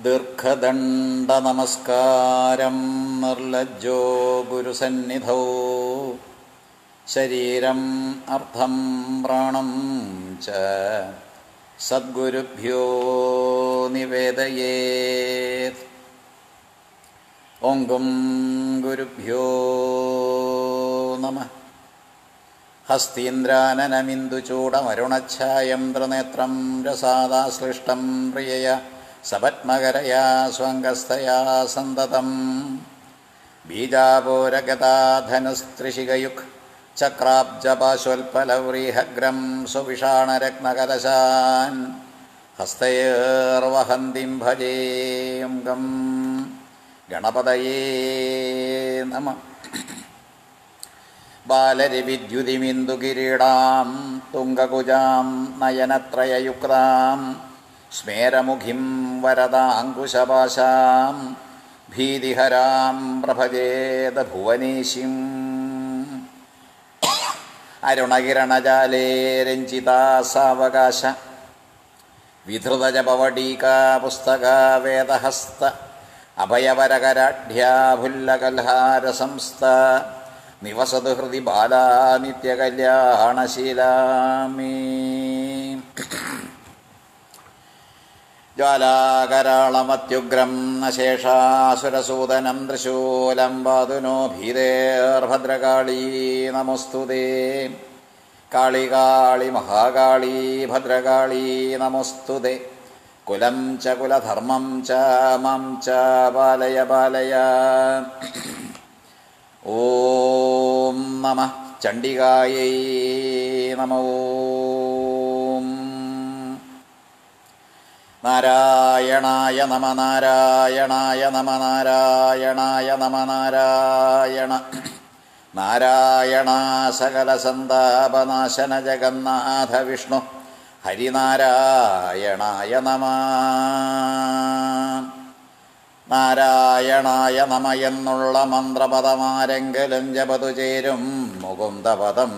ദീർഘദണ്ഡനമസ്കാരം നിർലജ്ജോ ഗുരുസന്നിധൗ ശരീരം അർത്ഥം പ്രാണം ച സദ്ഗുരുഭ്യോ നിവേദയേത് ഓങ്കും ഗുരുഭ്യോ നമ ഹസ്തീന്ദ്രാനനമിന്ദുചൂടമരുണച്ഛായം ത്രിനേത്രം രസാദാശ്ലിഷ്ടം പ്രിയയ സപത്മകരയാ സ്വംഗസ്ഥയാ സന്തതം ബീജാപൂരഗതാധനുസ്ത്രിശികയുക് ചക്രാബ്ജപാശോൽപലവ്രീഹഗ്രം സുവിഷാണരത്നകലശാൻ ഹസ്തയേർവഹന്തിം ഭജേം ഗം ഗണപതയേ നമ ബാലരവിദ്യുതിമിന്ദുകിരീടാം തുംഗകുജാം നയനത്രയയുക്താം സ്മേരമുഖിം വരദാങ്കുശപാശാം ഭീതിഹരാം പ്രഭജേത ഭുവനേശിം അരുണകിരണജാലേ രഞ്ജിതാസാവകാശ വിധൃതജപവടീകാ പുസ്തക വേദഹസ്ത അഭയവരകരാഢ്യാഭുല്ലകൽഹാരസംസ്ഥ നിവസതു ഹൃദി ബാലാ നിത്യകല്യാണശീലാമീ ജ്വാലാകരാളമത്യുഗ്രം നശേഷാസുരസൂദനം തൃശൂലം വാതുനോ ഭീതേർഭദ്രകാളീ നമസ്തുതേ കാളി കാളി മഹാകാളി ഭദ്രകാളി നമസ്തുതേ കുലം ച കുലധർമ്മം ച മം ച ബാലയ ബാലയ ഓം നമ ചണ്ഡികായൈ നമ ഓം നാരായണായ നമ നാരായണായ നമ നാരായണായ നമ നാരായണ നാരായണ സകല സന്താപനാശന ജഗന്നാഥ വിഷ്ണു ഹരിനാരായണായ നമ നാരായണായ നമ എന്നുള്ള മന്ത്രപദമാരെങ്കിലും ജപതു ചേരും മുകുന്ദപദം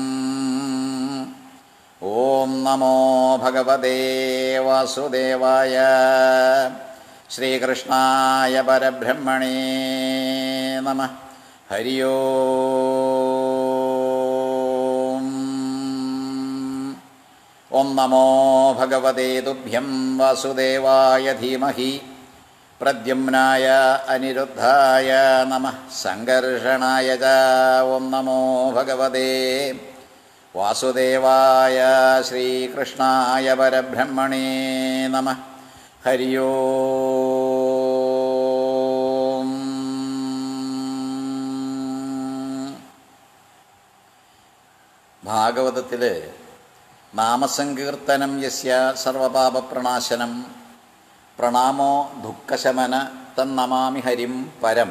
ഓം നമോ ഭഗവതേ വാസുദേവായ ശ്രീകൃഷ്ണായ പരബ്രഹ്മണേ നമ ഹരി ഓം ഓം നമോ ഭഗവതേ തുഭ്യം വാസുദേവായ ധീമഹി പ്രദ്യുമ്നായ അനിരുദ്ധായ നമ സംഘർഷണായ ച ഓം നമോ ഭഗവതേ വാസുദേവായ ശ്രീകൃഷ്ണായ പരബ്രഹ്മണേ നമ ഹരി ഓം ഭാഗവതത്തിൽ നാമസങ്കീർത്തനം യസ്യ സർവപാപപ്രണാശനം പ്രണാമോ ദുഃഖശമന തന്നമാമി ഹരിം പരം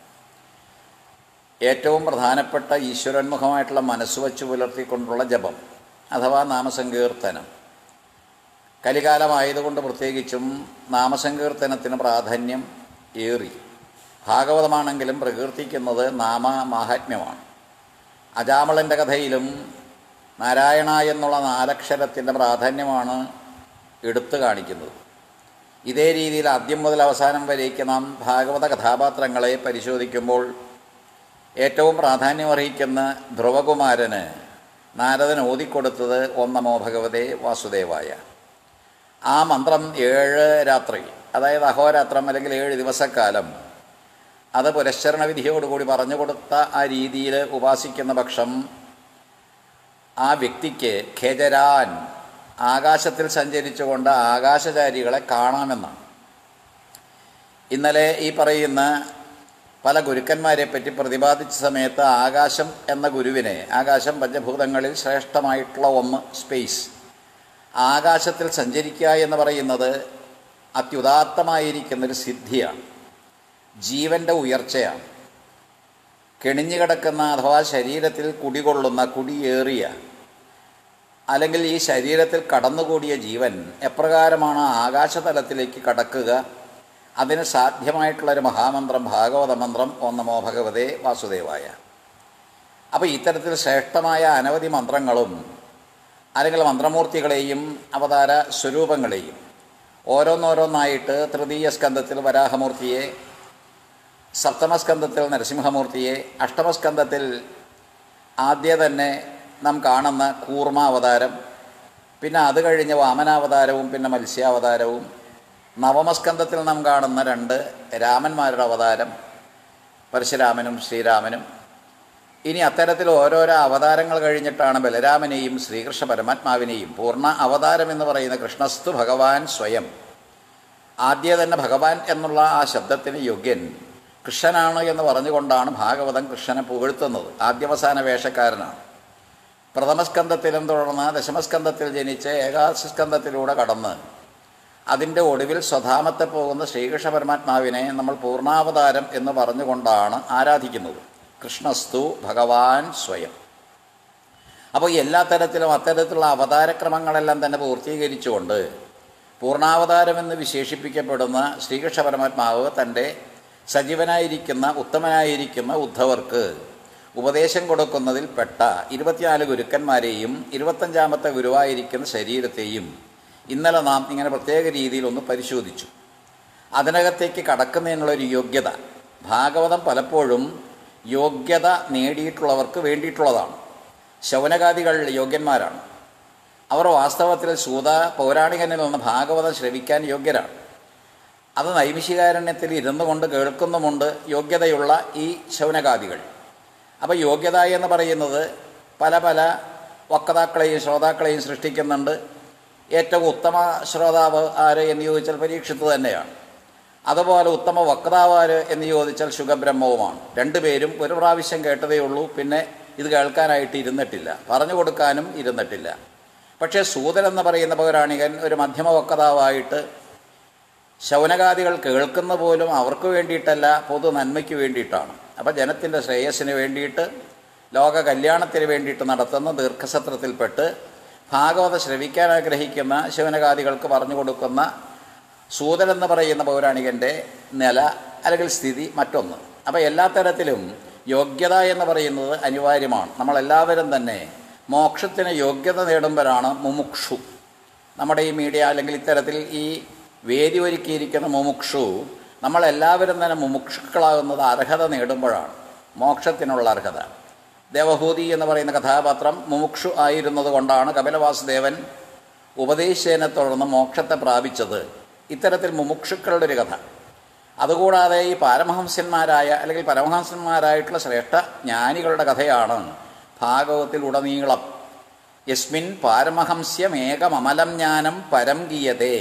ഏറ്റവും പ്രധാനപ്പെട്ട ഈശ്വരോന്മുഖമായിട്ടുള്ള മനസ്സ് വച്ച് പുലർത്തിക്കൊണ്ടുള്ള ജപം അഥവാ നാമസങ്കീർത്തനം കലികാലമായതുകൊണ്ട് പ്രത്യേകിച്ചും നാമസങ്കീർത്തനത്തിന് പ്രാധാന്യം ഏറി ഭാഗവതമാണെങ്കിലും പ്രകീർത്തിക്കുന്നത് നാമമാഹാത്മ്യമാണ് അജാമളൻ്റെ കഥയിലും നാരായണ എന്നുള്ള നാലക്ഷരത്തിൻ്റെ പ്രാധാന്യമാണ് എടുത്തു കാണിക്കുന്നത് ഇതേ രീതിയിൽ ആദ്യം മുതൽ അവസാനം വരേക്ക് നാം ഭാഗവത കഥാപാത്രങ്ങളെ പരിശോധിക്കുമ്പോൾ ഏറ്റവും പ്രാധാന്യമർഹിക്കുന്ന ധ്രുവകുമാരന് നാരദൻ ഓതിക്കൊടുത്തത് ഒന്നമോ ഭഗവതേ വാസുദേവായ ആ മന്ത്രം ഏഴ് രാത്രി അതായത് അഹോരാത്രം അല്ലെങ്കിൽ ഏഴ് ദിവസക്കാലം അത് പുരശ്ചരണ വിധിയോടുകൂടി പറഞ്ഞു കൊടുത്ത ആ രീതിയിൽ ഉപാസിക്കുന്ന പക്ഷം ആ വ്യക്തിക്ക് ഖേജരാൻ ആകാശത്തിൽ സഞ്ചരിച്ചുകൊണ്ട് ആകാശചാരികളെ കാണാമെന്നാണ് ഇന്നലെ ഈ പറയുന്ന പല ഗുരുക്കന്മാരെ പറ്റി പ്രതിപാദിച്ച സമയത്ത് ആകാശം എന്ന ഗുരുവിനെ ആകാശം പഞ്ചഭൂതങ്ങളിൽ ശ്രേഷ്ഠമായിട്ടുള്ള ഒന്ന് സ്പേസ് ആകാശത്തിൽ സഞ്ചരിക്കുക എന്ന് പറയുന്നത് അത്യുദാത്തമായിരിക്കുന്നൊരു സിദ്ധിയാണ് ജീവൻ്റെ ഉയർച്ചയാണ് കെണിഞ്ഞു കിടക്കുന്ന അഥവാ ശരീരത്തിൽ കുടികൊള്ളുന്ന കുടിയേറിയ അല്ലെങ്കിൽ ഈ ശരീരത്തിൽ കടന്നുകൂടിയ ജീവൻ എപ്രകാരമാണ് ആകാശതലത്തിലേക്ക് കടക്കുക അതിന് സാധ്യമായിട്ടുള്ളൊരു മഹാമന്ത്രം ഭാഗവത മന്ത്രം ഓം നമോ ഭഗവതേ വാസുദേവായ അപ്പോൾ ഇത്തരത്തിൽ ശ്രേഷ്ഠമായ അനവധി മന്ത്രങ്ങളും അല്ലെങ്കിൽ മന്ത്രമൂർത്തികളെയും അവതാര സ്വരൂപങ്ങളെയും ഓരോന്നോരോന്നായിട്ട് തൃതീയ സ്കന്ധത്തിൽ വരാഹമൂർത്തിയെ സപ്തമസ്കന്ധത്തിൽ നരസിംഹമൂർത്തിയെ അഷ്ടമസ്കന്ധത്തിൽ ആദ്യ തന്നെ നാം കാണുന്ന കൂർമ്മ അവതാരം പിന്നെ അത് കഴിഞ്ഞ് വാമനാവതാരവും പിന്നെ മത്സ്യാവതാരവും നവമസ്കന്ധത്തിൽ നാം കാണുന്ന രണ്ട് രാമന്മാരുടെ അവതാരം പരശുരാമനും ശ്രീരാമനും ഇനി അത്തരത്തിൽ ഓരോരോ അവതാരങ്ങൾ കഴിഞ്ഞിട്ടാണ് ബലരാമനെയും ശ്രീകൃഷ്ണ പരമാത്മാവിനെയും പൂർണ്ണ അവതാരം എന്ന് പറയുന്ന കൃഷ്ണസ്തു ഭഗവാൻ സ്വയം ആദ്യ തന്നെ ഭഗവാൻ എന്നുള്ള ആ ശബ്ദത്തിന് യോഗ്യൻ കൃഷ്ണനാണ് എന്ന് പറഞ്ഞുകൊണ്ടാണ് ഭാഗവതം കൃഷ്ണനെ പുകഴ്ത്തുന്നത് ആദ്യവസാന വേഷക്കാരനാണ് പ്രഥമസ്കന്ധത്തിലും തുടർന്ന് ദശമസ്കന്ധത്തിൽ ജനിച്ച് ഏകാദശസ്കന്ധത്തിലൂടെ കടന്ന് അതിൻ്റെ ഒടുവിൽ സ്വധാമത്തെ പോകുന്ന ശ്രീകൃഷ്ണ പരമാത്മാവിനെ നമ്മൾ പൂർണ്ണാവതാരം എന്ന് പറഞ്ഞുകൊണ്ടാണ് ആരാധിക്കുന്നത് കൃഷ്ണസ്തു ഭഗവാൻ സ്വയം അപ്പോൾ എല്ലാ തരത്തിലും അത്തരത്തിലുള്ള അവതാരക്രമങ്ങളെല്ലാം തന്നെ പൂർത്തീകരിച്ചുകൊണ്ട് പൂർണ്ണാവതാരമെന്ന് വിശേഷിപ്പിക്കപ്പെടുന്ന ശ്രീകൃഷ്ണ പരമാത്മാവ് തൻ്റെ സജീവനായിരിക്കുന്ന ഉത്തമനായിരിക്കുന്ന ഉദ്ധവർക്ക് ഉപദേശം കൊടുക്കുന്നതിൽ പെട്ട ഇരുപത്തിനാല് ഗുരുക്കന്മാരെയും ഇരുപത്തഞ്ചാമത്തെ ഗുരുവായിരിക്കുന്ന ശരീരത്തെയും ഇന്നലെ നാം ഇങ്ങനെ പ്രത്യേക രീതിയിൽ ഒന്ന് പരിശോധിച്ചു അതിനകത്തേക്ക് കടക്കുന്നതിനുള്ളൊരു യോഗ്യത ഭാഗവതം പലപ്പോഴും യോഗ്യത നേടിയിട്ടുള്ളവർക്ക് വേണ്ടിയിട്ടുള്ളതാണ് ശൗനകാദികൾ യോഗ്യന്മാരാണ് അവർ വാസ്തവത്തിൽ സൂത പൗരാണികനിൽ നിന്ന് ഭാഗവതം ശ്രവിക്കാൻ യോഗ്യരാണ് അത് നൈമിഷികാരണ്യത്തിൽ ഇരുന്നു കൊണ്ട് കേൾക്കുന്നുമുണ്ട് യോഗ്യതയുള്ള ഈ ശൗനകാദികൾ അപ്പോൾ യോഗ്യത എന്ന് പറയുന്നത് പല പല വക്താക്കളെയും ശ്രോതാക്കളെയും സൃഷ്ടിക്കുന്നുണ്ട് ഏറ്റവും ഉത്തമ ശ്രോതാവ് ആര് എന്ന് ചോദിച്ചാൽ പരീക്ഷിത്ത് തന്നെയാണ് അതുപോലെ ഉത്തമ വക്താവ് ആര് എന്ന് ചോദിച്ചാൽ ശുഖബ്രഹ്മവുമാണ് രണ്ടുപേരും ഒരു പ്രാവശ്യം കേട്ടതേ ഉള്ളൂ പിന്നെ ഇത് കേൾക്കാനായിട്ട് ഇരുന്നിട്ടില്ല പറഞ്ഞു കൊടുക്കാനും ഇരുന്നിട്ടില്ല പക്ഷേ സൂതൻ എന്ന് പറയുന്ന പൗരാണികൻ ഒരു മധ്യമ വക്താവായിട്ട് ശൗനകാദികൾ കേൾക്കുന്ന പോലും അവർക്ക് വേണ്ടിയിട്ടല്ല പൊതു നന്മയ്ക്ക് വേണ്ടിയിട്ടാണ് അപ്പോൾ ജനത്തിൻ്റെ ശ്രേയസ്സിന് വേണ്ടിയിട്ട് ലോക കല്യാണത്തിന് വേണ്ടിയിട്ട് നടത്തുന്ന ദീർഘസത്രത്തിൽപ്പെട്ട് ഭാഗവത ശ്രവിക്കാൻ ആഗ്രഹിക്കുന്ന ശിവനകാദികൾക്ക് പറഞ്ഞു കൊടുക്കുന്ന സൂതൻ എന്ന് പറയുന്ന പൗരാണികൻ്റെ നില അല്ലെങ്കിൽ സ്ഥിതി മറ്റൊന്ന് അപ്പോൾ എല്ലാ തരത്തിലും യോഗ്യത എന്ന് പറയുന്നത് അനിവാര്യമാണ് നമ്മളെല്ലാവരും തന്നെ മോക്ഷത്തിന് യോഗ്യത നേടുമ്പോഴാണ് മുമുക്ഷു നമ്മുടെ ഈ മീഡിയ അല്ലെങ്കിൽ ഇത്തരത്തിൽ ഈ വേദി ഒരുക്കിയിരിക്കുന്ന മുമുക്ഷു നമ്മളെല്ലാവരും തന്നെ മുമുക്ഷുക്കളാകുന്നത് അർഹത നേടുമ്പോഴാണ് മോക്ഷത്തിനുള്ള അർഹത ദേവഹൂതി എന്ന് പറയുന്ന കഥാപാത്രം മുമുക്ഷു ആയിരുന്നത് കൊണ്ടാണ് കപിലവാസുദേവൻ ഉപദേശിച്ചതിനെ തുടർന്ന് മോക്ഷത്തെ പ്രാപിച്ചത് ഇത്തരത്തിൽ മുമുക്ഷുക്കളുടെ ഒരു കഥ അതുകൂടാതെ ഈ പാരമഹംസന്മാരായ അല്ലെങ്കിൽ പരമഹംസന്മാരായിട്ടുള്ള ശ്രേഷ്ഠ ജ്ഞാനികളുടെ കഥയാണ് ഭാഗവത്തിൽ ഉടനീളം യസ്മിൻ പാരമഹംസ്യമേകമമലം ജ്ഞാനം പരം ഗീയതേ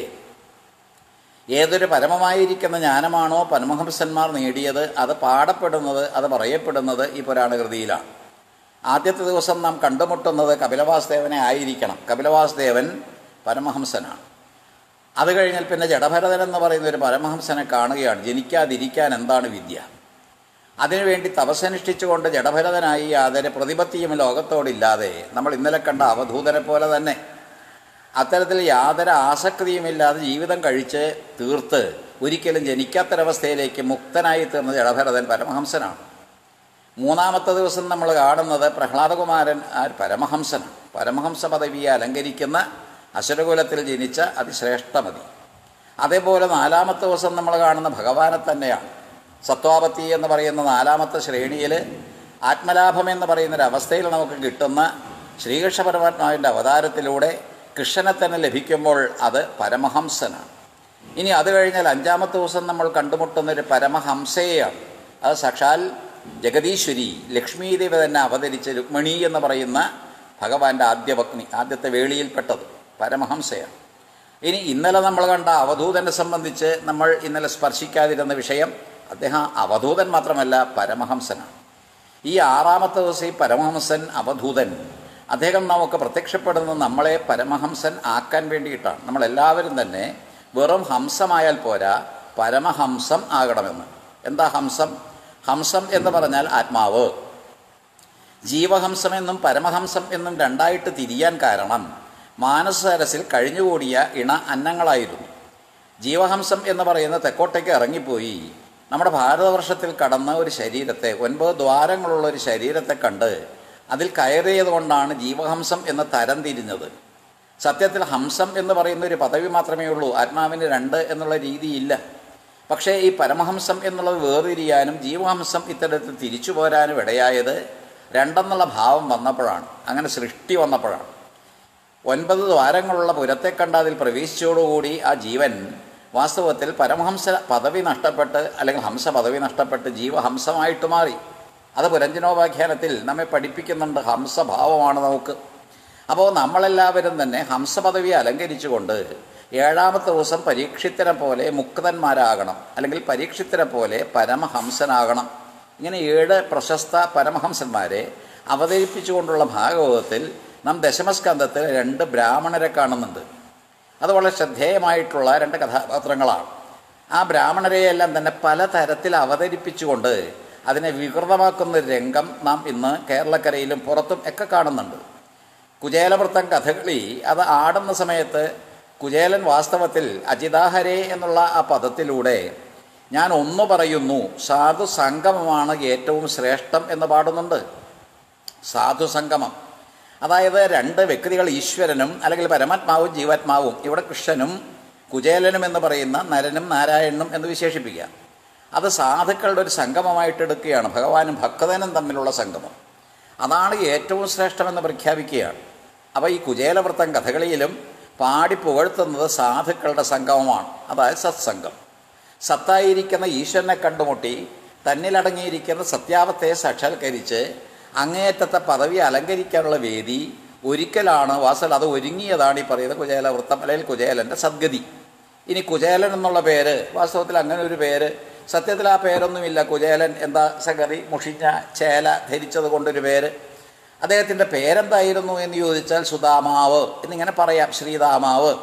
ഏതൊരു പരമമായിരിക്കുന്ന ജ്ഞാനമാണോ പരമഹംസന്മാർ നേടിയത് അത് പാടപ്പെടുന്നത് അത് പറയപ്പെടുന്നത് ഈ പുരാണകൃതിയിലാണ് ആദ്യത്തെ ദിവസം നാം കണ്ടുമുട്ടുന്നത് കപിലവാസുദേവനെ ആയിരിക്കണം കപിലവാസുദേവൻ പരമഹംസനാണ് അത് കഴിഞ്ഞാൽ പിന്നെ ജഡഭരതൻ എന്ന് പറയുന്ന ഒരു പരമഹംസനെ കാണുകയാണ് ജനിക്കാതിരിക്കാൻ എന്താണ് വിദ്യ അതിനുവേണ്ടി തപസ്സനുഷ്ഠിച്ചുകൊണ്ട് ജഡഭരതനായി യാതൊരു പ്രതിപത്തിയും ലോകത്തോടില്ലാതെ നമ്മൾ ഇന്നലെ കണ്ട അവധൂതനെ പോലെ തന്നെ അത്തരത്തിൽ യാതൊരു ആസക്തിയുമില്ലാതെ ജീവിതം കഴിച്ച് തീർത്ത് ഒരിക്കലും ജനിക്കാത്തൊരവസ്ഥയിലേക്ക് മുക്തനായി തീർന്ന ജഡഭരതൻ പരമഹംസനാണ് മൂന്നാമത്തെ ദിവസം നമ്മൾ കാണുന്നത് പ്രഹ്ലാദകുമാരൻ ആ പരമഹംസനാണ് പരമഹംസ പദവിയെ അലങ്കരിക്കുന്ന അസുരകുലത്തിൽ ജനിച്ച അതിശ്രേഷ്ഠമതി അതേപോലെ നാലാമത്തെ ദിവസം നമ്മൾ കാണുന്ന ഭഗവാനെ തന്നെയാണ് സത്വാപത്തി എന്ന് പറയുന്ന നാലാമത്തെ ശ്രേണിയിൽ ആത്മലാഭം എന്ന് പറയുന്നൊരവസ്ഥയിൽ നമുക്ക് കിട്ടുന്ന ശ്രീകൃഷ്ണ പരമാത്മാവിൻ്റെ അവതാരത്തിലൂടെ കൃഷ്ണനെ തന്നെ ലഭിക്കുമ്പോൾ അത് പരമഹംസനാണ് ഇനി അത് കഴിഞ്ഞാൽ അഞ്ചാമത്തെ ദിവസം നമ്മൾ കണ്ടുമുട്ടുന്ന ഒരു പരമഹംസയെയാണ് അത് സാക്ഷാൽ ജഗദീശ്വരി ലക്ഷ്മീദേവി തന്നെ അവതരിച്ച രുക്മിണി എന്ന് പറയുന്ന ഭഗവാന്റെ ആദ്യ പത്നി ആദ്യത്തെ വേളിയിൽപ്പെട്ടത് പരമഹംസയാണ് ഇനി ഇന്നലെ നമ്മൾ കണ്ട അവധൂതനെ സംബന്ധിച്ച് നമ്മൾ ഇന്നലെ സ്പർശിക്കാതിരുന്ന വിഷയം അദ്ദേഹം അവധൂതൻ മാത്രമല്ല പരമഹംസനാണ് ഈ ആറാമത്തെ ദിവസം ഈ പരമഹംസൻ അവധൂതൻ അദ്ദേഹം നമുക്ക് പ്രത്യക്ഷപ്പെടുന്നത് നമ്മളെ പരമഹംസൻ ആക്കാൻ വേണ്ടിയിട്ടാണ് നമ്മളെല്ലാവരും തന്നെ വെറും ഹംസമായാൽ പോരാ പരമഹംസം ആകണമെന്ന് എന്താ ഹംസം ഹംസം എന്ന് പറഞ്ഞാൽ ആത്മാവ് ജീവഹംസം എന്നും പരമഹംസം എന്നും രണ്ടായിട്ട് തിരിയാൻ കാരണം മാനസരസിൽ കഴിഞ്ഞുകൂടിയ ഇണ അന്നങ്ങളായിരുന്നു ജീവഹംസം എന്ന് പറയുന്ന തെക്കോട്ടേക്ക് ഇറങ്ങിപ്പോയി നമ്മുടെ ഭാരതവർഷത്തിൽ കടന്ന ഒരു ശരീരത്തെ ഒൻപത് ദ്വാരങ്ങളുള്ള ഒരു ശരീരത്തെ കണ്ട് അതിൽ കയറിയത് കൊണ്ടാണ് ജീവഹംസം എന്ന് തരം തിരിഞ്ഞത് സത്യത്തിൽ ഹംസം എന്ന് പറയുന്ന ഒരു പദവി മാത്രമേ ഉള്ളൂ ആത്മാവിന് രണ്ട് എന്നുള്ള രീതിയില്ല പക്ഷേ ഈ പരമഹംസം എന്നുള്ളത് വേർതിരിയാനും ജീവഹംസം ഇത്തരത്തിൽ തിരിച്ചു പോരാനും ഇടയായത് രണ്ടെന്നുള്ള ഭാവം വന്നപ്പോഴാണ് അങ്ങനെ സൃഷ്ടി വന്നപ്പോഴാണ് ഒൻപത് ദ്വാരങ്ങളുള്ള പുരത്തെ കണ്ട അതിൽ പ്രവേശിച്ചോടുകൂടി ആ ജീവൻ വാസ്തവത്തിൽ പരമഹംസ പദവി നഷ്ടപ്പെട്ട് അല്ലെങ്കിൽ ഹംസ പദവി നഷ്ടപ്പെട്ട് ജീവഹംസമായിട്ട് മാറി അത് പുരഞ്ജനോപാഖ്യാനത്തിൽ നമ്മെ പഠിപ്പിക്കുന്നുണ്ട് ഹംസഭാവമാണ് നമുക്ക് അപ്പോൾ നമ്മളെല്ലാവരും തന്നെ ഹംസപദവി അലങ്കരിച്ചുകൊണ്ട് ഏഴാമത്തെ ദിവസം പരീക്ഷിത്തിനെ പോലെ മുക്തന്മാരാകണം അല്ലെങ്കിൽ പരീക്ഷിത്തിനെ പോലെ പരമഹംസനാകണം ഇങ്ങനെ ഏഴ് പ്രശസ്ത പരമഹംസന്മാരെ അവതരിപ്പിച്ചുകൊണ്ടുള്ള ഭാഗവതത്തിൽ നാം ദശമസ്കന്ധത്തിൽ രണ്ട് ബ്രാഹ്മണരെ കാണുന്നുണ്ട് അത് വളരെ ശ്രദ്ധേയമായിട്ടുള്ള രണ്ട് കഥാപാത്രങ്ങളാണ് ആ ബ്രാഹ്മണരെയെല്ലാം തന്നെ പലതരത്തിൽ അവതരിപ്പിച്ചുകൊണ്ട് അതിനെ വികൃതമാക്കുന്ന ഒരു രംഗം നാം ഇന്ന് കേരളക്കരയിലും പുറത്തും ഒക്കെ കാണുന്നുണ്ട് കുചേലവൃത്തം കഥകളി അത് ആടുന്ന സമയത്ത് കുചേലൻ വാസ്തവത്തിൽ അജിതാഹരേ എന്നുള്ള ആ പദത്തിലൂടെ ഞാൻ ഒന്ന് പറയുന്നു സാധു സംഗമമാണ് ഏറ്റവും ശ്രേഷ്ഠം എന്ന് പാടുന്നുണ്ട് സാധു സംഗമം അതായത് രണ്ട് വ്യക്തികൾ ഈശ്വരനും അല്ലെങ്കിൽ പരമാത്മാവും ജീവാത്മാവും ഇവിടെ കൃഷ്ണനും കുചേലനും എന്ന് പറയുന്ന നരനും നാരായണനും എന്ന് വിശേഷിപ്പിക്കുക അത് സാധുക്കളുടെ ഒരു സംഗമമായിട്ട് എടുക്കുകയാണ് ഭഗവാനും ഭക്തനും തമ്മിലുള്ള സംഗമം അതാണ് ഏറ്റവും ശ്രേഷ്ഠമെന്ന് പ്രഖ്യാപിക്കുകയാണ് അപ്പോൾ ഈ കുചേലവൃത്തം കഥകളിയിലും പാടി പുകഴ്ത്തുന്നത് സാധുക്കളുടെ സംഗമമാണ് അതായത് സത്സംഗം സത്തായിരിക്കുന്ന ഈശ്വരനെ കണ്ടുമുട്ടി തന്നിലടങ്ങിയിരിക്കുന്ന സത്യാവത്തെ സാക്ഷാത്കരിച്ച് അങ്ങേയറ്റത്തെ പദവി അലങ്കരിക്കാനുള്ള വേദി ഒരിക്കലാണ് വാസൽ അത് ഒരുങ്ങിയതാണ് ഈ പറയുന്ന കുചേലവൃത്തം അല്ലെങ്കിൽ കുചേലൻ്റെ സദ്ഗതി ഇനി കുചേലൻ എന്നുള്ള പേര് വാസ്തവത്തിൽ അങ്ങനെ ഒരു പേര് സത്യത്തിൽ ആ പേരൊന്നുമില്ല കുചേലൻ എന്താ സംഗതി മുഷിഞ്ഞ ചേല ധരിച്ചത് കൊണ്ടൊരു പേര് അദ്ദേഹത്തിൻ്റെ പേരെന്തായിരുന്നു എന്ന് ചോദിച്ചാൽ സുദാമാവ് എന്നിങ്ങനെ പറയാം ശ്രീതാമാവ്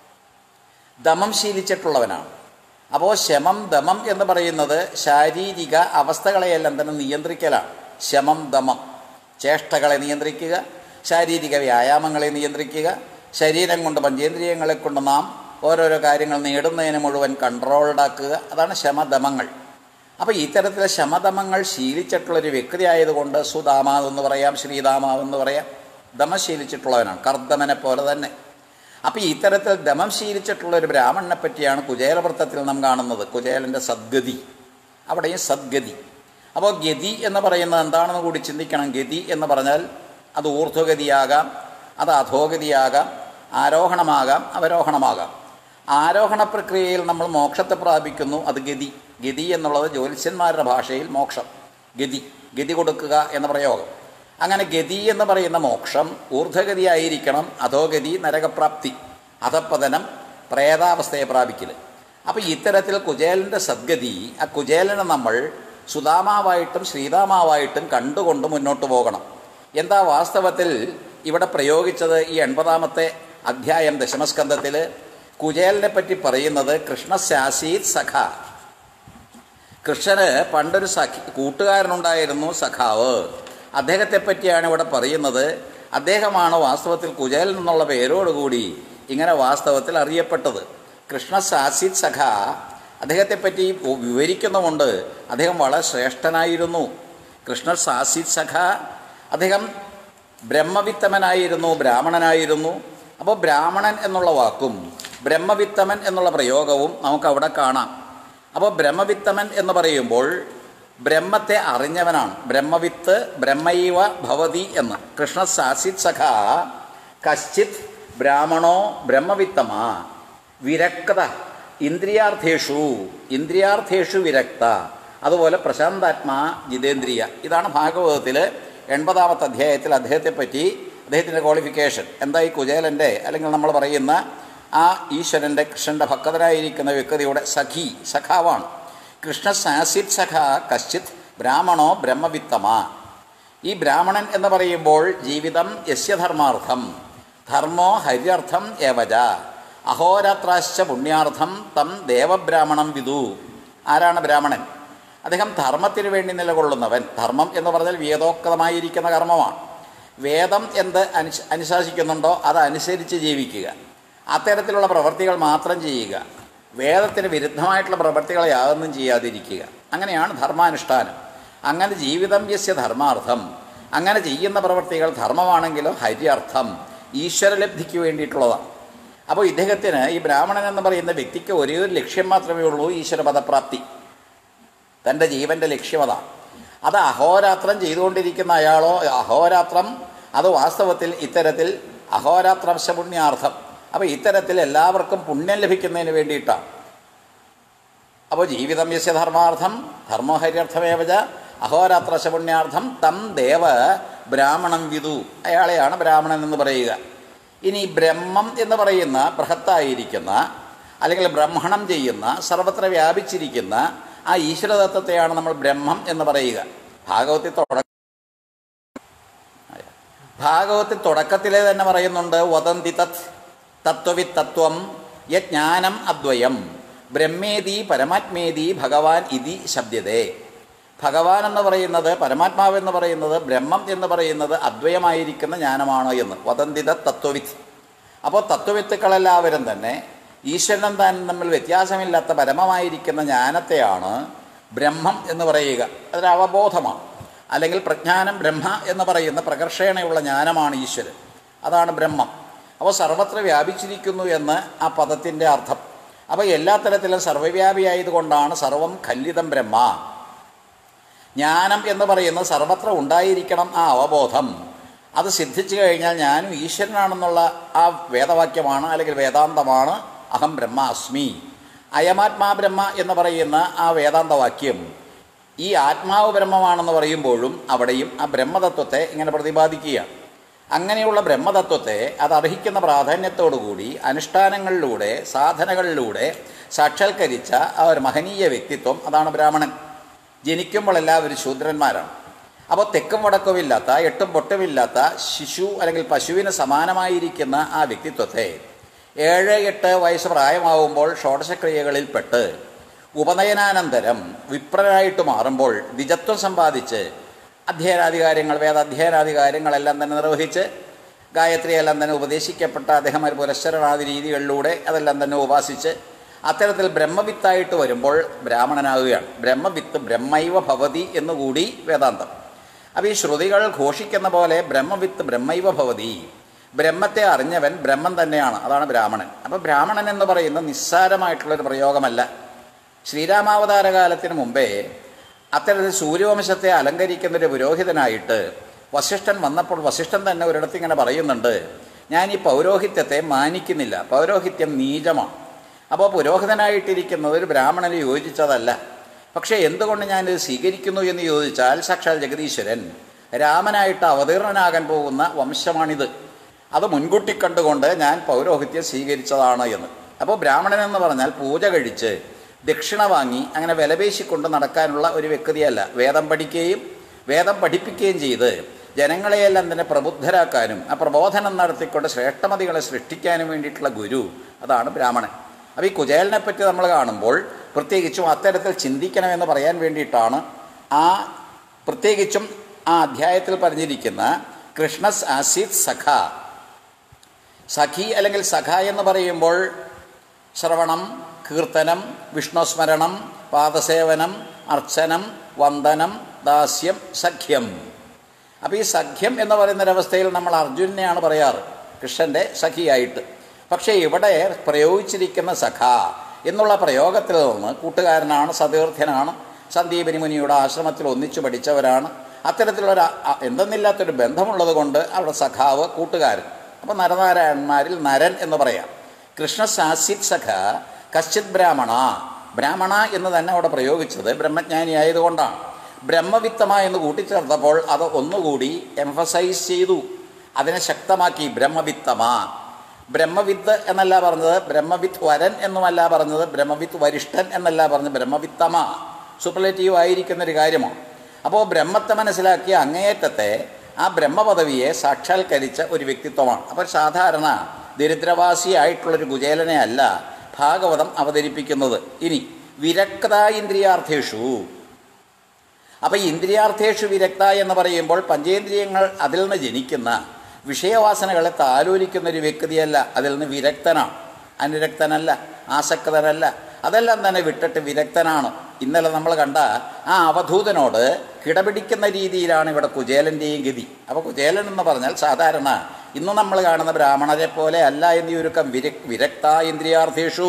ദമം ശീലിച്ചിട്ടുള്ളവനാണ് അപ്പോൾ ശമം ദമം എന്ന് പറയുന്നത് ശാരീരിക അവസ്ഥകളെയെല്ലാം തന്നെ നിയന്ത്രിക്കലാണ് ശമം ദമം ചേഷ്ടകളെ നിയന്ത്രിക്കുക ശാരീരിക വ്യായാമങ്ങളെ നിയന്ത്രിക്കുക ശരീരം കൊണ്ട് പഞ്ചേന്ദ്രിയങ്ങളെ കൊണ്ട് നാം ഓരോരോ കാര്യങ്ങൾ നേടുന്നതിന് മുഴുവൻ കൺട്രോൾഡാക്കുക അതാണ് ശമദമങ്ങൾ അപ്പോൾ ഇത്തരത്തിലെ ശമദമങ്ങൾ ശീലിച്ചിട്ടുള്ളൊരു വ്യക്തി ആയതുകൊണ്ട് സുദാമാവ് എന്ന് പറയാം ശ്രീതാമാവ് എന്ന് പറയാം ദമം ശീലിച്ചിട്ടുള്ളവനാണ് കർദ്ദമനെ പോലെ തന്നെ അപ്പോൾ ഇത്തരത്തിൽ ദമം ശീലിച്ചിട്ടുള്ള ഒരു ബ്രാഹ്മണനെ പറ്റിയാണ് കുചേലവൃത്തത്തിൽ നാം കാണുന്നത് കുചേലൻ്റെ സദ്ഗതി അവിടെയും സദ്ഗതി അപ്പോൾ ഗതി എന്ന് പറയുന്നത് എന്താണെന്ന് കൂടി ചിന്തിക്കണം ഗതി എന്ന് പറഞ്ഞാൽ അത് ഊർധ്വഗതിയാകാം അത് അധോഗതിയാകാം ആരോഹണമാകാം അവരോഹണമാകാം ആരോഹണ പ്രക്രിയയിൽ നമ്മൾ മോക്ഷത്തെ പ്രാപിക്കുന്നു അത് ഗതി ഗതി എന്നുള്ളത് ജ്യോത്സ്യന്മാരുടെ ഭാഷയിൽ മോക്ഷം ഗതി ഗതി കൊടുക്കുക എന്ന പ്രയോഗം അങ്ങനെ ഗതി എന്ന് പറയുന്ന മോക്ഷം ഊർധ്വഗതിയായിരിക്കണം അധോഗതി നരകപ്രാപ്തി അധപ്പതനം പ്രേതാവസ്ഥയെ പ്രാപിക്കൽ അപ്പോൾ ഇത്തരത്തിൽ കുചേലൻ്റെ സദ്ഗതി ആ കുചേലനെ നമ്മൾ സുധാമാവായിട്ടും ശ്രീതാമാവായിട്ടും കണ്ടുകൊണ്ട് മുന്നോട്ട് പോകണം എന്താ വാസ്തവത്തിൽ ഇവിടെ പ്രയോഗിച്ചത് ഈ എൺപതാമത്തെ അധ്യായം ദശമസ്കന്ധത്തിൽ കുചേലനെ പറ്റി പറയുന്നത് കൃഷ്ണശാസീത് സഖ കൃഷ്ണന് പണ്ടൊരു സഖി കൂട്ടുകാരനുണ്ടായിരുന്നു സഖാവ് അദ്ദേഹത്തെ പറ്റിയാണ് ഇവിടെ പറയുന്നത് അദ്ദേഹമാണ് വാസ്തവത്തിൽ കുചേലൻ എന്നുള്ള പേരോടുകൂടി ഇങ്ങനെ വാസ്തവത്തിൽ അറിയപ്പെട്ടത് കൃഷ്ണശാസിത് സഖ അദ്ദേഹത്തെപ്പറ്റി വിവരിക്കുന്നുമുണ്ട് അദ്ദേഹം വളരെ ശ്രേഷ്ഠനായിരുന്നു കൃഷ്ണ സാസിത് സഖ അദ്ദേഹം ബ്രഹ്മവിത്തമനായിരുന്നു ബ്രാഹ്മണനായിരുന്നു അപ്പോൾ ബ്രാഹ്മണൻ എന്നുള്ള വാക്കും ബ്രഹ്മവിത്തമൻ എന്നുള്ള പ്രയോഗവും നമുക്ക് അവിടെ കാണാം അപ്പോൾ ബ്രഹ്മവിത്തമൻ എന്ന് പറയുമ്പോൾ ബ്രഹ്മത്തെ അറിഞ്ഞവനാണ് ബ്രഹ്മവിത്ത് ബ്രഹ്മൈവ ഭവതി എന്ന് കൃഷ്ണ സാസിത് സഖ കശ്ചിത് ബ്രാഹ്മണോ ബ്രഹ്മവിത്തമ വിരക്ത ഇന്ദ്രിയാർത്ഥേഷു ഇന്ദ്രിയാർത്ഥേഷു വിരക്ത അതുപോലെ പ്രശാന്താത്മാ ജിതേന്ദ്രിയ ഇതാണ് ഭാഗവതത്തിൽ എൺപതാമത്തെ അധ്യായത്തിൽ അദ്ദേഹത്തെ പറ്റി അദ്ദേഹത്തിൻ്റെ ക്വാളിഫിക്കേഷൻ എന്താ ഈ കുചേലൻ്റെ അല്ലെങ്കിൽ നമ്മൾ പറയുന്ന ആ ഈശ്വരൻ്റെ കൃഷ്ണൻ്റെ ഭക്തനായിരിക്കുന്ന വ്യക്തിയുടെ സഖി സഖാവാണ് കൃഷ്ണ സാസിത് സഖ കശ്ചിത് ബ്രാഹ്മണോ ബ്രഹ്മവിത്തമ ഈ ബ്രാഹ്മണൻ എന്ന് പറയുമ്പോൾ ജീവിതം യസ്യധർമാർത്ഥം ധർമ്മോ ഹര്യർത്ഥം ഏവജ അഹോരാത്രാശ്ച പുണ്യാർത്ഥം തം ദേവബ്രാഹ്മണം വിദു ആരാണ് ബ്രാഹ്മണൻ അദ്ദേഹം ധർമ്മത്തിന് വേണ്ടി നിലകൊള്ളുന്നവൻ ധർമ്മം എന്ന് പറഞ്ഞാൽ വേദോക്തമായിരിക്കുന്ന കർമ്മമാണ് വേദം എന്ത് അനുശ അനുശാസിക്കുന്നുണ്ടോ അതനുസരിച്ച് ജീവിക്കുക അത്തരത്തിലുള്ള പ്രവൃത്തികൾ മാത്രം ചെയ്യുക വേദത്തിന് വിരുദ്ധമായിട്ടുള്ള പ്രവൃത്തികളെ യാതൊന്നും ചെയ്യാതിരിക്കുക അങ്ങനെയാണ് ധർമാനുഷ്ഠാനം അങ്ങനെ ജീവിതം യസ്യ ധർമാർത്ഥം അങ്ങനെ ചെയ്യുന്ന പ്രവൃത്തികൾ ധർമ്മമാണെങ്കിലോ ഹര്യർത്ഥം ഈശ്വരലബ്ധിക്ക് വേണ്ടിയിട്ടുള്ളതാണ് അപ്പോൾ ഇദ്ദേഹത്തിന് ഈ ബ്രാഹ്മണൻ എന്ന് പറയുന്ന വ്യക്തിക്ക് ഒരേ ഒരു ലക്ഷ്യം മാത്രമേ ഉള്ളൂ ഈശ്വരപദപ്രാപ്തി തൻ്റെ ജീവൻ്റെ ലക്ഷ്യം അതാണ് അത് അഹോരാത്രം ചെയ്തുകൊണ്ടിരിക്കുന്ന അയാളോ അഹോരാത്രം അത് വാസ്തവത്തിൽ ഇത്തരത്തിൽ അഹോരാത്രംശ പുണ്യാർത്ഥം അപ്പോൾ ഇത്തരത്തിൽ എല്ലാവർക്കും പുണ്യം ലഭിക്കുന്നതിന് വേണ്ടിയിട്ടാണ് അപ്പോൾ ജീവിതം യസ്യ ധർമാർത്ഥം ധർമ്മഹര്യർത്ഥമേവച അഹോരാത്രശ പുണ്യാർത്ഥം തം ദേവ ബ്രാഹ്മണം വിദു അയാളെയാണ് ബ്രാഹ്മണൻ എന്ന് പറയുക ഇനി ബ്രഹ്മം എന്ന് പറയുന്ന ബൃഹത്തായിരിക്കുന്ന അല്ലെങ്കിൽ ബ്രഹ്മണം ചെയ്യുന്ന സർവത്ര വ്യാപിച്ചിരിക്കുന്ന ആ ഈശ്വരതത്വത്തെയാണ് നമ്മൾ ബ്രഹ്മം എന്ന് പറയുക ഭാഗവത്തിൽ തുടക്ക ഭാഗവത്തിൽ തുടക്കത്തിലെ തന്നെ പറയുന്നുണ്ട് വദന്തി തത് തത്വവിത് തത്വം യജ്ഞാനം അദ്വയം ബ്രഹ്മേതി പരമാത്മേതി ഭഗവാൻ ഇതി ശബ്ദതേ ഭഗവാൻ എന്ന് പറയുന്നത് പരമാത്മാവ് എന്ന് പറയുന്നത് ബ്രഹ്മം എന്ന് പറയുന്നത് അദ്വയമായിരിക്കുന്ന ജ്ഞാനമാണ് എന്ന് വദന്തിത തത്വവിത്ത് അപ്പോൾ തത്വവിത്തുക്കളെല്ലാവരും തന്നെ ഈശ്വരനും താൻ തമ്മിൽ വ്യത്യാസമില്ലാത്ത പരമമായിരിക്കുന്ന ജ്ഞാനത്തെയാണ് ബ്രഹ്മം എന്ന് പറയുക അതൊരു അവബോധമാണ് അല്ലെങ്കിൽ പ്രജ്ഞാനം ബ്രഹ്മ എന്ന് പറയുന്ന പ്രകർഷേണയുള്ള ജ്ഞാനമാണ് ഈശ്വരൻ അതാണ് ബ്രഹ്മം അപ്പോൾ സർവത്ര വ്യാപിച്ചിരിക്കുന്നു എന്ന് ആ പദത്തിൻ്റെ അർത്ഥം അപ്പോൾ എല്ലാ തരത്തിലും സർവ്വവ്യാപിയായതുകൊണ്ടാണ് സർവം ഖല്ലിതം ബ്രഹ്മ ജ്ഞാനം എന്ന് പറയുന്നത് സർവത്ര ഉണ്ടായിരിക്കണം ആ അവബോധം അത് സിദ്ധിച്ചു കഴിഞ്ഞാൽ ഞാനും ഈശ്വരനാണെന്നുള്ള ആ വേദവാക്യമാണ് അല്ലെങ്കിൽ വേദാന്തമാണ് അഹം ബ്രഹ്മാസ്മി അയമാത്മാ ബ്രഹ്മ എന്ന് പറയുന്ന ആ വേദാന്തവാക്യം ഈ ആത്മാവ് ബ്രഹ്മമാണെന്ന് പറയുമ്പോഴും അവിടെയും ആ ബ്രഹ്മതത്വത്തെ ഇങ്ങനെ പ്രതിപാദിക്കുകയാണ് അങ്ങനെയുള്ള ബ്രഹ്മതത്വത്തെ അത് അർഹിക്കുന്ന പ്രാധാന്യത്തോടുകൂടി അനുഷ്ഠാനങ്ങളിലൂടെ സാധനകളിലൂടെ സാക്ഷാത്കരിച്ച ആ ഒരു മഹനീയ വ്യക്തിത്വം അതാണ് ബ്രാഹ്മണൻ ജനിക്കുമ്പോൾ എല്ലാവരും ശൂദ്രന്മാരാണ് അപ്പോൾ തെക്കും വടക്കുമില്ലാത്ത എട്ടും പൊട്ടുമില്ലാത്ത ശിശു അല്ലെങ്കിൽ പശുവിന് സമാനമായിരിക്കുന്ന ആ വ്യക്തിത്വത്തെ ഏഴ് എട്ട് വയസ്സ് പ്രായമാവുമ്പോൾ ഷോഡശക്രിയകളിൽപ്പെട്ട് ഉപനയനാനന്തരം വിപ്രനായിട്ട് മാറുമ്പോൾ ദ്വിജത്വം സമ്പാദിച്ച് അധ്യയനാധികാരങ്ങൾ വേദാധ്യയനാധികാരങ്ങളെല്ലാം തന്നെ നിർവഹിച്ച് ഗായത്രിയെല്ലാം തന്നെ ഉപദേശിക്കപ്പെട്ട അദ്ദേഹം ഒരു പുരസ്സരണാദി രീതികളിലൂടെ അതെല്ലാം തന്നെ ഉപാസിച്ച് അത്തരത്തിൽ ബ്രഹ്മവിത്തായിട്ട് വരുമ്പോൾ ബ്രാഹ്മണനാവുകയാണ് ബ്രഹ്മവിത്ത് ബ്രഹ്മൈവ ഭവതി എന്നുകൂടി വേദാന്തം അപ്പോൾ ഈ ശ്രുതികൾ ഘോഷിക്കുന്ന പോലെ ബ്രഹ്മവിത്ത് ബ്രഹ്മൈവ ഭവതി ബ്രഹ്മത്തെ അറിഞ്ഞവൻ ബ്രഹ്മം തന്നെയാണ് അതാണ് ബ്രാഹ്മണൻ അപ്പോൾ ബ്രാഹ്മണൻ എന്ന് പറയുന്നത് നിസ്സാരമായിട്ടുള്ളൊരു പ്രയോഗമല്ല ശ്രീരാമാവതാര കാലത്തിന് മുമ്പേ അത്തരത്തിൽ സൂര്യവംശത്തെ അലങ്കരിക്കുന്ന ഒരു പുരോഹിതനായിട്ട് വസിഷ്ഠൻ വന്നപ്പോൾ വസിഷ്ഠൻ തന്നെ ഒരിടത്ത് ഇങ്ങനെ പറയുന്നുണ്ട് ഞാൻ ഈ പൗരോഹിത്യത്തെ മാനിക്കുന്നില്ല പൗരോഹിത്യം നീചമാണ് അപ്പോൾ പുരോഹിതനായിട്ടിരിക്കുന്നത് ഒരു ബ്രാഹ്മണന് യോജിച്ചതല്ല പക്ഷേ എന്തുകൊണ്ട് ഞാനിത് സ്വീകരിക്കുന്നു എന്ന് ചോദിച്ചാൽ സാക്ഷാൽ ജഗദീശ്വരൻ രാമനായിട്ട് അവതീർണനാകാൻ പോകുന്ന വംശമാണിത് അത് മുൻകൂട്ടി കണ്ടുകൊണ്ട് ഞാൻ പൗരോഹിത്യം സ്വീകരിച്ചതാണ് എന്ന് അപ്പോൾ ബ്രാഹ്മണൻ എന്ന് പറഞ്ഞാൽ പൂജ കഴിച്ച് ദക്ഷിണ വാങ്ങി അങ്ങനെ വിലപേശിക്കൊണ്ട് നടക്കാനുള്ള ഒരു വ്യക്തിയല്ല വേദം പഠിക്കുകയും വേദം പഠിപ്പിക്കുകയും ചെയ്ത് ജനങ്ങളെയെല്ലാം തന്നെ പ്രബുദ്ധരാക്കാനും ആ പ്രബോധനം നടത്തിക്കൊണ്ട് ശ്രേഷ്ഠമതികളെ സൃഷ്ടിക്കാനും വേണ്ടിയിട്ടുള്ള ഗുരു അതാണ് ബ്രാഹ്മണൻ അപ്പോൾ ഈ കുചേലനെ പറ്റി നമ്മൾ കാണുമ്പോൾ പ്രത്യേകിച്ചും അത്തരത്തിൽ ചിന്തിക്കണമെന്ന് പറയാൻ വേണ്ടിയിട്ടാണ് ആ പ്രത്യേകിച്ചും ആ അധ്യായത്തിൽ പറഞ്ഞിരിക്കുന്ന കൃഷ്ണസ് ആസിത് സഖ സഖി അല്ലെങ്കിൽ സഖ എന്ന് പറയുമ്പോൾ ശ്രവണം കീർത്തനം വിഷ്ണുസ്മരണം പാദസേവനം അർച്ചനം വന്ദനം ദാസ്യം സഖ്യം അപ്പോൾ ഈ സഖ്യം എന്ന് പറയുന്നൊരവസ്ഥയിൽ നമ്മൾ അർജുനനെയാണ് പറയാറ് കൃഷ്ണൻ്റെ സഖിയായിട്ട് പക്ഷേ ഇവിടെ പ്രയോഗിച്ചിരിക്കുന്ന സഖ എന്നുള്ള പ്രയോഗത്തിൽ നിന്ന് കൂട്ടുകാരനാണ് സതീർത്ഥ്യനാണ് സന്ദീപനി മുനിയുടെ ആശ്രമത്തിൽ ഒന്നിച്ചു പഠിച്ചവരാണ് അത്തരത്തിലുള്ള എന്തെന്നില്ലാത്തൊരു ബന്ധമുള്ളത് കൊണ്ട് അവിടെ സഖാവ് കൂട്ടുകാരൻ അപ്പോൾ നരനാരായണന്മാരിൽ നരൻ എന്ന് പറയാം കൃഷ്ണ സാസിത് സഖ കശ്ചിത് ബ്രാഹ്മണ ബ്രാഹ്മണ എന്ന് തന്നെ അവിടെ പ്രയോഗിച്ചത് ബ്രഹ്മജ്ഞാനി ആയതുകൊണ്ടാണ് ബ്രഹ്മവിത്തമ എന്ന് കൂട്ടിച്ചേർത്തപ്പോൾ അത് ഒന്നുകൂടി എംഫസൈസ് ചെയ്തു അതിനെ ശക്തമാക്കി ബ്രഹ്മവിത്തമ ബ്രഹ്മവിത്ത് എന്നല്ല പറഞ്ഞത് ബ്രഹ്മവിത്ത് വരൻ എന്നുമല്ല പറഞ്ഞത് ബ്രഹ്മവിത്ത് വരിഷ്ഠൻ എന്നല്ല പറഞ്ഞത് ബ്രഹ്മവിത്തമ സൂപ്പർലേറ്റീവ് ആയിരിക്കുന്ന ഒരു കാര്യമാണ് അപ്പോൾ ബ്രഹ്മത്തെ മനസ്സിലാക്കിയ അങ്ങേയറ്റത്തെ ആ ബ്രഹ്മപദവിയെ സാക്ഷാത്കരിച്ച ഒരു വ്യക്തിത്വമാണ് അപ്പോൾ സാധാരണ ദരിദ്രവാസിയായിട്ടുള്ളൊരു കുചേലനെ അല്ല ഭാഗവതം അവതരിപ്പിക്കുന്നത് ഇനി വിരക്ത ഇന്ദ്രിയാർത്ഥേഷു അപ്പോൾ ഈ ഇന്ദ്രിയാർത്ഥേഷു വിരക്ത എന്ന് പറയുമ്പോൾ പഞ്ചേന്ദ്രിയങ്ങൾ അതിൽ നിന്ന് ജനിക്കുന്ന വിഷയവാസനകളെ താലോലിക്കുന്ന ഒരു വ്യക്തിയല്ല അതിൽ നിന്ന് വിരക്തനാണ് അനുരക്തനല്ല ആസക്തനല്ല അതെല്ലാം തന്നെ വിട്ടിട്ട് വിരക്തനാണ് ഇന്നലെ നമ്മൾ കണ്ട ആ അവധൂതനോട് കിടപിടിക്കുന്ന രീതിയിലാണ് ഇവിടെ കുചേലൻ്റെയും ഗതി അപ്പോൾ കുചേലൻ എന്ന് പറഞ്ഞാൽ സാധാരണ ഇന്ന് നമ്മൾ കാണുന്ന ബ്രാഹ്മണരെ പോലെ അല്ല എന്ന് ചുരുക്കം വിര വിരക്ത ഇന്ദ്രിയാർത്ഥേഷു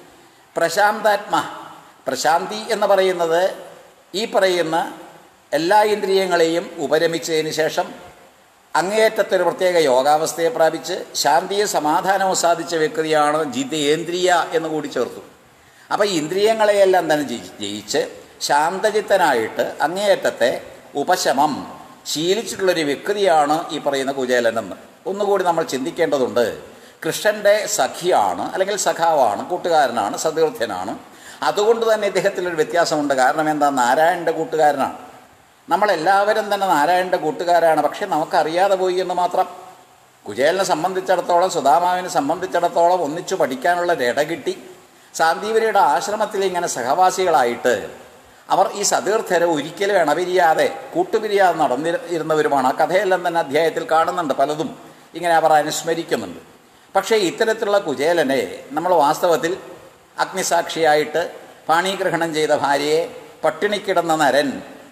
പ്രശാന്താത്മ പ്രശാന്തി എന്ന് പറയുന്നത് ഈ പറയുന്ന എല്ലാ ഇന്ദ്രിയങ്ങളെയും ഉപരമിച്ചതിന് ശേഷം അങ്ങേയറ്റത്തൊരു പ്രത്യേക യോഗാവസ്ഥയെ പ്രാപിച്ച് ശാന്തിയെ സമാധാനവും സാധിച്ച വ്യക്തിയാണ് ജിതേന്ദ്രിയ എന്ന് കൂടി ചേർത്തു അപ്പോൾ ഇന്ദ്രിയങ്ങളെയെല്ലാം തന്നെ ജയി- ജയിച്ച് ശാന്തചിത്തനായിട്ട് അങ്ങേയറ്റത്തെ ഉപശമം ശീലിച്ചിട്ടുള്ളൊരു വ്യക്തിയാണ് ഈ പറയുന്ന കുചേലനെന്ന് ഒന്നുകൂടി നമ്മൾ ചിന്തിക്കേണ്ടതുണ്ട് കൃഷ്ണൻ്റെ സഖിയാണ് അല്ലെങ്കിൽ സഖാവാണ് കൂട്ടുകാരനാണ് സതീർത്ഥ്യനാണ് അതുകൊണ്ട് തന്നെ ഇദ്ദേഹത്തിലൊരു വ്യത്യാസമുണ്ട് കാരണം എന്താ നാരായണൻ്റെ കൂട്ടുകാരനാണ് നമ്മളെല്ലാവരും തന്നെ നാരായണൻ്റെ കൂട്ടുകാരാണ് പക്ഷെ നമുക്കറിയാതെ പോയി എന്ന് മാത്രം കുചേലിനെ സംബന്ധിച്ചിടത്തോളം സുധാമാവിനെ സംബന്ധിച്ചിടത്തോളം ഒന്നിച്ചു പഠിക്കാനുള്ള ഇട കിട്ടി സാന്ദീപരിയുടെ ആശ്രമത്തിൽ ഇങ്ങനെ സഹവാസികളായിട്ട് അവർ ഈ സതീർത്ഥരെ ഒരിക്കലും ഇണപിരിയാതെ കൂട്ടുപിരിയാതെ നടന്നിരുന്നവരുമാണ് ആ കഥയെല്ലാം തന്നെ അധ്യായത്തിൽ കാണുന്നുണ്ട് പലതും ഇങ്ങനെ അവർ അനുസ്മരിക്കുന്നുണ്ട് പക്ഷേ ഇത്തരത്തിലുള്ള കുചേലനെ നമ്മൾ വാസ്തവത്തിൽ അഗ്നിസാക്ഷിയായിട്ട് പാണീഗ്രഹണം ചെയ്ത ഭാര്യയെ പട്ടിണിക്കിടന്ന നരൻ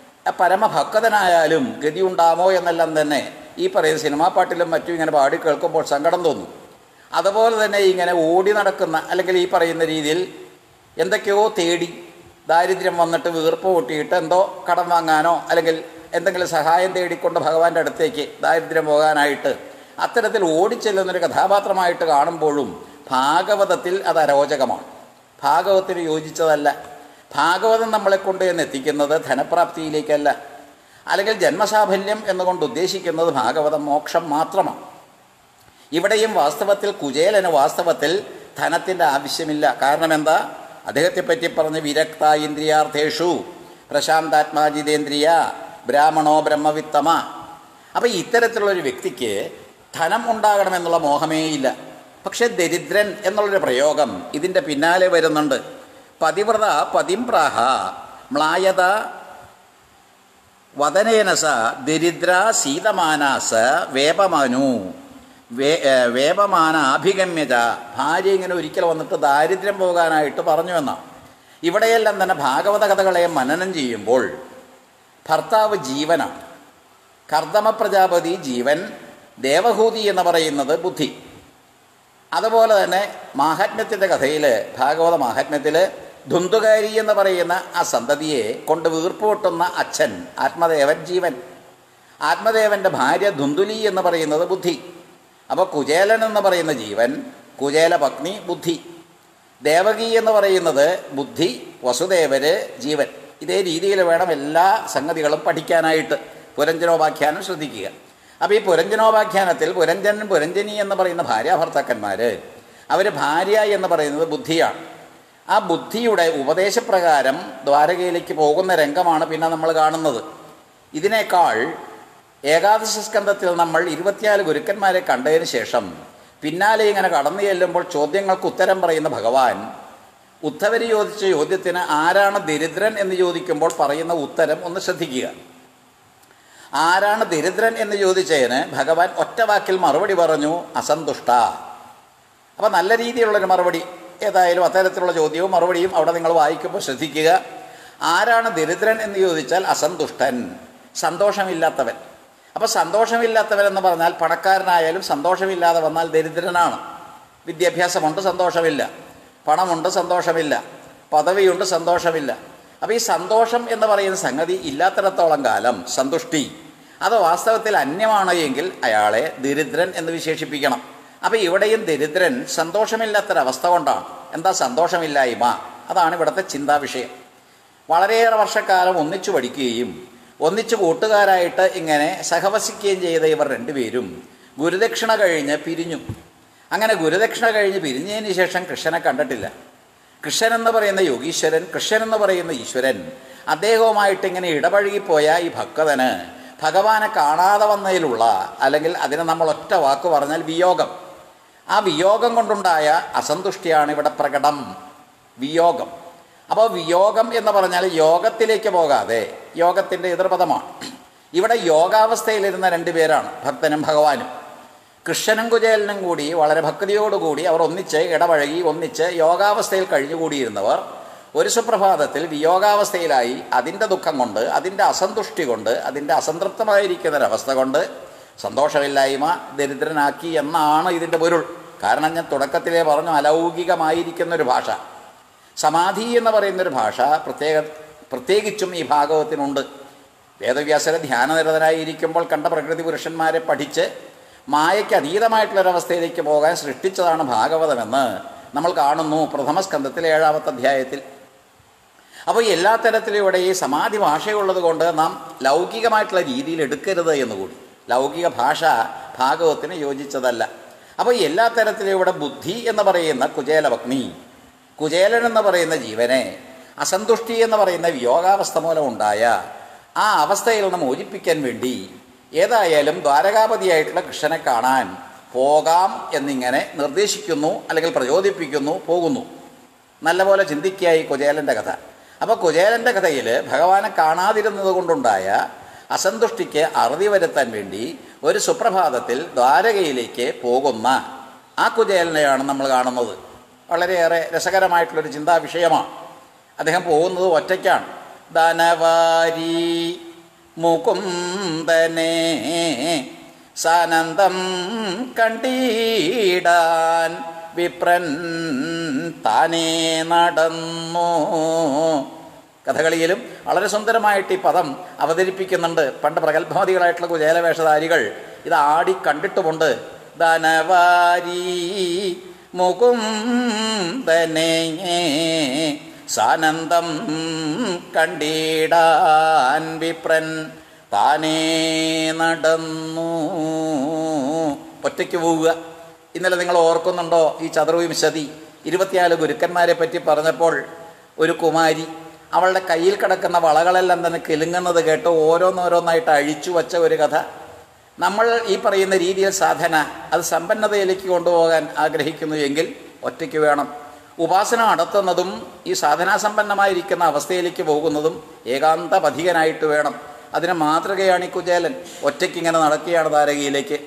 പരമഭക്തനായാലും ഗതിയുണ്ടാമോ എന്നെല്ലാം തന്നെ ഈ പറയുന്ന സിനിമാ പാട്ടിലും മറ്റും ഇങ്ങനെ പാടി കേൾക്കുമ്പോൾ സങ്കടം തോന്നും അതുപോലെ തന്നെ ഇങ്ങനെ ഓടി നടക്കുന്ന അല്ലെങ്കിൽ ഈ പറയുന്ന രീതിയിൽ എന്തൊക്കെയോ തേടി ദാരിദ്ര്യം വന്നിട്ട് വീർപ്പ് പൊട്ടിയിട്ട് എന്തോ കടം വാങ്ങാനോ അല്ലെങ്കിൽ എന്തെങ്കിലും സഹായം തേടിക്കൊണ്ട് ഭഗവാന്റെ അടുത്തേക്ക് ദാരിദ്ര്യം പോകാനായിട്ട് അത്തരത്തിൽ ഓടിച്ചെല്ലുന്നൊരു കഥാപാത്രമായിട്ട് കാണുമ്പോഴും ഭാഗവതത്തിൽ അത് അരോചകമാണ് ഭാഗവത്തിന് യോജിച്ചതല്ല ഭാഗവതം നമ്മളെ കൊണ്ട് എന്ന് എത്തിക്കുന്നത് ധനപ്രാപ്തിയിലേക്കല്ല അല്ലെങ്കിൽ ജന്മസാഫല്യം എന്നുകൊണ്ട് ഉദ്ദേശിക്കുന്നത് ഭാഗവതം മോക്ഷം മാത്രമാണ് ഇവിടെയും വാസ്തവത്തിൽ കുചേലന് വാസ്തവത്തിൽ ധനത്തിൻ്റെ ആവശ്യമില്ല കാരണം എന്താ അദ്ദേഹത്തെ പറ്റി പറഞ്ഞ് വിരക്ത ഇന്ദ്രിയാർത്ഥേഷു പ്രശാന്താത്മാ ജിതേന്ദ്രിയ ബ്രാഹ്മണോ ബ്രഹ്മവിത്തമ അപ്പം ഇത്തരത്തിലുള്ളൊരു വ്യക്തിക്ക് ധനം ഉണ്ടാകണമെന്നുള്ള മോഹമേ ഇല്ല പക്ഷെ ദരിദ്രൻ എന്നുള്ളൊരു പ്രയോഗം ഇതിൻ്റെ പിന്നാലെ വരുന്നുണ്ട് പതിവ്രത പതിംപ്രാഹ മ്ലായത വദനേനസ ദരിദ്ര ശീതമാനാസ വേപമനു വേ ഏ, വേപമാന അഭിഗമ്യത ഭാര്യ ഇങ്ങനെ ഒരിക്കൽ വന്നിട്ട് ദാരിദ്ര്യം പോകാനായിട്ട് പറഞ്ഞു എന്നാണ് ഇവിടെയെല്ലാം തന്നെ ഭാഗവത കഥകളെ മനനം ചെയ്യുമ്പോൾ ഭർത്താവ് ജീവനാണ് കർദമ പ്രജാപതി ജീവൻ ദേവഹൂതി എന്ന് പറയുന്നത് ബുദ്ധി അതുപോലെ തന്നെ മാഹാത്മ്യത്തിൻ്റെ കഥയിൽ ഭാഗവത മാഹാത്മ്യത്തിൽ ധുന്തുകാരി എന്ന് പറയുന്ന ആ സന്തതിയെ കൊണ്ട് വീർപ്പുകൊട്ടുന്ന അച്ഛൻ ആത്മദേവൻ ജീവൻ ആത്മദേവൻ്റെ ഭാര്യ ധുന്തുലി എന്ന് പറയുന്നത് ബുദ്ധി അപ്പോൾ കുചേലൻ എന്ന് പറയുന്ന ജീവൻ കുചേല പത്നി ബുദ്ധി ദേവകി എന്ന് പറയുന്നത് ബുദ്ധി വസുദേവര് ജീവൻ ഇതേ രീതിയിൽ വേണം എല്ലാ സംഗതികളും പഠിക്കാനായിട്ട് പുരഞ്ജനോപാഖ്യാനം ശ്രദ്ധിക്കുക അപ്പോൾ ഈ പുരഞ്ജനോപാഖ്യാനത്തിൽ പുരഞ്ജനൻ പുരഞ്ജനി എന്ന് പറയുന്ന ഭാര്യാഭർത്താക്കന്മാർ അവർ ഭാര്യ എന്ന് പറയുന്നത് ബുദ്ധിയാണ് ആ ബുദ്ധിയുടെ ഉപദേശപ്രകാരം ദ്വാരകയിലേക്ക് പോകുന്ന രംഗമാണ് പിന്നെ നമ്മൾ കാണുന്നത് ഇതിനേക്കാൾ ഏകാദശ സ്കന്ധത്തിൽ നമ്മൾ ഇരുപത്തിനാല് ഗുരുക്കന്മാരെ കണ്ടതിന് ശേഷം പിന്നാലെ ഇങ്ങനെ കടന്നു ചെല്ലുമ്പോൾ ചോദ്യങ്ങൾക്ക് ഉത്തരം പറയുന്ന ഭഗവാൻ ഉദ്ധവര് ചോദിച്ച ചോദ്യത്തിന് ആരാണ് ദരിദ്രൻ എന്ന് ചോദിക്കുമ്പോൾ പറയുന്ന ഉത്തരം ഒന്ന് ശ്രദ്ധിക്കുക ആരാണ് ദരിദ്രൻ എന്ന് ചോദിച്ചതിന് ഭഗവാൻ ഒറ്റ വാക്കിൽ മറുപടി പറഞ്ഞു അസന്തുഷ്ട അപ്പോൾ നല്ല രീതിയിലുള്ളൊരു മറുപടി ഏതായാലും അത്തരത്തിലുള്ള ചോദ്യവും മറുപടിയും അവിടെ നിങ്ങൾ വായിക്കുമ്പോൾ ശ്രദ്ധിക്കുക ആരാണ് ദരിദ്രൻ എന്ന് ചോദിച്ചാൽ അസന്തുഷ്ടൻ സന്തോഷമില്ലാത്തവൻ അപ്പോൾ സന്തോഷമില്ലാത്തവൻ എന്ന് പറഞ്ഞാൽ പണക്കാരനായാലും സന്തോഷമില്ലാതെ വന്നാൽ ദരിദ്രനാണ് വിദ്യാഭ്യാസമുണ്ട് സന്തോഷമില്ല പണമുണ്ട് സന്തോഷമില്ല പദവിയുണ്ട് സന്തോഷമില്ല അപ്പോൾ ഈ സന്തോഷം എന്ന് പറയുന്ന സംഗതി ഇല്ലാത്തിടത്തോളം കാലം സന്തുഷ്ടി അത് വാസ്തവത്തിൽ അന്യമാണ് എങ്കിൽ അയാളെ ദരിദ്രൻ എന്ന് വിശേഷിപ്പിക്കണം അപ്പോൾ ഇവിടെയും ദരിദ്രൻ സന്തോഷമില്ലാത്തൊരവസ്ഥ കൊണ്ടാണ് എന്താ സന്തോഷമില്ലായ്മ അതാണ് ഇവിടുത്തെ ചിന്താ വിഷയം വളരെയേറെ വർഷക്കാലം ഒന്നിച്ചു പഠിക്കുകയും ഒന്നിച്ചു കൂട്ടുകാരായിട്ട് ഇങ്ങനെ സഹവസിക്കുകയും ചെയ്ത ഇവർ രണ്ടുപേരും ഗുരുദക്ഷിണ കഴിഞ്ഞ് പിരിഞ്ഞു അങ്ങനെ ഗുരുദക്ഷിണ കഴിഞ്ഞ് പിരിഞ്ഞതിന് ശേഷം കൃഷ്ണനെ കണ്ടിട്ടില്ല കൃഷ്ണൻ എന്ന് പറയുന്ന യോഗീശ്വരൻ കൃഷ്ണൻ എന്ന് പറയുന്ന ഈശ്വരൻ അദ്ദേഹവുമായിട്ട് ഇങ്ങനെ ഇടപഴകിപ്പോയ ഈ ഭക്തന് ഭഗവാനെ കാണാതെ വന്നതിലുള്ള അല്ലെങ്കിൽ അതിനെ നമ്മൾ ഒറ്റ വാക്ക് പറഞ്ഞാൽ വിയോഗം ആ വിയോഗം കൊണ്ടുണ്ടായ അസന്തുഷ്ടിയാണ് ഇവിടെ പ്രകടം വിയോഗം അപ്പോൾ വിയോഗം എന്ന് പറഞ്ഞാൽ യോഗത്തിലേക്ക് പോകാതെ യോഗത്തിൻ്റെ എതിർപദമാണ് ഇവിടെ യോഗാവസ്ഥയിലിരുന്ന രണ്ടുപേരാണ് ഭക്തനും ഭഗവാനും കൃഷ്ണനും കുചേലനും കൂടി വളരെ ഭക്തിയോടുകൂടി അവർ ഒന്നിച്ച് ഇടപഴകി ഒന്നിച്ച് യോഗാവസ്ഥയിൽ കഴിഞ്ഞുകൂടിയിരുന്നവർ ഒരു സുപ്രഭാതത്തിൽ വിയോഗാവസ്ഥയിലായി അതിൻ്റെ ദുഃഖം കൊണ്ട് അതിൻ്റെ അസന്തുഷ്ടി കൊണ്ട് അതിൻ്റെ അസംതൃപ്തമായിരിക്കുന്ന ഒരവസ്ഥ കൊണ്ട് സന്തോഷമില്ലായ്മ ദരിദ്രനാക്കി എന്നാണ് ഇതിൻ്റെ പൊരുൾ കാരണം ഞാൻ തുടക്കത്തിലേ പറഞ്ഞു അലൗകികമായിരിക്കുന്ന ഒരു ഭാഷ സമാധി എന്ന് പറയുന്നൊരു ഭാഷ പ്രത്യേക പ്രത്യേകിച്ചും ഈ ഭാഗവത്തിനുണ്ട് വേദവ്യാസരെ ധ്യാനനിരതനായിരിക്കുമ്പോൾ കണ്ട പ്രകൃതി പുരുഷന്മാരെ പഠിച്ച് മായയ്ക്ക് അതീതമായിട്ടുള്ളൊരവസ്ഥയിലേക്ക് പോകാൻ സൃഷ്ടിച്ചതാണ് ഭാഗവതമെന്ന് നമ്മൾ കാണുന്നു പ്രഥമ സ്കന്ധത്തിലെ ഏഴാമത്തെ അധ്യായത്തിൽ അപ്പോൾ എല്ലാ തരത്തിലൂടെ ഈ സമാധി ഭാഷയുള്ളത് കൊണ്ട് നാം ലൗകികമായിട്ടുള്ള രീതിയിൽ എടുക്കരുത് എന്നുകൂടി ലൗകിക ഭാഷ ഭാഗവത്തിന് യോജിച്ചതല്ല അപ്പോൾ എല്ലാ തരത്തിലൂടെ ബുദ്ധി എന്ന് പറയുന്ന കുചേലഭഗ്നി കുചേലൻ എന്ന് പറയുന്ന ജീവനെ അസന്തുഷ്ടി എന്ന് പറയുന്ന വിയോഗാവസ്ഥ മൂലം ഉണ്ടായ ആ അവസ്ഥയിൽ നിന്ന് മോചിപ്പിക്കാൻ വേണ്ടി ഏതായാലും ദ്വാരകാപതിയായിട്ടുള്ള കൃഷ്ണനെ കാണാൻ പോകാം എന്നിങ്ങനെ നിർദ്ദേശിക്കുന്നു അല്ലെങ്കിൽ പ്രചോദിപ്പിക്കുന്നു പോകുന്നു നല്ലപോലെ ചിന്തിക്കുക ഈ കുചേലൻ്റെ കഥ അപ്പോൾ കുചേലൻ്റെ കഥയിൽ ഭഗവാനെ കാണാതിരുന്നത് കൊണ്ടുണ്ടായ അസന്തുഷ്ടിക്ക് അറുതി വരുത്താൻ വേണ്ടി ഒരു സുപ്രഭാതത്തിൽ ദ്വാരകയിലേക്ക് പോകുന്ന ആ കുചേലനെയാണ് നമ്മൾ കാണുന്നത് വളരെയേറെ രസകരമായിട്ടുള്ളൊരു ചിന്താ വിഷയമാണ് അദ്ദേഹം പോകുന്നത് ഒറ്റയ്ക്കാണ് ധനവാരി മുകുന്ദനെ സാനന്ദം കണ്ടീടാൻ വിപ്രൻ താനേ നടന്നു കഥകളിയിലും വളരെ സുന്ദരമായിട്ട് ഈ പദം അവതരിപ്പിക്കുന്നുണ്ട് പണ്ട് പ്രഗത്ഭമതികളായിട്ടുള്ള കുചേലവേഷധാരികൾ ഇത് ആടി കണ്ടിട്ടുമുണ്ട് ധനവാരി മുകുന്ദനെ സാനന്ദം കണ്ടിടാൻ വിപ്രൻ താനേ നടന്നു ഒറ്റയ്ക്ക് പോവുക ഇന്നലെ നിങ്ങൾ ഓർക്കുന്നുണ്ടോ ഈ ചതുർവിംശതി ഇരുപത്തിനാല് ഗുരുക്കന്മാരെ പറ്റി പറഞ്ഞപ്പോൾ ഒരു കുമാരി അവളുടെ കയ്യിൽ കിടക്കുന്ന വളകളെല്ലാം തന്നെ കിലുങ്ങുന്നത് കേട്ട് ഓരോന്നോരോന്നായിട്ട് അഴിച്ചു വച്ച ഒരു കഥ നമ്മൾ ഈ പറയുന്ന രീതിയിൽ സാധന അത് സമ്പന്നതയിലേക്ക് കൊണ്ടുപോകാൻ ആഗ്രഹിക്കുന്നു എങ്കിൽ ഒറ്റയ്ക്ക് വേണം ഉപാസന നടത്തുന്നതും ഈ സാധനാസമ്പന്നമായിരിക്കുന്ന അവസ്ഥയിലേക്ക് പോകുന്നതും ഏകാന്ത പഥികനായിട്ട് വേണം അതിന് മാതൃകയാണ് ഈ കുചേലൻ ഒറ്റയ്ക്ക് ഇങ്ങനെ നടക്കുകയാണ് താരകയിലേക്ക്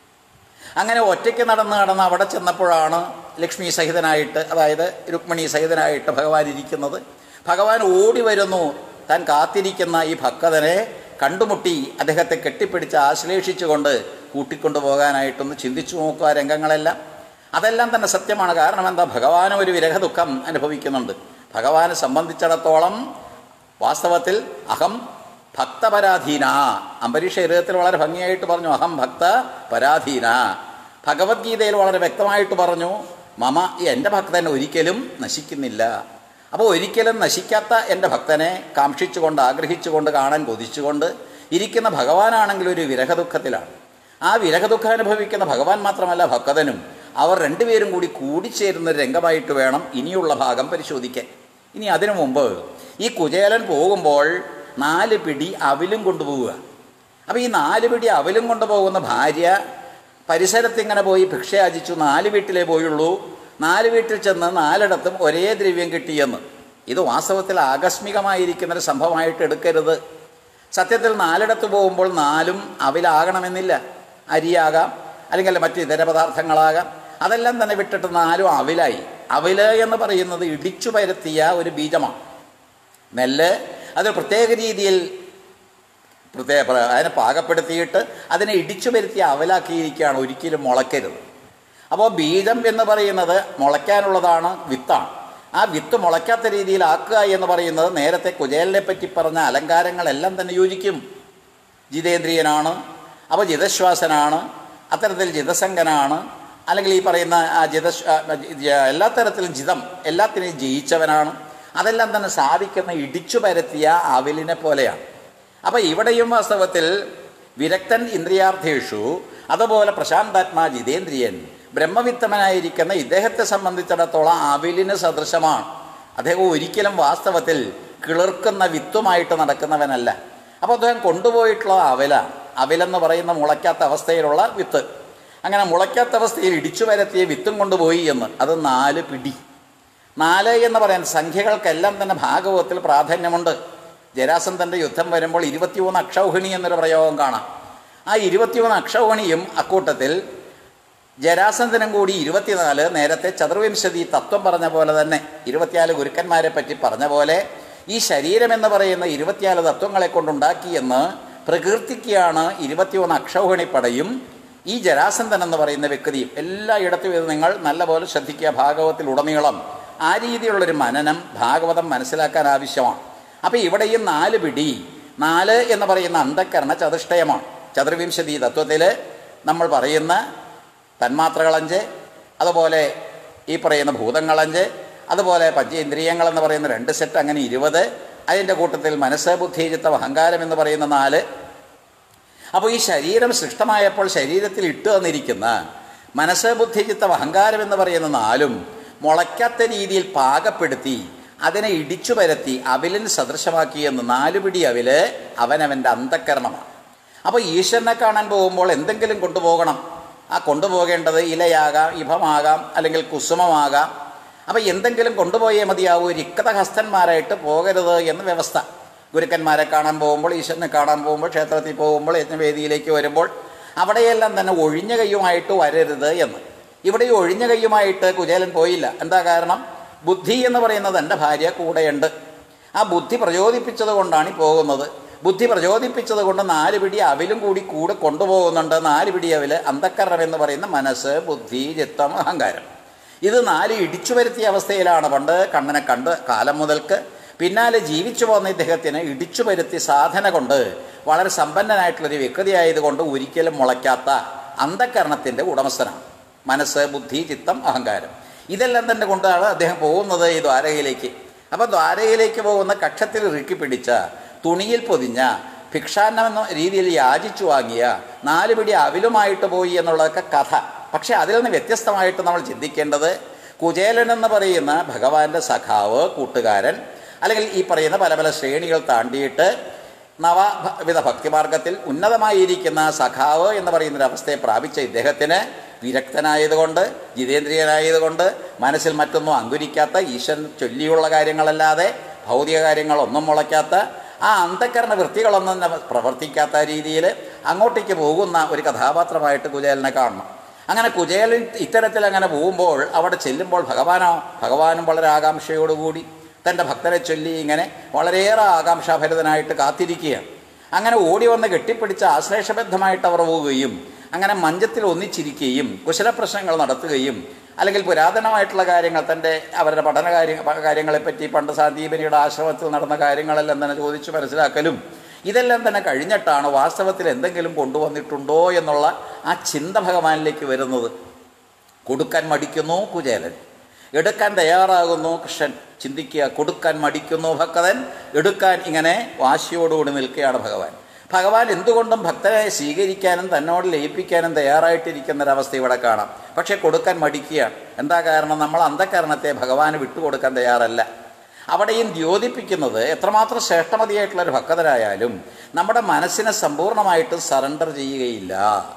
അങ്ങനെ ഒറ്റയ്ക്ക് നടന്ന് നടന്ന് അവിടെ ചെന്നപ്പോഴാണ് ലക്ഷ്മി സഹിതനായിട്ട് അതായത് രുക്മിണി സഹിതനായിട്ട് ഭഗവാൻ ഇരിക്കുന്നത് ഭഗവാൻ ഓടി വരുന്നു താൻ കാത്തിരിക്കുന്ന ഈ ഭക്തനെ കണ്ടുമുട്ടി അദ്ദേഹത്തെ കെട്ടിപ്പിടിച്ച് ആശ്ലേഷിച്ചുകൊണ്ട് കൂട്ടിക്കൊണ്ടു പോകാനായിട്ടൊന്ന് ചിന്തിച്ചു നോക്കുക രംഗങ്ങളെല്ലാം അതെല്ലാം തന്നെ സത്യമാണ് കാരണം എന്താ ഭഗവാനും ഒരു വിരഹ ദുഃഖം അനുഭവിക്കുന്നുണ്ട് ഭഗവാനെ സംബന്ധിച്ചിടത്തോളം വാസ്തവത്തിൽ അഹം ഭക്തപരാധീന അംബരീഷ ഹൃദയത്തിൽ വളരെ ഭംഗിയായിട്ട് പറഞ്ഞു അഹം ഭക്ത പരാധീന ഭഗവത്ഗീതയിൽ വളരെ വ്യക്തമായിട്ട് പറഞ്ഞു മമ ഈ എൻ്റെ ഭക്തൻ ഒരിക്കലും നശിക്കുന്നില്ല അപ്പോൾ ഒരിക്കലും നശിക്കാത്ത എൻ്റെ ഭക്തനെ കാക്ഷിച്ചുകൊണ്ട് ആഗ്രഹിച്ചുകൊണ്ട് കാണാൻ കൊതിച്ചുകൊണ്ട് ഇരിക്കുന്ന ഭഗവാനാണെങ്കിൽ ഒരു വിരഹദുഃഖത്തിലാണ് ആ വിരഹദുഃഖം അനുഭവിക്കുന്ന ഭഗവാൻ മാത്രമല്ല ഭക്തനും അവർ രണ്ടുപേരും കൂടി കൂടിച്ചേരുന്ന ഒരു രംഗമായിട്ട് വേണം ഇനിയുള്ള ഭാഗം പരിശോധിക്കാൻ ഇനി അതിനു മുമ്പ് ഈ കുചേലൻ പോകുമ്പോൾ നാല് പിടി അവിലും കൊണ്ടുപോവുക അപ്പോൾ ഈ നാല് പിടി അവിലും കൊണ്ടുപോകുന്ന ഭാര്യ പരിസരത്തിങ്ങനെ പോയി ഭിക്ഷയാചിച്ചു നാല് വീട്ടിലേ പോയുള്ളൂ നാല് വീട്ടിൽ ചെന്ന് നാലിടത്തും ഒരേ ദ്രവ്യം കിട്ടിയെന്ന് ഇത് വാസ്തവത്തിൽ ആകസ്മികമായിരിക്കുന്നൊരു സംഭവമായിട്ട് എടുക്കരുത് സത്യത്തിൽ നാലിടത്ത് പോകുമ്പോൾ നാലും അവിലാകണമെന്നില്ല അരിയാകാം അല്ലെങ്കിൽ മറ്റ് ഇതര പദാർത്ഥങ്ങളാകാം അതെല്ലാം തന്നെ വിട്ടിട്ട് നാലും അവിലായി അവില് എന്ന് പറയുന്നത് ഇടിച്ചു പരത്തിയ ഒരു ബീജമാണ് നെല്ല് അത് പ്രത്യേക രീതിയിൽ പ്രത്യേക പ്ര- അതിനെ പാകപ്പെടുത്തിയിട്ട് അതിനെ ഇടിച്ചു വരുത്തി അവലാക്കിയിരിക്കുകയാണ് ഒരിക്കലും മുളയ്ക്കരുത് അപ്പോൾ ബീജം എന്ന് പറയുന്നത് മുളയ്ക്കാനുള്ളതാണ് വിത്താണ് ആ വിത്ത് മുളയ്ക്കാത്ത രീതിയിലാക്കുക എന്ന് പറയുന്നത് നേരത്തെ കുചേലിനെ പറ്റി പറഞ്ഞ അലങ്കാരങ്ങളെല്ലാം തന്നെ യോജിക്കും ജിതേന്ദ്രിയനാണ് അപ്പോൾ ജിതശ്വാസനാണ് അത്തരത്തിൽ ജിതസംഗനാണ് അല്ലെങ്കിൽ ഈ പറയുന്ന ആ ജിത എല്ലാ തരത്തിലും ജിതം എല്ലാത്തിനെയും ജയിച്ചവനാണ് അതെല്ലാം തന്നെ സാധിക്കുന്ന ഇടിച്ചു പരത്തിയ അവിലിനെ പോലെയാണ് അപ്പോൾ ഇവിടെയും വാസ്തവത്തിൽ വിരക്തൻ ഇന്ദ്രിയാർത്ഥേഷു അതുപോലെ പ്രശാന്താത്മാ ജിതേന്ദ്രിയൻ ബ്രഹ്മവിത്തമനായിരിക്കുന്ന ഇദ്ദേഹത്തെ സംബന്ധിച്ചിടത്തോളം അവിലിന് സദൃശമാണ് അദ്ദേഹം ഒരിക്കലും വാസ്തവത്തിൽ കിളിർക്കുന്ന വിത്തുമായിട്ട് നടക്കുന്നവനല്ല അപ്പോൾ അദ്ദേഹം കൊണ്ടുപോയിട്ടുള്ള അവല അവിലെന്ന് പറയുന്ന മുളയ്ക്കാത്ത അവസ്ഥയിലുള്ള വിത്ത് അങ്ങനെ മുളയ്ക്കാത്ത അവസ്ഥയിൽ ഇടിച്ചു വരത്തിയ വിത്തും കൊണ്ടുപോയി എന്ന് അത് നാല് പിടി നാല് എന്ന് പറയാൻ സംഖ്യകൾക്കെല്ലാം തന്നെ ഭാഗവത്തിൽ പ്രാധാന്യമുണ്ട് ജരാസന്ധൻ്റെ യുദ്ധം വരുമ്പോൾ ഇരുപത്തിമൂന്ന് അക്ഷൗഹിണി എന്നൊരു പ്രയോഗം കാണാം ആ ഇരുപത്തിമൂന്ന് അക്ഷൗഹിണിയും അക്കൂട്ടത്തിൽ ജരാസന്ധനും കൂടി ഇരുപത്തിനാല് നേരത്തെ ചതുർവിംശതി തത്വം പറഞ്ഞ പോലെ തന്നെ ഇരുപത്തിനാല് ഗുരുക്കന്മാരെ പറ്റി പറഞ്ഞ പോലെ ഈ ശരീരം എന്ന് പറയുന്ന ഇരുപത്തിനാല് തത്വങ്ങളെ കൊണ്ടുണ്ടാക്കിയെന്ന് പ്രകീർത്തിക്കുകയാണ് ഇരുപത്തിയൊന്ന് അക്ഷൗഹിണിപ്പടയും ഈ ജരാസന്ധൻ എന്ന് പറയുന്ന വ്യക്തിയും എല്ലായിടത്തും ഇത് നിങ്ങൾ നല്ലപോലെ ശ്രദ്ധിക്കുക ഭാഗവത്തിൽ ഉടനീളം ആ രീതിയിലുള്ളൊരു മനനം ഭാഗവതം മനസ്സിലാക്കാൻ ആവശ്യമാണ് അപ്പോൾ ഇവിടെയും നാല് പിടി നാല് എന്ന് പറയുന്ന അന്ധക്കരണ ചതുഷ്ടയമാണ് ചതുർവിംശതി തത്വത്തിൽ നമ്മൾ പറയുന്ന തന്മാത്രകളഞ്ച് അതുപോലെ ഈ പറയുന്ന ഭൂതങ്ങളഞ്ച് അതുപോലെ പഞ്ചേന്ദ്രിയങ്ങളെന്ന് പറയുന്ന രണ്ട് സെറ്റ് അങ്ങനെ ഇരുപത് അതിൻ്റെ കൂട്ടത്തിൽ മനസ്സ് ബുദ്ധി ചിത്തം അഹങ്കാരം എന്ന് പറയുന്ന നാല് അപ്പോൾ ഈ ശരീരം സൃഷ്ടമായപ്പോൾ ശരീരത്തിൽ ഇട്ട് തന്നിരിക്കുന്ന മനസ്സ് ബുദ്ധി ചിത്തം അഹങ്കാരം എന്ന് പറയുന്ന നാലും മുളയ്ക്കാത്ത രീതിയിൽ പാകപ്പെടുത്തി അതിനെ ഇടിച്ചു പരത്തി അവിലിന് സദൃശമാക്കി എന്ന് നാലുപിടി അവില് അവനവൻ്റെ അന്ധക്കരണമാണ് അപ്പോൾ ഈശ്വരനെ കാണാൻ പോകുമ്പോൾ എന്തെങ്കിലും കൊണ്ടുപോകണം ആ കൊണ്ടുപോകേണ്ടത് ഇലയാകാം ഇഭമാകാം അല്ലെങ്കിൽ കുസുമമാകാം അപ്പോൾ എന്തെങ്കിലും കൊണ്ടുപോയേ മതിയാവൂ രിക്തഹസ്തന്മാരായിട്ട് പോകരുത് എന്ന് വ്യവസ്ഥ ഗുരുക്കന്മാരെ കാണാൻ പോകുമ്പോൾ ഈശ്വരനെ കാണാൻ പോകുമ്പോൾ ക്ഷേത്രത്തിൽ പോകുമ്പോൾ യജ്ഞവേദിയിലേക്ക് വരുമ്പോൾ അവിടെയെല്ലാം തന്നെ ഒഴിഞ്ഞ കൈയുമായിട്ട് വരരുത് എന്ന് ഇവിടെ ഈ ഒഴിഞ്ഞ കൈയുമായിട്ട് കുചേലൻ പോയില്ല എന്താ കാരണം ബുദ്ധി എന്ന് പറയുന്നത് എൻ്റെ ഭാര്യ കൂടെയുണ്ട് ആ ബുദ്ധി പ്രചോദിപ്പിച്ചത് കൊണ്ടാണ് ഈ പോകുന്നത് ബുദ്ധി പ്രചോദിപ്പിച്ചത് കൊണ്ട് നാല് പിടി അവിലും കൂടി കൂടെ കൊണ്ടുപോകുന്നുണ്ട് നാല് പിടി അവില് അന്ധക്കരണം എന്ന് പറയുന്ന മനസ്സ് ബുദ്ധി ചിത്തം അഹങ്കാരം ഇത് നാല് ഇടിച്ചു വരുത്തിയ അവസ്ഥയിലാണ് പണ്ട് കണ്ണനെ കണ്ട് കാലം മുതൽക്ക് പിന്നാലെ ജീവിച്ചു പോകുന്ന ഇദ്ദേഹത്തിന് ഇടിച്ചു വരുത്തി സാധന കൊണ്ട് വളരെ സമ്പന്നനായിട്ടുള്ളൊരു വ്യക്തിയായതുകൊണ്ട് ഒരിക്കലും മുളയ്ക്കാത്ത അന്ധക്കരണത്തിൻ്റെ ഉടമസ്ഥനാണ് മനസ്സ് ബുദ്ധി ചിത്തം അഹങ്കാരം ഇതെല്ലാം തന്നെ കൊണ്ടാണ് അദ്ദേഹം പോകുന്നത് ഈ ദ്വാരകയിലേക്ക് അപ്പോൾ ദ്വാരകയിലേക്ക് പോകുന്ന കക്ഷത്തിൽ ഇറുക്കി പിടിച്ച തുണിയിൽ പൊതിഞ്ഞ ഭിക്ഷാന്നം എന്ന രീതിയിൽ യാചിച്ചു വാങ്ങിയ നാല് പിടി അവിലുമായിട്ട് പോയി എന്നുള്ളതൊക്കെ കഥ പക്ഷെ അതിൽ നിന്ന് വ്യത്യസ്തമായിട്ട് നമ്മൾ ചിന്തിക്കേണ്ടത് കുചേലൻ എന്ന് പറയുന്ന ഭഗവാന്റെ സഖാവ് കൂട്ടുകാരൻ അല്ലെങ്കിൽ ഈ പറയുന്ന പല പല ശ്രേണികൾ താണ്ടിയിട്ട് നവവിധ ഭക്തിമാർഗത്തിൽ ഉന്നതമായിരിക്കുന്ന സഖാവ് എന്ന് പറയുന്ന ഒരു അവസ്ഥയെ പ്രാപിച്ച ഇദ്ദേഹത്തിന് വിരക്തനായതുകൊണ്ട് ജിതേന്ദ്രിയനായതുകൊണ്ട് മനസ്സിൽ മറ്റൊന്നും അങ്കുരിക്കാത്ത ഈശ്വരൻ ചൊല്ലിയുള്ള കാര്യങ്ങളല്ലാതെ ഭൗതിക കാര്യങ്ങളൊന്നും മുളയ്ക്കാത്ത ആ അന്ധക്കരണ വൃത്തികളൊന്നും തന്നെ പ്രവർത്തിക്കാത്ത രീതിയിൽ അങ്ങോട്ടേക്ക് പോകുന്ന ഒരു കഥാപാത്രമായിട്ട് കുചേലനെ കാണണം അങ്ങനെ കുചേലൻ ഇത്തരത്തിൽ അങ്ങനെ പോകുമ്പോൾ അവിടെ ചെല്ലുമ്പോൾ ഭഗവാനോ ഭഗവാനും വളരെ ആകാംക്ഷയോടുകൂടി തൻ്റെ ഭക്തരെ ചൊല്ലി ഇങ്ങനെ വളരെയേറെ ആകാംക്ഷാഭരിതനായിട്ട് കാത്തിരിക്കുകയാണ് അങ്ങനെ ഓടി വന്ന് കെട്ടിപ്പിടിച്ച് ആശ്ലേഷബദ്ധമായിട്ട് അവർ പോവുകയും അങ്ങനെ മഞ്ചത്തിൽ ഒന്നിച്ചിരിക്കുകയും കുശലപ്രശ്നങ്ങൾ നടത്തുകയും അല്ലെങ്കിൽ പുരാതനമായിട്ടുള്ള കാര്യങ്ങൾ തൻ്റെ അവരുടെ പഠന കാര്യ കാര്യങ്ങളെപ്പറ്റി പണ്ട് സാന്ദീപനിയുടെ ആശ്രമത്തിൽ നടന്ന കാര്യങ്ങളെല്ലാം തന്നെ ചോദിച്ചു മനസ്സിലാക്കലും ഇതെല്ലാം തന്നെ കഴിഞ്ഞിട്ടാണ് വാസ്തവത്തിൽ എന്തെങ്കിലും കൊണ്ടുവന്നിട്ടുണ്ടോ എന്നുള്ള ആ ചിന്ത ഭഗവാനിലേക്ക് വരുന്നത് കൊടുക്കാൻ മടിക്കുന്നു കുചേലൻ എടുക്കാൻ തയ്യാറാകുന്നു കൃഷ്ണൻ ചിന്തിക്കുക കൊടുക്കാൻ മടിക്കുന്നു ഭക്തൻ എടുക്കാൻ ഇങ്ങനെ വാശിയോടുകൂടി നിൽക്കുകയാണ് ഭഗവാൻ ഭഗവാൻ എന്തുകൊണ്ടും ഭക്തനെ സ്വീകരിക്കാനും തന്നോട് ലയിപ്പിക്കാനും തയ്യാറായിട്ടിരിക്കുന്ന ഒരവസ്ഥ ഇവിടെ കാണാം പക്ഷേ കൊടുക്കാൻ മടിക്കുകയാണ് എന്താ കാരണം നമ്മൾ അന്ധകരണത്തെ ഭഗവാന് വിട്ടുകൊടുക്കാൻ തയ്യാറല്ല അവിടെയും ദ്യോതിപ്പിക്കുന്നത് എത്രമാത്രം ശ്രേഷ്ഠമതിയായിട്ടുള്ള ഒരു ഭക്തരായാലും നമ്മുടെ മനസ്സിനെ സമ്പൂർണ്ണമായിട്ടും സറണ്ടർ ചെയ്യുകയില്ല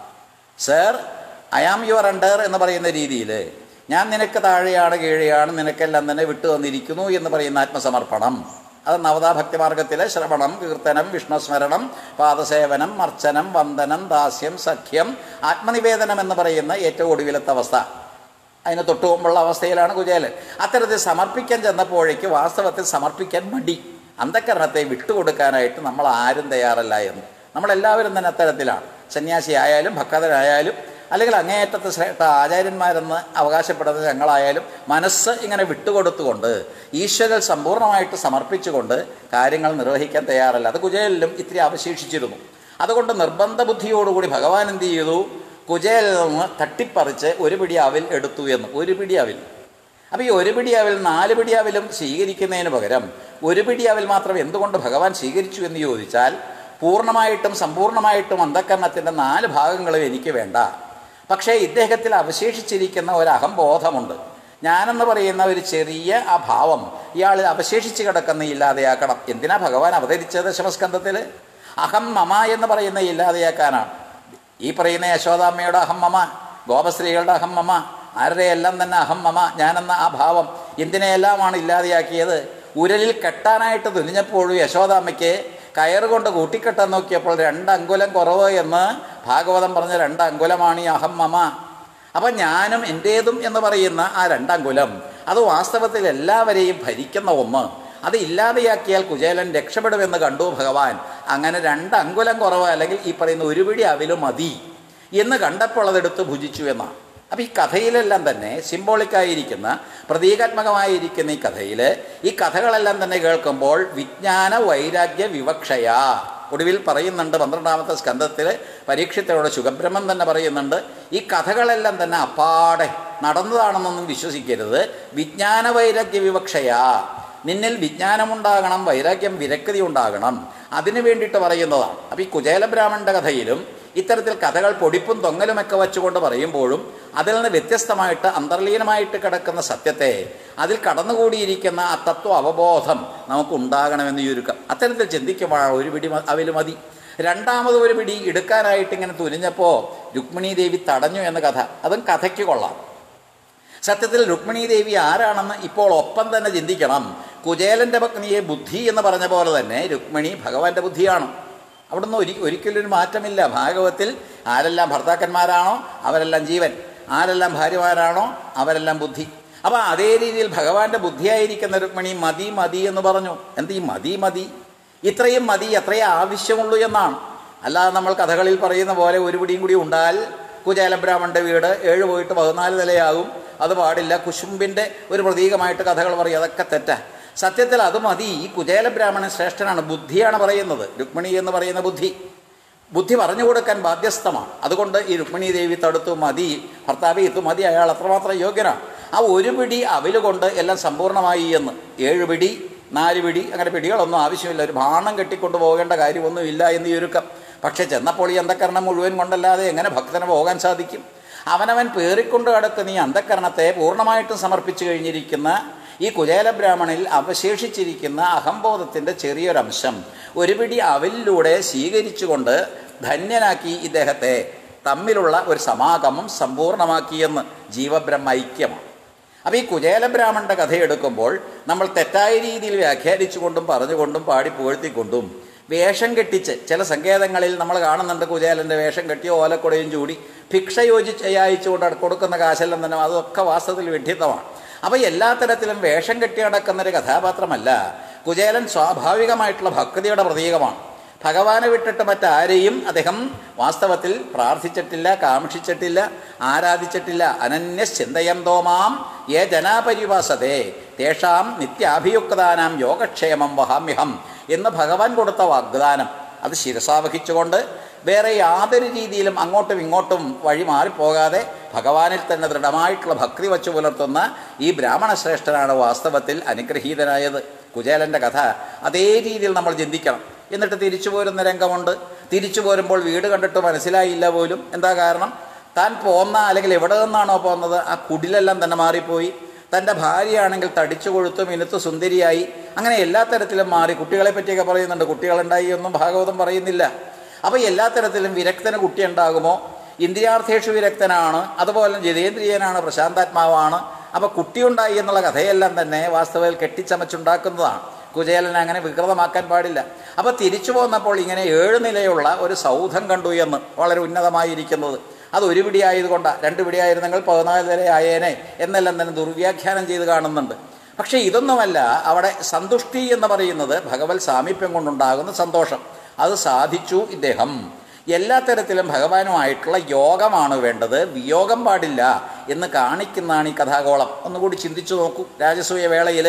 sir I am your under എന്ന് പറയുന്ന രീതിയിൽ ഞാൻ നിനക്ക് താഴെയാണ് കീഴെയാണ് നിനക്കെല്ലാം തന്നെ വിട്ടു തന്നിരിക്കുന്നു എന്ന് പറയുന്ന ആത്മസമർപ്പണം അത് നവതാ ഭക്തിമാർഗത്തിലെ ശ്രവണം കീർത്തനം വിഷ്ണുസ്മരണം പാദസേവനം അർച്ചനം വന്ദനം ദാസ്യം സഖ്യം ആത്മനിവേദനം എന്ന് പറയുന്ന ഏറ്റവും ഒടുവിലത്തെ അവസ്ഥ അതിന് തൊട്ടു മുമ്പുള്ള അവസ്ഥയിലാണ് കുചേലൻ അത്തരത്തിൽ സമർപ്പിക്കാൻ ചെന്നപ്പോഴേക്ക് വാസ്തവത്തിൽ സമർപ്പിക്കാൻ മടി അന്ധക്കരണത്തെ വിട്ടുകൊടുക്കാനായിട്ട് നമ്മൾ ആരും തയ്യാറല്ല എന്ന് നമ്മളെല്ലാവരും തന്നെ അത്തരത്തിലാണ് സന്യാസി ആയാലും ഭക്തരായാലും അല്ലെങ്കിൽ അങ്ങേയറ്റത്തെ ശ്രേഷ്ഠ ആചാര്യന്മാരെന്ന് അവകാശപ്പെടുന്ന ഞങ്ങളായാലും മനസ്സ് ഇങ്ങനെ വിട്ടുകൊടുത്തുകൊണ്ട് ഈശ്വരൽ സമ്പൂർണ്ണമായിട്ട് സമർപ്പിച്ചുകൊണ്ട് കാര്യങ്ങൾ നിർവഹിക്കാൻ തയ്യാറല്ല അത് കുചേലിലും ഇത്തിരി അവശേഷിച്ചിരുന്നു അതുകൊണ്ട് നിർബന്ധ ബുദ്ധിയോടുകൂടി ഭഗവാൻ എന്ത് ചെയ്തു കുചേലിൽ നിന്ന് തട്ടിപ്പറിച്ച് ഒരു പിടി അവിൽ എടുത്തു എന്ന് ഒരു പിടി അവിൽ അപ്പോൾ ഈ ഒരു പിടി അവിൽ നാല് പിടി അവിലും സ്വീകരിക്കുന്നതിന് പകരം ഒരു പിടി അവിൽ മാത്രം എന്തുകൊണ്ട് ഭഗവാൻ സ്വീകരിച്ചു എന്ന് ചോദിച്ചാൽ പൂർണ്ണമായിട്ടും സമ്പൂർണ്ണമായിട്ടും അന്ധക്കരണത്തിൻ്റെ നാല് ഭാഗങ്ങളും എനിക്ക് വേണ്ട പക്ഷേ ഇദ്ദേഹത്തിൽ അവശേഷിച്ചിരിക്കുന്ന ഒരു അഹംബോധമുണ്ട് ഞാനെന്ന് പറയുന്ന ഒരു ചെറിയ ആ ഭാവം ഇയാളിൽ അവശേഷിച്ച് കിടക്കുന്ന ഇല്ലാതെയാക്കണം എന്തിനാ ഭഗവാൻ അവതരിച്ചത് ശമസ്കന്ധത്തിൽ അഹം മമ എന്ന് പറയുന്ന ഇല്ലാതെയാക്കാനാണ് ഈ പറയുന്ന യശോദാമ്മയുടെ അഹം മമ ഗോപസ്ത്രീകളുടെ അഹം മമ ആരുടെ എല്ലാം തന്നെ അഹം മമ ഞാനെന്ന ആ ഭാവം എന്തിനെയെല്ലാമാണ് ഇല്ലാതെയാക്കിയത് ഉരലിൽ കെട്ടാനായിട്ട് തുനിഞ്ഞപ്പോഴും യശോദാമ്മയ്ക്ക് കയറുകൊണ്ട് കൂട്ടിക്കെട്ടാൻ നോക്കിയപ്പോൾ രണ്ട് അങ്കുലം കുറവ് എന്ന് ഭാഗവതം പറഞ്ഞ രണ്ട് അങ്കുലമാണ് ഈ അഹം മമ അപ്പം ഞാനും എൻ്റേതും എന്ന് പറയുന്ന ആ രണ്ടങ്കുലം അത് വാസ്തവത്തിൽ എല്ലാവരെയും ഭരിക്കുന്ന ഒന്ന് അത് ഇല്ലാതെയാക്കിയാൽ കുചേലൻ രക്ഷപ്പെടുമെന്ന് കണ്ടു ഭഗവാൻ അങ്ങനെ രണ്ട് അങ്കുലം കുറവ് അല്ലെങ്കിൽ ഈ പറയുന്ന ഒരു പിടി അവില് മതി എന്ന് കണ്ടപ്പോൾ അതെടുത്ത് ഭുജിച്ചു എന്നാണ് അപ്പം ഈ കഥയിലെല്ലാം തന്നെ സിംബോളിക്കായിരിക്കുന്ന പ്രതീകാത്മകമായിരിക്കുന്ന ഈ കഥയിൽ ഈ കഥകളെല്ലാം തന്നെ കേൾക്കുമ്പോൾ വിജ്ഞാന വൈരാഗ്യ വിവക്ഷയ ഒടുവിൽ പറയുന്നുണ്ട് പന്ത്രണ്ടാമത്തെ സ്കന്ധത്തിൽ പരീക്ഷത്തിലൂടെ ശുഖബ്രഹ്മൻ തന്നെ പറയുന്നുണ്ട് ഈ കഥകളെല്ലാം തന്നെ അപ്പാടെ നടന്നതാണെന്നൊന്നും വിശ്വസിക്കരുത് വിജ്ഞാന വൈരാഗ്യ വിവക്ഷയാ നിന്നിൽ വിജ്ഞാനമുണ്ടാകണം വൈരാഗ്യം വിരക്തി ഉണ്ടാകണം അതിനു വേണ്ടിയിട്ട് പറയുന്നതാണ് അപ്പം ഈ കുചേല ബ്രാഹ്മണന്റെ കഥയിലും ഇത്തരത്തിൽ കഥകൾ പൊടിപ്പും തൊങ്ങലുമൊക്കെ വെച്ചുകൊണ്ട് പറയുമ്പോഴും അതിൽ നിന്ന് വ്യത്യസ്തമായിട്ട് അന്തർലീനമായിട്ട് കിടക്കുന്ന സത്യത്തെ അതിൽ കടന്നുകൂടിയിരിക്കുന്ന ആ തത്വ അവബോധം നമുക്ക് ഉണ്ടാകണമെന്ന് ചുരുക്കം അത്തരത്തിൽ ചിന്തിക്കുമ്പോഴാണ് ഒരു പിടി മ- അവില് മതി രണ്ടാമത് ഒരു പിടി എടുക്കാനായിട്ട് ഇങ്ങനെ തുനിഞ്ഞപ്പോൾ രുക്മിണി ദേവി തടഞ്ഞു എന്ന കഥ അതും കഥയ്ക്ക് കൊള്ളാം സത്യത്തിൽ രുക്മിണി ദേവി ആരാണെന്ന് ഇപ്പോൾ ഒപ്പം തന്നെ ചിന്തിക്കണം കുചേലന്റെ പത്നിയെ ബുദ്ധി എന്ന് പറഞ്ഞ പോലെ തന്നെ രുക്മിണി ഭഗവാന്റെ ബുദ്ധിയാണ് അവിടുന്ന് ഒരി ഒരിക്കലും ഒരു മാറ്റമില്ല ഭാഗവത്തിൽ ആരെല്ലാം ഭർത്താക്കന്മാരാണോ അവരെല്ലാം ജീവൻ ആരെല്ലാം ഭാര്യമാരാണോ അവരെല്ലാം ബുദ്ധി അപ്പോൾ അതേ രീതിയിൽ ഭഗവാന്റെ ബുദ്ധിയായിരിക്കുന്ന രുക്മിണി മതി മതി എന്ന് പറഞ്ഞു എന്ത് ഈ മതി മതി ഇത്രയും മതി എത്രയേ ആവശ്യമുള്ളൂ എന്നാണ് അല്ലാതെ നമ്മൾ കഥകളിൽ പറയുന്ന പോലെ ഒരു പിടിയും കൂടി ഉണ്ടാൽ കുചേല ബ്രാഹ്മണന്റെ വീട് ഏഴ് പോയിട്ട് പതിനാല് നിലയാകും അത് പാടില്ല കുശുമ്പിൻ്റെ ഒരു പ്രതീകമായിട്ട് കഥകൾ പറയും അതൊക്കെ തെറ്റാ സത്യത്തിൽ അത് മതി ഈ കുചേല ബ്രാഹ്മണൻ ശ്രേഷ്ഠനാണ് ബുദ്ധിയാണ് പറയുന്നത് രുക്മിണി എന്ന് പറയുന്ന ബുദ്ധി ബുദ്ധി പറഞ്ഞു കൊടുക്കാൻ ബാധ്യസ്ഥമാണ് അതുകൊണ്ട് ഈ രുക്മിണി ദേവി തടുത്തു മതി ഭർത്താവ് ഇത് മതി അയാൾ അത്രമാത്രം യോഗ്യനാണ് ആ ഒരു പിടി അവില് കൊണ്ട് എല്ലാം സമ്പൂർണ്ണമായി എന്ന് ഏഴ് പിടി നാല് പിടി അങ്ങനെ പിടികളൊന്നും ആവശ്യമില്ല ഒരു ബാണം കെട്ടിക്കൊണ്ട് പോകേണ്ട കാര്യമൊന്നുമില്ല എന്ന് ചുരുക്കം പക്ഷെ ചെന്നപ്പോൾ ഈ അന്ധക്കരണം മുഴുവൻ കൊണ്ടല്ലാതെ എങ്ങനെ ഭക്തന് പോകാൻ സാധിക്കും അവനവൻ പേറിക്കൊണ്ട് കിടക്കുന്ന ഈ അന്ധക്കരണത്തെ പൂർണ്ണമായിട്ടും സമർപ്പിച്ചു കഴിഞ്ഞിരിക്കുന്ന ഈ കുചേല ബ്രാഹ്മണിൽ അവശേഷിച്ചിരിക്കുന്ന അഹംബോധത്തിൻ്റെ ചെറിയൊരംശം ഒരു പിടി അവലിലൂടെ സ്വീകരിച്ചുകൊണ്ട് ധന്യനാക്കി ഇദ്ദേഹത്തെ തമ്മിലുള്ള ഒരു സമാഗമം സമ്പൂർണ്ണമാക്കിയെന്ന് ജീവബ്രഹ്മ ഐക്യമാണ് അപ്പോൾ ഈ കുചേല ബ്രാഹ്മണന്റെ കഥ എടുക്കുമ്പോൾ നമ്മൾ തെറ്റായ രീതിയിൽ വ്യാഖ്യാനിച്ചുകൊണ്ടും പറഞ്ഞുകൊണ്ടും പാടി പുകഴ്ത്തിക്കൊണ്ടും വേഷം കെട്ടിച്ച് ചില സങ്കേതങ്ങളിൽ നമ്മൾ കാണുന്നുണ്ട് കുചേലൻ്റെ വേഷം കെട്ടിയോ ഓലക്കുടയും ചൂടി ഭിക്ഷ യോജിച്ച് അയച്ചുകൊണ്ട് കൊടുക്കുന്ന കാശെല്ലാം തന്നെ അതൊക്കെ വാസ്തവത്തിൽ വിഡ്ഢിത്തമാണ് അപ്പോൾ എല്ലാ തരത്തിലും വേഷം കെട്ടി നടക്കുന്ന ഒരു കഥാപാത്രമല്ല കുചേലൻ സ്വാഭാവികമായിട്ടുള്ള ഭക്തിയുടെ പ്രതീകമാണ് ഭഗവാനെ വിട്ടിട്ട് മറ്റാരെയും അദ്ദേഹം വാസ്തവത്തിൽ പ്രാർത്ഥിച്ചിട്ടില്ല കാക്ഷിച്ചിട്ടില്ല ആരാധിച്ചിട്ടില്ല അനന്യ ചിന്തയം തോമാം യേ ജനാപരിവാസതേ തേഷാം നിത്യാഭിയുക്താനാം യോഗക്ഷേമം വഹാമ്യഹം എന്ന് ഭഗവാൻ കൊടുത്ത വാഗ്ദാനം അത് ശിരസാവഹിച്ചുകൊണ്ട് വേറെ യാതൊരു രീതിയിലും അങ്ങോട്ടും ഇങ്ങോട്ടും വഴി മാറിപ്പോകാതെ ഭഗവാനിൽ തന്നെ ദൃഢമായിട്ടുള്ള ഭക്തി വച്ചു പുലർത്തുന്ന ഈ ബ്രാഹ്മണ ശ്രേഷ്ഠനാണ് വാസ്തവത്തിൽ അനുഗ്രഹീതനായത് കുചേലൻ്റെ കഥ അതേ രീതിയിൽ നമ്മൾ ചിന്തിക്കണം എന്നിട്ട് തിരിച്ചു പോരുന്ന രംഗമുണ്ട് തിരിച്ചു പോരുമ്പോൾ വീട് കണ്ടിട്ട് മനസ്സിലായില്ല പോലും എന്താ കാരണം താൻ പോന്ന അല്ലെങ്കിൽ എവിടെ നിന്നാണോ പോകുന്നത് ആ കുടിലെല്ലാം തന്നെ മാറിപ്പോയി തൻ്റെ ഭാര്യയാണെങ്കിൽ തടിച്ചു കൊഴുത്തു മിനുത്ത് സുന്ദരിയായി അങ്ങനെ എല്ലാ തരത്തിലും മാറി കുട്ടികളെ പറ്റിയൊക്കെ പറയുന്നുണ്ട് കുട്ടികളുണ്ടായി ഒന്നും ഭാഗവതം പറയുന്നില്ല അപ്പോൾ എല്ലാ തരത്തിലും വിരക്തന് കുട്ടി ഉണ്ടാകുമോ ഇന്ദ്രിയാർത്ഥേഷു വിരക്തനാണ് അതുപോലെ ജിതേന്ദ്രിയനാണ് പ്രശാന്താത്മാവാണ് അപ്പോൾ കുട്ടിയുണ്ടായി എന്നുള്ള കഥയെല്ലാം തന്നെ വാസ്തവത്തിൽ കെട്ടിച്ചമച്ചുണ്ടാക്കുന്നതാണ് കുചേലനെ അങ്ങനെ വികൃതമാക്കാൻ പാടില്ല അപ്പോൾ തിരിച്ചു പോന്നപ്പോൾ ഇങ്ങനെ ഏഴ് നിലയുള്ള ഒരു സൗധം കണ്ടു എന്ന് വളരെ ഉന്നതമായിരിക്കുന്നത് അത് ഒരു പിടിയായതുകൊണ്ടാണ് രണ്ട് പിടിയായിരുന്നെങ്കിൽ പതിനാല് നിലയായേനെ എന്നെല്ലാം തന്നെ ദുർവ്യാഖ്യാനം ചെയ്ത് കാണുന്നുണ്ട് പക്ഷേ ഇതൊന്നുമല്ല അവിടെ സന്തുഷ്ടി എന്ന് പറയുന്നത് ഭഗവത് സാമീപ്യം കൊണ്ടുണ്ടാകുന്ന സന്തോഷം അത് സാധിച്ചു ഇദ്ദേഹം എല്ലാ തരത്തിലും ഭഗവാനുമായിട്ടുള്ള യോഗമാണ് വേണ്ടത് വിയോഗം പാടില്ല എന്ന് കാണിക്കുന്നതാണ് ഈ കഥാഗോളം ഒന്നുകൂടി ചിന്തിച്ചു നോക്കൂ രാജസൂയ വേളയിൽ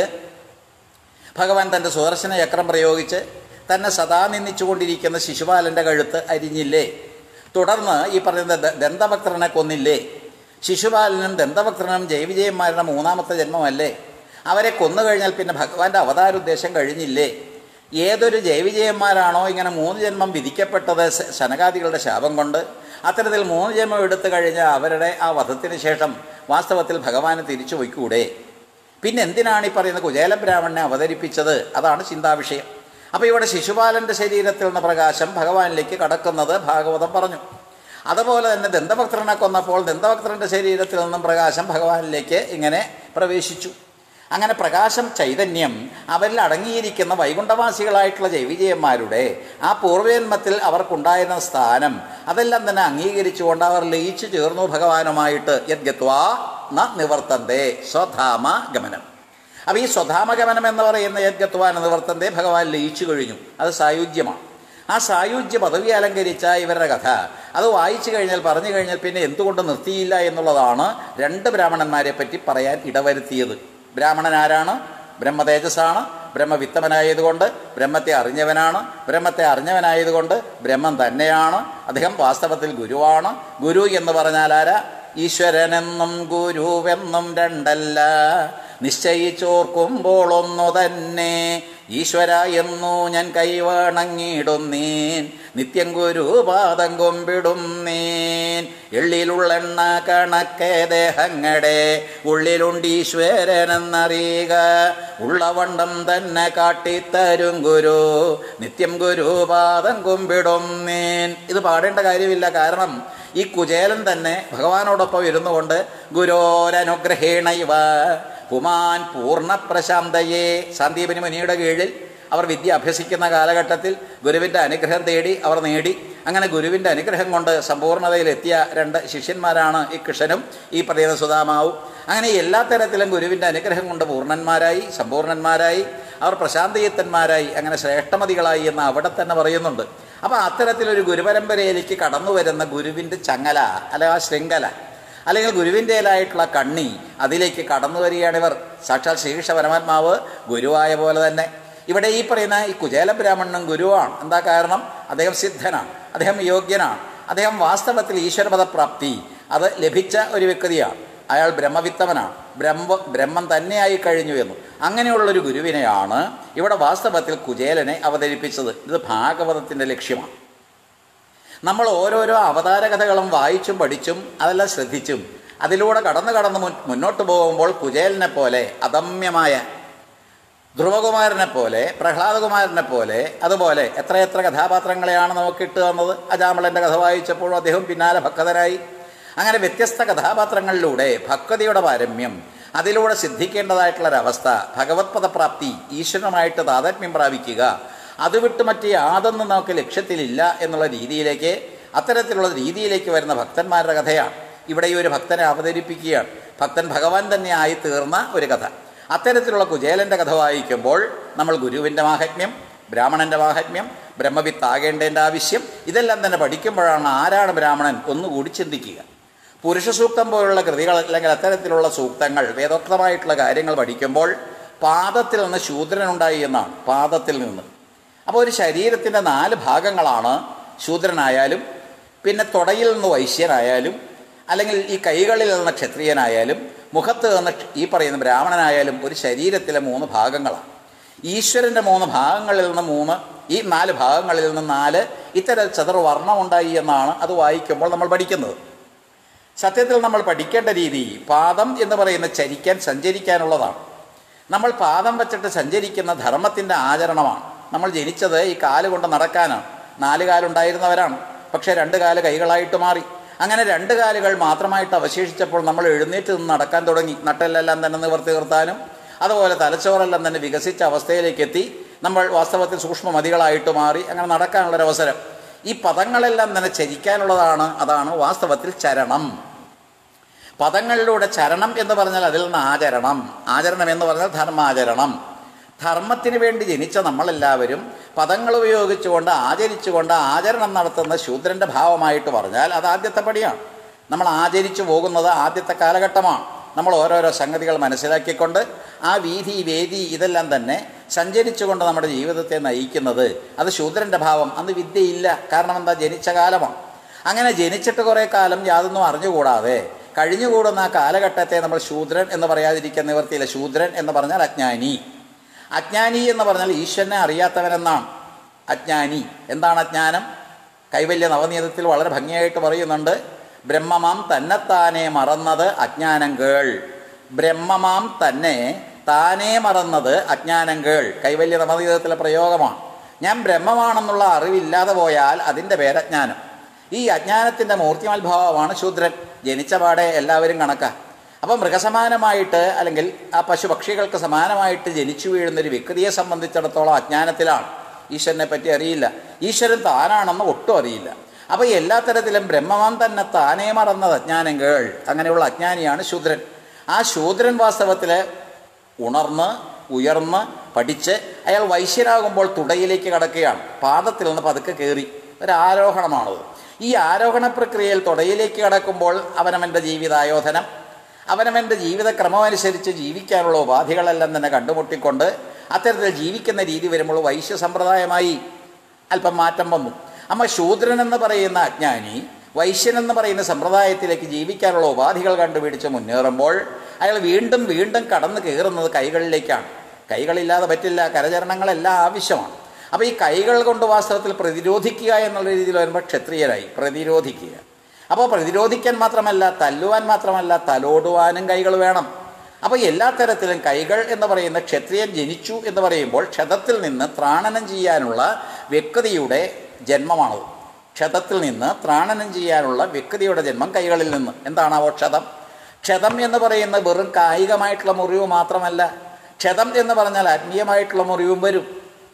ഭഗവാൻ തൻ്റെ സുദർശന ചക്രം പ്രയോഗിച്ച് തന്നെ സദാ നിന്ദിച്ചുകൊണ്ടിരിക്കുന്ന ശിശുപാലൻ്റെ കഴുത്ത് അരിഞ്ഞില്ലേ തുടർന്ന് ഈ പറയുന്ന ദ- ദന്തഭക്തരനെ കൊന്നില്ലേ ശിശുപാലനും ദന്തഭക്തരനും ജയവിജയന്മാരുടെ മൂന്നാമത്തെ ജന്മമല്ലേ അവരെ കൊന്നു കഴിഞ്ഞാൽ പിന്നെ ഭഗവാന്റെ അവതാരോദ്ദേശം കഴിഞ്ഞില്ലേ ഏതൊരു ജയവിജയന്മാരാണോ ഇങ്ങനെ മൂന്ന് ജന്മം വിധിക്കപ്പെട്ടത് സ- ശനകാദികളുടെ ശാപം കൊണ്ട് അത്തരത്തിൽ മൂന്ന് ജന്മം എടുത്തു കഴിഞ്ഞാൽ അവരുടെ ആ വധത്തിന് ശേഷം വാസ്തവത്തിൽ ഭഗവാന് തിരിച്ചു വയ്ക്കൂടെ പിന്നെ എന്തിനാണ് ഈ പറയുന്ന കുചേല ബ്രാഹ്മണനെ അവതരിപ്പിച്ചത് അതാണ് ചിന്താവിഷയം അപ്പോൾ ഇവിടെ ശിശുപാലൻ്റെ ശരീരത്തിൽ നിന്ന് പ്രകാശം ഭഗവാനിലേക്ക് കടക്കുന്നത് ഭാഗവതം പറഞ്ഞു അതുപോലെ തന്നെ ദന്തഭക്തരനെ കൊന്നപ്പോൾ ദന്തഭക്തരൻ്റെ ശരീരത്തിൽ നിന്നും പ്രകാശം ഭഗവാനിലേക്ക് ഇങ്ങനെ പ്രവേശിച്ചു അങ്ങനെ പ്രകാശം ചൈതന്യം അവരിൽ അടങ്ങിയിരിക്കുന്ന വൈകുണ്ഠവാസികളായിട്ടുള്ള ജൈവിജയന്മാരുടെ ആ പൂർവജന്മത്തിൽ അവർക്കുണ്ടായിരുന്ന സ്ഥാനം അതെല്ലാം തന്നെ അംഗീകരിച്ചുകൊണ്ട് അവർ ലയിച്ചു ചേർന്നു ഭഗവാനുമായിട്ട് യദ്ഗത്വാ ന നിവർത്തന്തേ സ്വധാമ ഗമനം അപ്പോൾ ഈ സ്വധാമഗമനം എന്ന് പറയുന്ന യദ്ഗത്വാന നിവർത്തന്റെ ഭഗവാൻ ലയിച്ചു കഴിഞ്ഞു അത് സായുജ്യമാണ് ആ സായുജ്യ പദവി അലങ്കരിച്ച ഇവരുടെ കഥ അത് വായിച്ചു കഴിഞ്ഞാൽ പറഞ്ഞു കഴിഞ്ഞാൽ പിന്നെ എന്തുകൊണ്ട് നിർത്തിയില്ല എന്നുള്ളതാണ് രണ്ട് ബ്രാഹ്മണന്മാരെ പറ്റി പറയാൻ ഇടവരുത്തിയത് ബ്രാഹ്മണൻ ആരാണ് ബ്രഹ്മതേജസ്സാണ് ബ്രഹ്മവിത്തമനായതുകൊണ്ട് ബ്രഹ്മത്തെ അറിഞ്ഞവനാണ് ബ്രഹ്മത്തെ അറിഞ്ഞവനായതുകൊണ്ട് ബ്രഹ്മം തന്നെയാണ് അദ്ദേഹം വാസ്തവത്തിൽ ഗുരുവാണ് ഗുരു എന്ന് പറഞ്ഞാൽ ആരാ ഈശ്വരനെന്നും ഗുരുവെന്നും രണ്ടല്ല നിശ്ചയിച്ചോർക്കുമ്പോൾ ഒന്നു തന്നെ ഈശ്വര എന്നു ഞാൻ കൈവണങ്ങിടുന്നീൻ നിത്യം ഗുരുപാദം കൊമ്പിടുന്നീൻ എള്ളിലുള്ളെണ്ണ കണക്കെ ദേഹങ്ങടെ ഉള്ളിലുണ്ട് ഈശ്വരനെന്നറിയുക ഉള്ളവണ്ണം തന്നെ കാട്ടിത്തരും ഗുരു നിത്യം ഗുരുപാദം കുമ്പിടുന്നീൻ ഇത് പാടേണ്ട കാര്യമില്ല കാരണം ഈ കുചേലൻ തന്നെ ഭഗവാനോടൊപ്പം ഇരുന്നുകൊണ്ട് ഗുരോരനുഗ്രഹേണ ഇവ പുമാൻ പൂർണ്ണ പ്രശാന്തയെ സന്ദീപിനി മുനിയുടെ കീഴിൽ അവർ വിദ്യ അഭ്യസിക്കുന്ന കാലഘട്ടത്തിൽ ഗുരുവിൻ്റെ അനുഗ്രഹം തേടി അവർ നേടി അങ്ങനെ ഗുരുവിൻ്റെ അനുഗ്രഹം കൊണ്ട് സമ്പൂർണ്ണതയിലെത്തിയ രണ്ട് ശിഷ്യന്മാരാണ് ഈ കൃഷ്ണനും ഈ പറയുന്ന സുധാമാവും അങ്ങനെ എല്ലാ തരത്തിലും ഗുരുവിൻ്റെ അനുഗ്രഹം കൊണ്ട് പൂർണ്ണന്മാരായി സമ്പൂർണ്ണന്മാരായി അവർ പ്രശാന്തയത്തന്മാരായി അങ്ങനെ ശ്രേഷ്ഠമതികളായി എന്ന് അവിടെ തന്നെ പറയുന്നുണ്ട് അപ്പോൾ അത്തരത്തിലൊരു ഗുരുപരമ്പരയിലേക്ക് കടന്നു വരുന്ന ഗുരുവിൻ്റെ ചങ്ങല അല്ല ആ ശൃംഖല അല്ലെങ്കിൽ ഗുരുവിൻ്റെതായിട്ടുള്ള കണ്ണി അതിലേക്ക് കടന്നു വരികയാണിവർ സാക്ഷാൽ ശ്രീകൃഷ്ണ പരമാത്മാവ് ഗുരുവായ പോലെ തന്നെ ഇവിടെ ഈ പറയുന്ന ഈ കുചേല ബ്രാഹ്മണനും ഗുരുവാണ് എന്താ കാരണം അദ്ദേഹം സിദ്ധനാണ് അദ്ദേഹം യോഗ്യനാണ് അദ്ദേഹം വാസ്തവത്തിൽ ഈശ്വരപദപ്രാപ്തി അത് ലഭിച്ച ഒരു വ്യക്തിയാണ് അയാൾ ബ്രഹ്മവിത്തവനാണ് ബ്രഹ്മ ബ്രഹ്മം തന്നെയായി കഴിഞ്ഞു എന്നു അങ്ങനെയുള്ളൊരു ഗുരുവിനെയാണ് ഇവിടെ വാസ്തവത്തിൽ കുചേലനെ അവതരിപ്പിച്ചത് ഇത് ഭാഗവതത്തിൻ്റെ ലക്ഷ്യമാണ് നമ്മൾ ഓരോരോ അവതാര കഥകളും വായിച്ചും പഠിച്ചും അതെല്ലാം ശ്രദ്ധിച്ചും അതിലൂടെ കടന്നു കടന്ന് മുൻ- മുന്നോട്ട് പോകുമ്പോൾ കുചേലനെ പോലെ അദമ്യമായ ധ്രുവകുമാരനെ പോലെ പ്രഹ്ലാദകുമാരനെ പോലെ അതുപോലെ എത്രയെത്ര കഥാപാത്രങ്ങളെയാണ് നമുക്ക് ഇട്ട് തന്നത് അജാമളൻ്റെ കഥ വായിച്ചപ്പോഴും അദ്ദേഹം പിന്നാലെ ഭക്തരായി അങ്ങനെ വ്യത്യസ്ത കഥാപാത്രങ്ങളിലൂടെ ഭക്തിയുടെ പാരമ്യം അതിലൂടെ സിദ്ധിക്കേണ്ടതായിട്ടുള്ളൊരവസ്ഥ ഭഗവത് പദപ്രാപ്തി ഈശ്വരനുമായിട്ട് താതാത്മ്യം പ്രാപിക്കുക അത് വിട്ട് മറ്റ് യാതൊന്നും നമുക്ക് ലക്ഷ്യത്തിലില്ല എന്നുള്ള രീതിയിലേക്ക് അത്തരത്തിലുള്ള രീതിയിലേക്ക് വരുന്ന ഭക്തന്മാരുടെ കഥയാണ് ഇവിടെ ഈ ഒരു ഭക്തനെ അവതരിപ്പിക്കുകയാണ് ഭക്തൻ ഭഗവാൻ തന്നെ ആയി തീർന്ന ഒരു കഥ അത്തരത്തിലുള്ള കുചേലൻ്റെ കഥ വായിക്കുമ്പോൾ നമ്മൾ ഗുരുവിൻ്റെ മാഹാത്മ്യം ബ്രാഹ്മണൻ്റെ മാഹാത്മ്യം ബ്രഹ്മവിത്താകേണ്ടതിൻ്റെ ആവശ്യം ഇതെല്ലാം തന്നെ പഠിക്കുമ്പോഴാണ് ആരാണ് ബ്രാഹ്മണൻ ഒന്നുകൂടി ചിന്തിക്കുക പുരുഷ സൂക്തം പോലുള്ള കൃതികൾ അല്ലെങ്കിൽ അത്തരത്തിലുള്ള സൂക്തങ്ങൾ വേദോക്തമായിട്ടുള്ള കാര്യങ്ങൾ പഠിക്കുമ്പോൾ പാദത്തിൽ നിന്ന് ശൂദ്രനുണ്ടായി എന്നാണ് പാദത്തിൽ നിന്ന് അപ്പോൾ ഒരു ശരീരത്തിൻ്റെ നാല് ഭാഗങ്ങളാണ് ശൂദ്രനായാലും പിന്നെ തുടയിൽ നിന്ന് വൈശ്യനായാലും അല്ലെങ്കിൽ ഈ കൈകളിൽ നിന്ന് ക്ഷത്രിയനായാലും മുഖത്ത് നിന്ന് ഈ പറയുന്ന ബ്രാഹ്മണനായാലും ഒരു ശരീരത്തിലെ മൂന്ന് ഭാഗങ്ങളാണ് ഈശ്വരൻ്റെ മൂന്ന് ഭാഗങ്ങളിൽ നിന്ന് മൂന്ന് ഈ നാല് ഭാഗങ്ങളിൽ നിന്ന് നാല് ഇത്തരം ചതുർവർണ്ണമുണ്ടായി എന്നാണ് അത് വായിക്കുമ്പോൾ നമ്മൾ പഠിക്കുന്നത് സത്യത്തിൽ നമ്മൾ പഠിക്കേണ്ട രീതി പാദം എന്ന് പറയുന്ന ചരിക്കാൻ സഞ്ചരിക്കാനുള്ളതാണ് നമ്മൾ പാദം വെച്ചിട്ട് സഞ്ചരിക്കുന്ന ധർമ്മത്തിൻ്റെ ആചരണമാണ് നമ്മൾ ജനിച്ചത് ഈ കാല് കൊണ്ട് നടക്കാനാണ് നാല് കാലുണ്ടായിരുന്നവരാണ് പക്ഷേ രണ്ട് കാല് കൈകളായിട്ട് മാറി അങ്ങനെ രണ്ട് കാലുകൾ മാത്രമായിട്ട് അവശേഷിച്ചപ്പോൾ നമ്മൾ എഴുന്നേറ്റ് നിന്ന് നടക്കാൻ തുടങ്ങി നട്ടെല്ലെല്ലാം തന്നെ നിവർത്തി നിർത്താനും അതുപോലെ തലച്ചോറെല്ലാം തന്നെ വികസിച്ച അവസ്ഥയിലേക്ക് എത്തി നമ്മൾ വാസ്തവത്തിൽ സൂക്ഷ്മമതികളായിട്ട് മാറി അങ്ങനെ നടക്കാനുള്ളൊരവസരം ഈ പദങ്ങളെല്ലാം തന്നെ ചരിക്കാനുള്ളതാണ് അതാണ് വാസ്തവത്തിൽ ചരണം പദങ്ങളിലൂടെ ചരണം എന്ന് പറഞ്ഞാൽ അതിൽ നിന്ന് ആചരണം ആചരണം എന്ന് പറഞ്ഞാൽ ധർമാചരണം ധർമ്മത്തിന് വേണ്ടി ജനിച്ച നമ്മളെല്ലാവരും പദങ്ങൾ ഉപയോഗിച്ചുകൊണ്ട് ആചരിച്ചുകൊണ്ട് ആചരണം നടത്തുന്ന ശൂദ്രൻ്റെ ഭാവമായിട്ട് പറഞ്ഞാൽ അത് ആദ്യത്തെ പടിയാണ് നമ്മൾ ആചരിച്ചു പോകുന്നത് ആദ്യത്തെ കാലഘട്ടമാണ് നമ്മൾ ഓരോരോ സംഗതികൾ മനസ്സിലാക്കിക്കൊണ്ട് ആ വീതി വേദി ഇതെല്ലാം തന്നെ സഞ്ചരിച്ചുകൊണ്ട് നമ്മുടെ ജീവിതത്തെ നയിക്കുന്നത് അത് ശൂദ്രൻ്റെ ഭാവം അന്ന് വിദ്യയില്ല കാരണം എന്താ ജനിച്ച കാലമാണ് അങ്ങനെ ജനിച്ചിട്ട് കുറേ കാലം യാതൊന്നും അറിഞ്ഞുകൂടാതെ കഴിഞ്ഞുകൂടുന്ന ആ കാലഘട്ടത്തെ നമ്മൾ ശൂദ്രൻ എന്ന് പറയാതിരിക്കാൻ നിവർത്തിയില്ല ശൂദ്രൻ എന്ന് പറഞ്ഞാൽ അജ്ഞാനി അജ്ഞാനി എന്ന് പറഞ്ഞാൽ ഈശ്വരനെ അറിയാത്തവനെന്നാണ് അജ്ഞാനി എന്താണ് അജ്ഞാനം കൈവല്യ നവനീതത്തിൽ വളരെ ഭംഗിയായിട്ട് പറയുന്നുണ്ട് ബ്രഹ്മമാം തന്നെത്താനെ മറന്നത് അജ്ഞാനം കേൾ ബ്രഹ്മമാം തന്നെ താനേ മറന്നത് അജ്ഞാനം കേൾ കൈവല്യ നവനീതത്തിലെ പ്രയോഗമാണ് ഞാൻ ബ്രഹ്മമാണെന്നുള്ള അറിവില്ലാതെ പോയാൽ അതിൻ്റെ പേരജ്ഞാനം ഈ അജ്ഞാനത്തിൻ്റെ മൂർത്തിമത്ഭാവമാണ് ശൂദ്രൻ ജനിച്ച പാടെ എല്ലാവരും കണക്കാ അപ്പം മൃഗസമാനമായിട്ട് അല്ലെങ്കിൽ ആ പശുപക്ഷികൾക്ക് സമാനമായിട്ട് ജനിച്ചു വീഴുന്നൊരു വ്യക്തിയെ സംബന്ധിച്ചിടത്തോളം അജ്ഞാനത്തിലാണ് ഈശ്വരനെ പറ്റി അറിയില്ല ഈശ്വരൻ താനാണെന്ന് ഒട്ടും അറിയില്ല അപ്പോൾ എല്ലാ തരത്തിലും ബ്രഹ്മമാൻ തന്നെ താനേ മറന്നത് അജ്ഞാനം കേൾ അങ്ങനെയുള്ള അജ്ഞാനിയാണ് ശൂദ്രൻ ആ ശൂദ്രൻ വാസ്തവത്തിൽ ഉണർന്ന് ഉയർന്ന് പഠിച്ച് അയാൾ വൈശ്യനാകുമ്പോൾ തുടയിലേക്ക് കടക്കുകയാണ് പാദത്തിൽ നിന്ന് പതുക്കെ കയറി ഒരു ആരോഹണമാണത് ഈ ആരോഹണ പ്രക്രിയയിൽ തുടയിലേക്ക് കടക്കുമ്പോൾ അവനവൻ്റെ ജീവിതായോധനം അവനവൻ്റെ ജീവിതക്രമമനുസരിച്ച് ജീവിക്കാനുള്ള ഉപാധികളെല്ലാം തന്നെ കണ്ടുമുട്ടിക്കൊണ്ട് അത്തരത്തിൽ ജീവിക്കുന്ന രീതി വരുമ്പോൾ വൈശ്യ സമ്പ്രദായമായി അല്പം മാറ്റം വന്നു അമ്മ ശൂദ്രൻ എന്ന് പറയുന്ന അജ്ഞാനി വൈശ്യൻ എന്ന് പറയുന്ന സമ്പ്രദായത്തിലേക്ക് ജീവിക്കാനുള്ള ഉപാധികൾ കണ്ടുപിടിച്ച് മുന്നേറുമ്പോൾ അയാൾ വീണ്ടും വീണ്ടും കടന്നു കയറുന്നത് കൈകളിലേക്കാണ് കൈകളില്ലാതെ പറ്റില്ല കരചരണങ്ങളെല്ലാം ആവശ്യമാണ് അപ്പോൾ ഈ കൈകൾ കൊണ്ട് വാസ്തവത്തിൽ പ്രതിരോധിക്കുക എന്നുള്ള രീതിയിൽ വരുമ്പോൾ ക്ഷത്രിയരായി പ്രതിരോധിക്കുക അപ്പോൾ പ്രതിരോധിക്കാൻ മാത്രമല്ല തല്ലുവാൻ മാത്രമല്ല തലോടുവാനും കൈകൾ വേണം അപ്പോൾ എല്ലാ തരത്തിലും കൈകൾ എന്ന് പറയുന്ന ക്ഷത്രിയൻ ജനിച്ചു എന്ന് പറയുമ്പോൾ ക്ഷതത്തിൽ നിന്ന് ത്രാണനം ചെയ്യാനുള്ള വ്യക്തിയുടെ ജന്മമാണത് ക്ഷതത്തിൽ നിന്ന് ത്രാണനം ചെയ്യാനുള്ള വ്യക്തിയുടെ ജന്മം കൈകളിൽ നിന്ന് എന്താണാവോ ക്ഷതം ക്ഷതം എന്ന് പറയുന്നത് വെറും കായികമായിട്ടുള്ള മുറിവ് മാത്രമല്ല ക്ഷതം എന്ന് പറഞ്ഞാൽ ആത്മീയമായിട്ടുള്ള മുറിവും വരും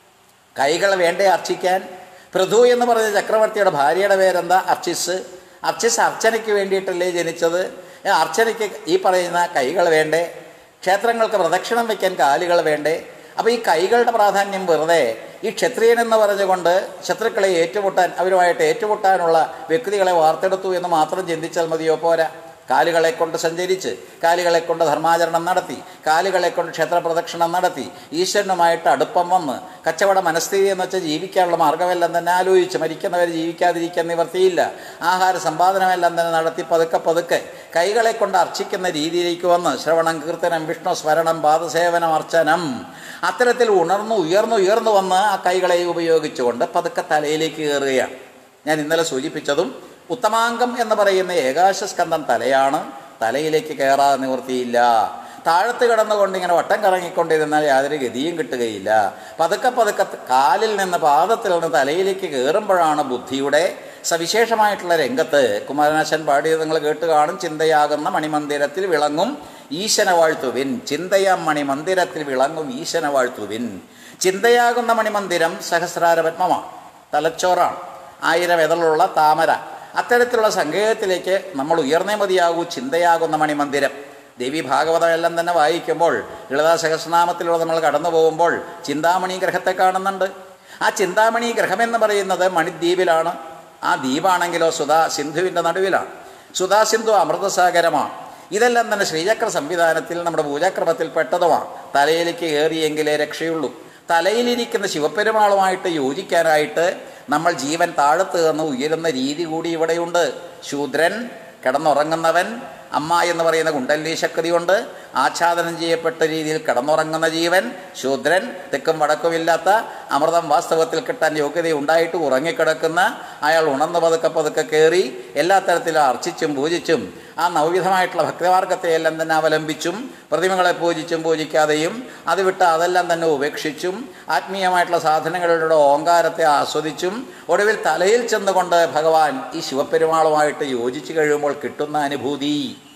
കൈകൾ വേണ്ടേ അർച്ചിക്കാൻ പൃഥു എന്ന് പറഞ്ഞ ചക്രവർത്തിയുടെ ഭാര്യയുടെ പേരെന്താ അർച്ചിസ് അർച്ചിസ് അർച്ചനയ്ക്ക് വേണ്ടിയിട്ടല്ലേ ജനിച്ചത് ഏ, അർച്ചനയ്ക്ക് ഈ പറയുന്ന കൈകൾ വേണ്ടേ ക്ഷേത്രങ്ങൾക്ക് പ്രദക്ഷിണം വയ്ക്കാൻ കാലുകൾ വേണ്ടേ അപ്പോൾ ഈ കൈകളുടെ പ്രാധാന്യം വെറുതെ ഈ ക്ഷത്രിയൻ എന്ന് പറഞ്ഞുകൊണ്ട് ശത്രുക്കളെ ഏറ്റുമുട്ടാൻ അവരുമായിട്ട് ഏറ്റുമുട്ടാനുള്ള വ്യക്തികളെ വാർത്തെടുത്തു എന്ന് മാത്രം ചിന്തിച്ചാൽ മതിയോ പോരാ കാലുകളെ കൊണ്ട് സഞ്ചരിച്ച് കാലുകളെ കൊണ്ട് ധർമാചരണം നടത്തി കാലുകളെ കൊണ്ട് ക്ഷേത്രപ്രദക്ഷിണം നടത്തി ഈശ്വരനുമായിട്ട് അടുപ്പം വന്ന് കച്ചവട മനസ്ഥിതി എന്ന് വെച്ചാൽ ജീവിക്കാനുള്ള മാർഗമെല്ലാം തന്നെ ആലോചിച്ച് മരിക്കുന്നവർ ജീവിക്കാതിരിക്കാൻ നിവർത്തിയില്ല ആഹാര സമ്പാദനമെല്ലാം തന്നെ നടത്തി പതുക്കെ പതുക്കെ കൈകളെ കൊണ്ട് അർച്ചിക്കുന്ന രീതിയിലേക്ക് വന്ന് ശ്രവണം കീർത്തനം വിഷ്ണു സ്മരണം പാദസേവനം അർച്ചനം അത്തരത്തിൽ ഉണർന്നു ഉയർന്നു ഉയർന്നു വന്ന് ആ കൈകളെ ഉപയോഗിച്ചുകൊണ്ട് പതുക്കെ തലയിലേക്ക് കയറുകയാണ് ഞാൻ ഇന്നലെ സൂചിപ്പിച്ചതും ഉത്തമാംഗം എന്ന് പറയുന്ന ഏകാശസ്കന്ധം തലയാണ് തലയിലേക്ക് കയറാതെ നിവൃത്തിയില്ല താഴത്ത് കിടന്നുകൊണ്ട് ഇങ്ങനെ വട്ടം കറങ്ങിക്കൊണ്ടിരുന്നാൽ യാതൊരു ഗതിയും കിട്ടുകയില്ല പതുക്കെ പതുക്കെ കാലിൽ നിന്ന് പാദത്തിൽ നിന്ന് തലയിലേക്ക് കയറുമ്പോഴാണ് ബുദ്ധിയുടെ സവിശേഷമായിട്ടുള്ള രംഗത്ത് കുമാരനാശൻ പാടിയത് നിങ്ങൾ കേട്ട് കാണും ചിന്തയാകുന്ന മണിമന്ദിരത്തിൽ വിളങ്ങും ഈശന വാഴ്ത്തുവിൻ ചിന്തയാം മണിമന്ദിരത്തിൽ വിളങ്ങും ഈശന വാഴ്ത്തുവിൻ ചിന്തയാകുന്ന മണിമന്ദിരം സഹസ്രാര പത്മമാണ് തലച്ചോറാണ് ആയിരം എതളുള്ള താമര അത്തരത്തിലുള്ള സങ്കേതത്തിലേക്ക് നമ്മൾ ഉയർന്നേ മതിയാകൂ ചിന്തയാകുന്ന മണിമന്ദിരം ദേവി ഭാഗവതം എല്ലാം തന്നെ വായിക്കുമ്പോൾ ലളിതാ സഹസ്രനാമത്തിലൂടെ നമ്മൾ കടന്നു പോകുമ്പോൾ ചിന്താമണി ഗ്രഹത്തെ കാണുന്നുണ്ട് ആ ചിന്താമണി ഗ്രഹമെന്ന് പറയുന്നത് മണിദ്വീപിലാണ് ആ ദ്വീപാണെങ്കിലോ സുധാ സിന്ധുവിൻ്റെ നടുവിലാണ് സുധാ സിന്ധു അമൃതസാഗരമാണ് ഇതെല്ലാം തന്നെ ശ്രീചക്ര സംവിധാനത്തിൽ നമ്മുടെ പൂജാക്രമത്തിൽ പെട്ടതുമാണ് തലയിലേക്ക് കയറിയെങ്കിലേ രക്ഷയുള്ളൂ തലയിലിരിക്കുന്ന ശിവപെരുമാളുമായിട്ട് യോജിക്കാനായിട്ട് നമ്മൾ ജീവൻ താഴത്ത് നിന്ന് ഉയരുന്ന രീതി കൂടി ഇവിടെയുണ്ട് ശൂദ്രൻ കിടന്നുറങ്ങുന്നവൻ അമ്മ എന്ന് പറയുന്ന കുണ്ടല്ലി ശക്തി കൊണ്ട് ആച്ഛാദനം ചെയ്യപ്പെട്ട രീതിയിൽ കിടന്നുറങ്ങുന്ന ജീവൻ ശൂദ്രൻ തെക്കും വടക്കുമില്ലാത്ത അമൃതം വാസ്തവത്തിൽ കിട്ടാൻ യോഗ്യത ഉണ്ടായിട്ട് ഉറങ്ങിക്കിടക്കുന്ന അയാൾ ഉണർന്ന് പതുക്കെ പതുക്കെ കയറി എല്ലാ തരത്തിലും അർച്ചിച്ചും പൂജിച്ചും ആ നവവിധമായിട്ടുള്ള ഭക്തിമാർഗത്തെ എല്ലാം തന്നെ അവലംബിച്ചും പ്രതിമകളെ പൂജിച്ചും പൂജിക്കാതെയും അത് വിട്ട് അതെല്ലാം തന്നെ ഉപേക്ഷിച്ചും ആത്മീയമായിട്ടുള്ള സാധനങ്ങളുടെ ഓങ്കാരത്തെ ആസ്വദിച്ചും ഒടുവിൽ തലയിൽ ചെന്നുകൊണ്ട് ഭഗവാൻ ഈ ശിവപെരുമാളുമായിട്ട് യോജിച്ചു കഴിയുമ്പോൾ കിട്ടുന്ന അനുഭൂതി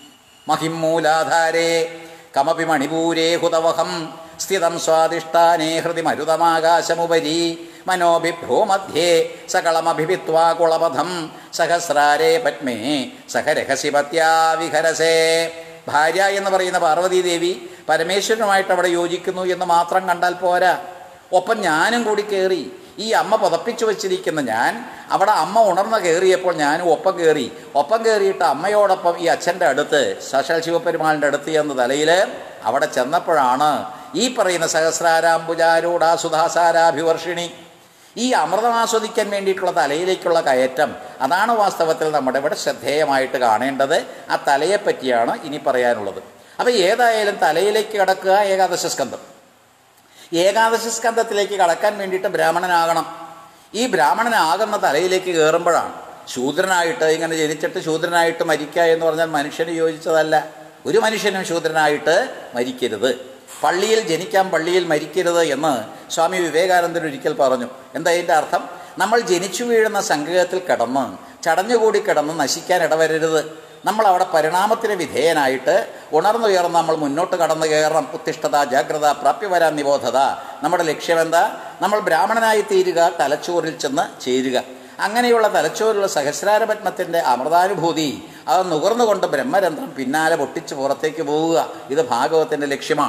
മഹിമൂലാധാരേ കമപി മണിപൂരേ ഹുതവഹം സ്ഥിതം സ്വാദിഷ്ടാനേ ഹൃദി മരുതമാകാശമുപരി മനോഭിഭ്രൂമധ്യേ സകളമഭിപിത്വാ കുളപഥം സഹസ്രാരേ പത്മേ സഹരഹസിപത്യാ വിഹരസേ ഭാര്യ എന്ന് പറയുന്ന പാർവതീദേവി പരമേശ്വരനുമായിട്ട് അവിടെ യോജിക്കുന്നു എന്ന് മാത്രം കണ്ടാൽ പോരാ ഒപ്പം ഞാനും കൂടി കയറി ഈ അമ്മ പുതപ്പിച്ചു വച്ചിരിക്കുന്ന ഞാൻ അവിടെ അമ്മ ഉണർന്ന് കയറിയപ്പോൾ ഞാനും ഒപ്പം കയറി ഒപ്പം കയറിയിട്ട് അമ്മയോടൊപ്പം ഈ അച്ഛൻ്റെ അടുത്ത് സാക്ഷാൽ ശിവപെരുമാളിൻ്റെ അടുത്ത് ചെന്ന് തലയിൽ അവിടെ ചെന്നപ്പോഴാണ് ഈ പറയുന്ന സഹസ്രാരാംബുജാരൂഢ സുധാസാരാഭിവർഷിണി ഈ അമൃതം ആസ്വദിക്കാൻ വേണ്ടിയിട്ടുള്ള തലയിലേക്കുള്ള കയറ്റം അതാണ് വാസ്തവത്തിൽ നമ്മുടെ ഇവിടെ ശ്രദ്ധേയമായിട്ട് കാണേണ്ടത് ആ തലയെ പറ്റിയാണ് ഇനി പറയാനുള്ളത് അപ്പോൾ ഏതായാലും തലയിലേക്ക് കിടക്കുക ഏകാദശ സ്കന്ധം ഏകാദശ സ്കന്ധത്തിലേക്ക് കടക്കാൻ വേണ്ടിയിട്ട് ബ്രാഹ്മണനാകണം ഈ ബ്രാഹ്മണനാകുന്ന തലയിലേക്ക് കയറുമ്പോഴാണ് ശൂദ്രനായിട്ട് ഇങ്ങനെ ജനിച്ചിട്ട് ശൂദ്രനായിട്ട് മരിക്കുക എന്ന് പറഞ്ഞാൽ മനുഷ്യന് യോജിച്ചതല്ല ഒരു മനുഷ്യനും ശൂദ്രനായിട്ട് മരിക്കരുത് പള്ളിയിൽ ജനിക്കാം പള്ളിയിൽ മരിക്കരുത് എന്ന് സ്വാമി വിവേകാനന്ദൻ ഒരിക്കൽ പറഞ്ഞു എന്താ അതിൻ്റെ അർത്ഥം നമ്മൾ ജനിച്ചു വീഴുന്ന സംഗ്രഹത്തിൽ കിടന്ന് ചടഞ്ഞുകൂടി കിടന്ന് നശിക്കാൻ ഇടവരരുത് നമ്മൾ അവിടെ പരിണാമത്തിന് വിധേയനായിട്ട് ഉണർന്നുയർന്ന് നമ്മൾ മുന്നോട്ട് കടന്നു കയറണം ഉത്തിഷ്ഠത ജാഗ്രത പ്രാപ്യവരാൻ നിബോധത നമ്മുടെ ലക്ഷ്യമെന്താ നമ്മൾ ബ്രാഹ്മണനായി തീരുക തലച്ചോറിൽ ചെന്ന് ചേരുക അങ്ങനെയുള്ള തലച്ചോറിലുള്ള സഹസ്രാരപത്മത്തിൻ്റെ അമൃതാനുഭൂതി അത് നുകർന്നുകൊണ്ട് ബ്രഹ്മരന്ധ്രം പിന്നാലെ പൊട്ടിച്ച് പുറത്തേക്ക് പോവുക ഇത് ഭാഗവത്തിൻ്റെ ലക്ഷ്യമാണ്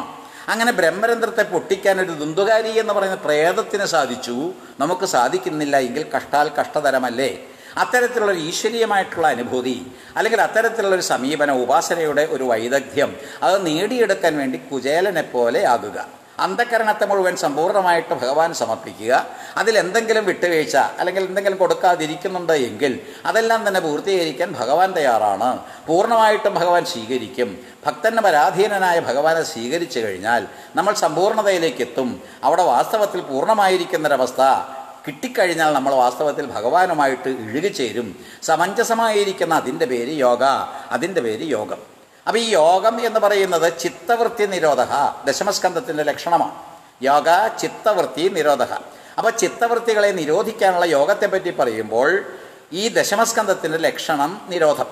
അങ്ങനെ ബ്രഹ്മരന്ധ്രത്തെ പൊട്ടിക്കാൻ ഒരു ദുന്തുകാരി എന്ന് പറയുന്ന പ്രേതത്തിന് സാധിച്ചു നമുക്ക് സാധിക്കുന്നില്ല എങ്കിൽ കഷ്ടാൽ കഷ്ടതരമല്ലേ അത്തരത്തിലുള്ള ഒരു ഈശ്വരീയമായിട്ടുള്ള അനുഭൂതി അല്ലെങ്കിൽ അത്തരത്തിലുള്ള ഒരു സമീപനം ഉപാസനയുടെ ഒരു വൈദഗ്ധ്യം അത് നേടിയെടുക്കാൻ വേണ്ടി കുചേലനെ പോലെ ആകുക അന്ധകരണത്തെ മുഴുവൻ സമ്പൂർണ്ണമായിട്ട് ഭഗവാൻ സമർപ്പിക്കുക അതിലെന്തെങ്കിലും വിട്ടുവീഴ്ച അല്ലെങ്കിൽ എന്തെങ്കിലും കൊടുക്കാതിരിക്കുന്നുണ്ട് എങ്കിൽ അതെല്ലാം തന്നെ പൂർത്തീകരിക്കാൻ ഭഗവാൻ തയ്യാറാണ് പൂർണ്ണമായിട്ടും ഭഗവാൻ സ്വീകരിക്കും ഭക്തന് പരാധീനനായ ഭഗവാനെ സ്വീകരിച്ചു കഴിഞ്ഞാൽ നമ്മൾ സമ്പൂർണ്ണതയിലേക്ക് എത്തും അവിടെ വാസ്തവത്തിൽ പൂർണ്ണമായിരിക്കുന്നൊരവസ്ഥ കിട്ടിക്കഴിഞ്ഞാൽ നമ്മൾ വാസ്തവത്തിൽ ഭഗവാനുമായിട്ട് ഇഴുകിച്ചേരും സമഞ്ജസമായിരിക്കുന്ന അതിൻ്റെ പേര് യോഗ അതിൻ്റെ പേര് യോഗം അപ്പോൾ ഈ യോഗം എന്ന് പറയുന്നത് ചിത്തവൃത്തി നിരോധ ദശമസ്കന്ധത്തിൻ്റെ ലക്ഷണമാണ് യോഗ ചിത്തവൃത്തി നിരോധ അപ്പോൾ ചിത്തവൃത്തികളെ നിരോധിക്കാനുള്ള യോഗത്തെ പറ്റി പറയുമ്പോൾ ഈ ദശമസ്കന്ധത്തിൻ്റെ ലക്ഷണം നിരോധം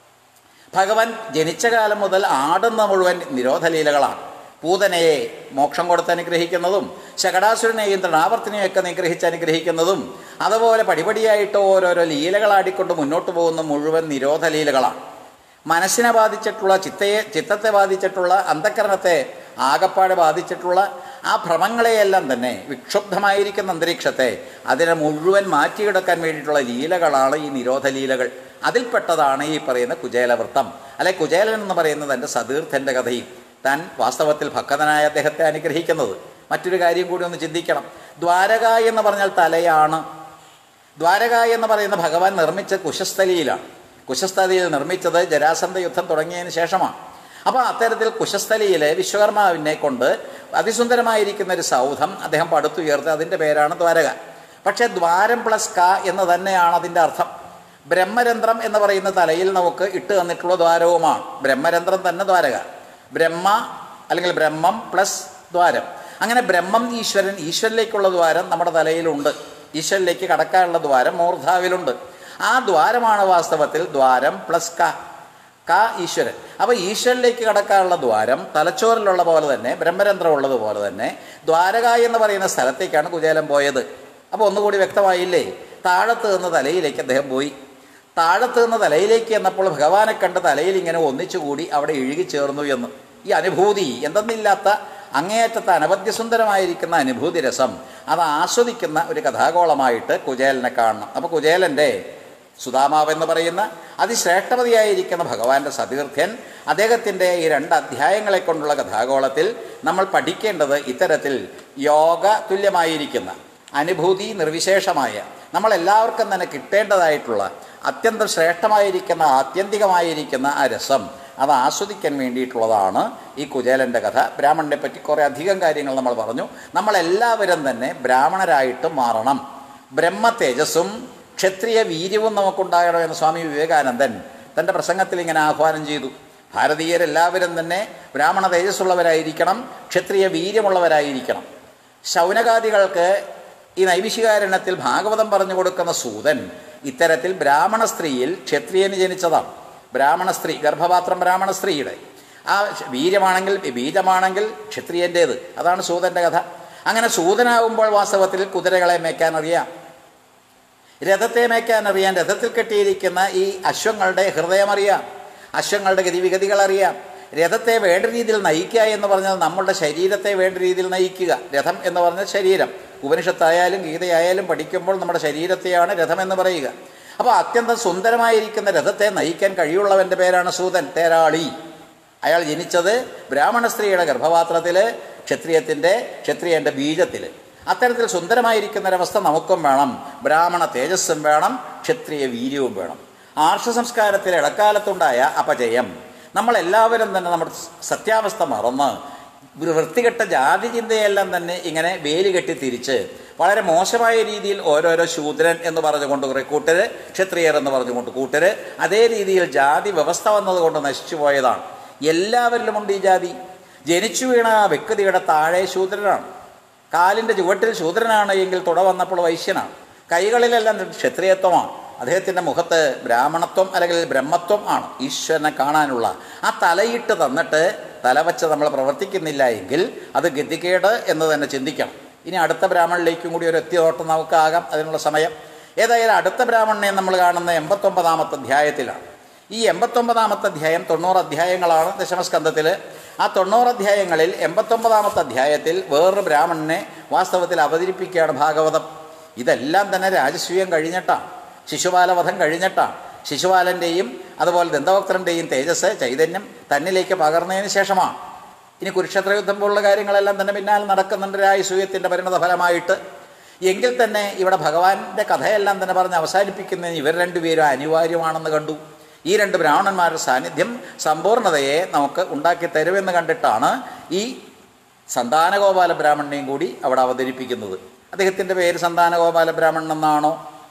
ഭഗവാൻ ജനിച്ച കാലം മുതൽ ആടുന്ന മുഴുവൻ നിരോധലീലകളാണ് പൂതനയെ മോക്ഷം കൊടുത്ത് അനുഗ്രഹിക്കുന്നതും ശകടാസുരനെയും തൃണാവർത്തിനെയൊക്കെ നിഗ്രഹിച്ച് അനുഗ്രഹിക്കുന്നതും അതുപോലെ പടിപടിയായിട്ട് ഓരോരോ ലീലകളാടിക്കൊണ്ട് മുന്നോട്ട് പോകുന്ന മുഴുവൻ നിരോധലീലകളാണ് മനസ്സിനെ ബാധിച്ചിട്ടുള്ള ചിത്തയെ ചിത്തത്തെ ബാധിച്ചിട്ടുള്ള അന്ധക്കരണത്തെ ആകപ്പാടെ ബാധിച്ചിട്ടുള്ള ആ ഭ്രമങ്ങളെയെല്ലാം തന്നെ വിക്ഷുബ്ധമായിരിക്കുന്ന അന്തരീക്ഷത്തെ അതിനെ മുഴുവൻ മാറ്റിയെടുക്കാൻ വേണ്ടിയിട്ടുള്ള ലീലകളാണ് ഈ നിരോധലീലകൾ അതിൽപ്പെട്ടതാണ് ഈ പറയുന്ന കുചേലവൃത്തം അല്ലെ കുചേലൻ എന്ന് പറയുന്നത് എൻ്റെ സതീർത്ഥൻ്റെ കഥയും താൻ വാസ്തവത്തിൽ ഭക്തനായ അദ്ദേഹത്തെ അനുഗ്രഹിക്കുന്നത് മറ്റൊരു കാര്യം കൂടി ഒന്ന് ചിന്തിക്കണം ദ്വാരക എന്ന് പറഞ്ഞാൽ തലയാണ് ദ്വാരക എന്ന് പറയുന്ന ഭഗവാൻ നിർമ്മിച്ച കുശസ്ഥലിയിലാണ് കുശസ്ഥലിയിൽ നിർമ്മിച്ചത് ജരാസന്ധ യുദ്ധം തുടങ്ങിയതിന് ശേഷമാണ് അപ്പോൾ അത്തരത്തിൽ കുശസ്ഥലിയിൽ വിശ്വകർമാവിനെ കൊണ്ട് അതിസുന്ദരമായിരിക്കുന്ന ഒരു സൗധം അദ്ദേഹം പടുത്തുയർത്തി അതിൻ്റെ പേരാണ് ദ്വാരക പക്ഷേ ദ്വാരം പ്ലസ് ക എന്ന് തന്നെയാണ് അതിൻ്റെ അർത്ഥം ബ്രഹ്മരന്ധ്രം എന്ന് പറയുന്ന തലയിൽ നമുക്ക് ഇട്ട് തന്നിട്ടുള്ള ദ്വാരവുമാണ് ബ്രഹ്മരന്ധ്രം തന്നെ ദ്വാരക ബ്രഹ്മ അല്ലെങ്കിൽ ബ്രഹ്മം പ്ലസ് ദ്വാരം അങ്ങനെ ബ്രഹ്മം ഈശ്വരൻ ഈശ്വരനിലേക്കുള്ള ദ്വാരം നമ്മുടെ തലയിലുണ്ട് ഈശ്വരനിലേക്ക് കടക്കാനുള്ള ദ്വാരം മൂർധാവിലുണ്ട് ആ ദ്വാരമാണ് വാസ്തവത്തിൽ ദ്വാരം പ്ലസ് ക ക ഈശ്വരൻ അപ്പോൾ ഈശ്വരനിലേക്ക് കടക്കാനുള്ള ദ്വാരം തലച്ചോറിലുള്ള പോലെ തന്നെ ബ്രഹ്മരന്ധ്രം ഉള്ളതുപോലെ തന്നെ ദ്വാരക എന്ന് പറയുന്ന സ്ഥലത്തേക്കാണ് കുചേലൻ പോയത് അപ്പോൾ ഒന്നുകൂടി വ്യക്തമായില്ലേ താഴത്ത് നിന്ന് തലയിലേക്ക് അദ്ദേഹം പോയി താഴത്ത് നിന്ന് തലയിലേക്ക് എന്നപ്പോൾ ഭഗവാനെ കണ്ട് തലയിൽ ഇങ്ങനെ ഒന്നിച്ചുകൂടി അവിടെ ഇഴുകി ചേർന്നു എന്ന് ഈ അനുഭൂതി എന്തെന്നില്ലാത്ത അങ്ങേയറ്റത്തെ അനവദ്യസുന്ദരമായിരിക്കുന്ന അനുഭൂതി രസം അത് ആസ്വദിക്കുന്ന ഒരു കഥാഗോളമായിട്ട് കുചേലനെ കാണണം അപ്പോൾ കുചേലൻ്റെ സുധാമാവ് എന്ന് പറയുന്ന അതിശ്രേഷ്ഠപതിയായിരിക്കുന്ന ഭഗവാന്റെ സതീർത്ഥ്യൻ അദ്ദേഹത്തിൻ്റെ ഈ രണ്ട് അധ്യായങ്ങളെ കൊണ്ടുള്ള കഥാഗോളത്തിൽ നമ്മൾ പഠിക്കേണ്ടത് ഇത്തരത്തിൽ യോഗ തുല്യമായിരിക്കുന്ന അനുഭൂതി നിർവിശേഷമായ നമ്മളെല്ലാവർക്കും തന്നെ കിട്ടേണ്ടതായിട്ടുള്ള അത്യന്തം ശ്രേഷ്ഠമായിരിക്കുന്ന ആത്യന്തികമായിരിക്കുന്ന ആ രസം അത് ആസ്വദിക്കാൻ വേണ്ടിയിട്ടുള്ളതാണ് ഈ കുചേലൻ്റെ കഥ ബ്രാഹ്മണനെ പറ്റി കുറേ അധികം കാര്യങ്ങൾ നമ്മൾ പറഞ്ഞു നമ്മളെല്ലാവരും തന്നെ ബ്രാഹ്മണരായിട്ട് മാറണം ബ്രഹ്മ തേജസ്സും ക്ഷത്രിയ വീര്യവും നമുക്കുണ്ടാകണമെന്ന് സ്വാമി വിവേകാനന്ദൻ തൻ്റെ പ്രസംഗത്തിൽ ഇങ്ങനെ ആഹ്വാനം ചെയ്തു ഭാരതീയരെല്ലാവരും തന്നെ ബ്രാഹ്മണ തേജസ്സുള്ളവരായിരിക്കണം ക്ഷത്രിയ വീര്യമുള്ളവരായിരിക്കണം ശൗനകാദികൾക്ക് ഈ നൈമിഷികാരണ്യത്തിൽ ഭാഗവതം പറഞ്ഞു കൊടുക്കുന്ന സൂതൻ ഇത്തരത്തിൽ ബ്രാഹ്മണ സ്ത്രീയിൽ ക്ഷത്രിയന് ജനിച്ചതാണ് ബ്രാഹ്മണ സ്ത്രീ ഗർഭപാത്രം ബ്രാഹ്മണ സ്ത്രീയുടെ ആ വീര്യമാണെങ്കിൽ ബീജമാണെങ്കിൽ ക്ഷത്രിയൻ്റേത് അതാണ് സൂതൻ്റെ കഥ അങ്ങനെ സൂതനാകുമ്പോൾ വാസ്തവത്തിൽ കുതിരകളെ മേയ്ക്കാൻ അറിയാം രഥത്തെ മേയ്ക്കാൻ അറിയാം രഥത്തിൽ കെട്ടിയിരിക്കുന്ന ഈ അശ്വങ്ങളുടെ ഹൃദയമറിയാം അശ്വങ്ങളുടെ ഗതിവിഗതികൾ അറിയാം രഥത്തെ വേണ്ട രീതിയിൽ നയിക്കുക എന്ന് പറഞ്ഞാൽ നമ്മളുടെ ശരീരത്തെ വേണ്ട രീതിയിൽ നയിക്കുക രഥം എന്ന് പറഞ്ഞാൽ ശരീരം ഉപനിഷത്തായാലും ഗീതയായാലും പഠിക്കുമ്പോൾ നമ്മുടെ ശരീരത്തെയാണ് രഥം എന്ന് പറയുക അപ്പോൾ അത്യന്തം സുന്ദരമായിരിക്കുന്ന രഥത്തെ നയിക്കാൻ കഴിയുള്ളവൻ്റെ പേരാണ് സൂതൻ തേരാളി അയാൾ ജനിച്ചത് ബ്രാഹ്മണ സ്ത്രീയുടെ ഗർഭപാത്രത്തിൽ ക്ഷത്രിയത്തിൻ്റെ ക്ഷത്രിയൻ്റെ ബീജത്തിൽ അത്തരത്തിൽ സുന്ദരമായിരിക്കുന്ന ഒരവസ്ഥ നമുക്കും വേണം ബ്രാഹ്മണ തേജസ്സും വേണം ക്ഷത്രിയ വീര്യവും വേണം ആർഷ സംസ്കാരത്തിൽ ഇടക്കാലത്തുണ്ടായ അപജയം നമ്മളെല്ലാവരും തന്നെ നമ്മുടെ സത്യാവസ്ഥ മറന്ന് വൃത്തികെട്ട ജാതി ചിന്തയെല്ലാം തന്നെ ഇങ്ങനെ വേലി കെട്ടി തിരിച്ച് വളരെ മോശമായ രീതിയിൽ ഓരോരോ ശൂദ്രൻ എന്ന് പറഞ്ഞുകൊണ്ട് കുറേ കൂട്ടര് ക്ഷത്രിയർ എന്ന് പറഞ്ഞുകൊണ്ട് കൂട്ടര് അതേ രീതിയിൽ ജാതി വ്യവസ്ഥ വന്നതുകൊണ്ട് നശിച്ചു പോയതാണ് എല്ലാവരിലുമുണ്ട് ഈ ജാതി ജനിച്ചു വീണ ആ വ്യക്തിയുടെ താഴെ ശൂദ്രനാണ് കാലിൻ്റെ ചുവട്ടിൽ ശൂദ്രനാണ് എങ്കിൽ തുട വന്നപ്പോൾ വൈശ്യനാണ് കൈകളിലെല്ലാം ക്ഷത്രിയത്വമാണ് അദ്ദേഹത്തിൻ്റെ മുഖത്ത് ബ്രാഹ്മണത്വം അല്ലെങ്കിൽ ബ്രഹ്മത്വം ആണ് ഈശ്വരനെ കാണാനുള്ള ആ തലയിട്ട് തന്നിട്ട് തലവച്ച് നമ്മൾ പ്രവർത്തിക്കുന്നില്ല എങ്കിൽ അത് ഗതികേട് എന്ന് തന്നെ ചിന്തിക്കണം ഇനി അടുത്ത ബ്രാഹ്മണിലേക്കും കൂടി ഒരു എത്തിയോട്ടം നമുക്കാകാം അതിനുള്ള സമയം ഏതായാലും അടുത്ത ബ്രാഹ്മണനെ നമ്മൾ കാണുന്ന എൺപത്തൊമ്പതാമത്തെ അധ്യായത്തിലാണ് ഈ എൺപത്തൊമ്പതാമത്തെ അധ്യായം തൊണ്ണൂറ് അധ്യായങ്ങളാണ് ദശമസ്കന്ധത്തിൽ ആ തൊണ്ണൂറ് അധ്യായങ്ങളിൽ എൺപത്തൊമ്പതാമത്തെ അധ്യായത്തിൽ വേറൊരു ബ്രാഹ്മണനെ വാസ്തവത്തിൽ അവതരിപ്പിക്കുകയാണ് ഭാഗവതം ഇതെല്ലാം തന്നെ രാജസൂയം കഴിഞ്ഞിട്ടാണ് ശിശുപാലവധം കഴിഞ്ഞിട്ടാണ് ശിശുപാലൻ്റെയും അതുപോലെ ദന്തവക്തരൻ്റെയും തേജസ് ചൈതന്യം തന്നിലേക്ക് പകർന്നതിന് ശേഷമാണ് ഇനി കുരുക്ഷേത്ര യുദ്ധം പോലുള്ള കാര്യങ്ങളെല്ലാം തന്നെ പിന്നാലെ നടക്കുന്നുണ്ട് രാജസൂയത്തിൻ്റെ പരിണത ഫലമായിട്ട് എങ്കിൽ തന്നെ ഇവിടെ ഭഗവാന്റെ കഥയെല്ലാം തന്നെ പറഞ്ഞ് അവസാനിപ്പിക്കുന്നതിന് ഇവർ രണ്ടുപേരും അനിവാര്യമാണെന്ന് കണ്ടു ഈ രണ്ട് ബ്രാഹ്മണന്മാരുടെ സാന്നിധ്യം സമ്പൂർണ്ണതയെ നമുക്ക് ഉണ്ടാക്കി തരുമെന്ന് കണ്ടിട്ടാണ് ഈ സന്താനഗോപാല ബ്രാഹ്മണനെയും കൂടി അവിടെ അവതരിപ്പിക്കുന്നത് അദ്ദേഹത്തിൻ്റെ പേര് സന്താനഗോപാല ബ്രാഹ്മണൻ എന്നാണോ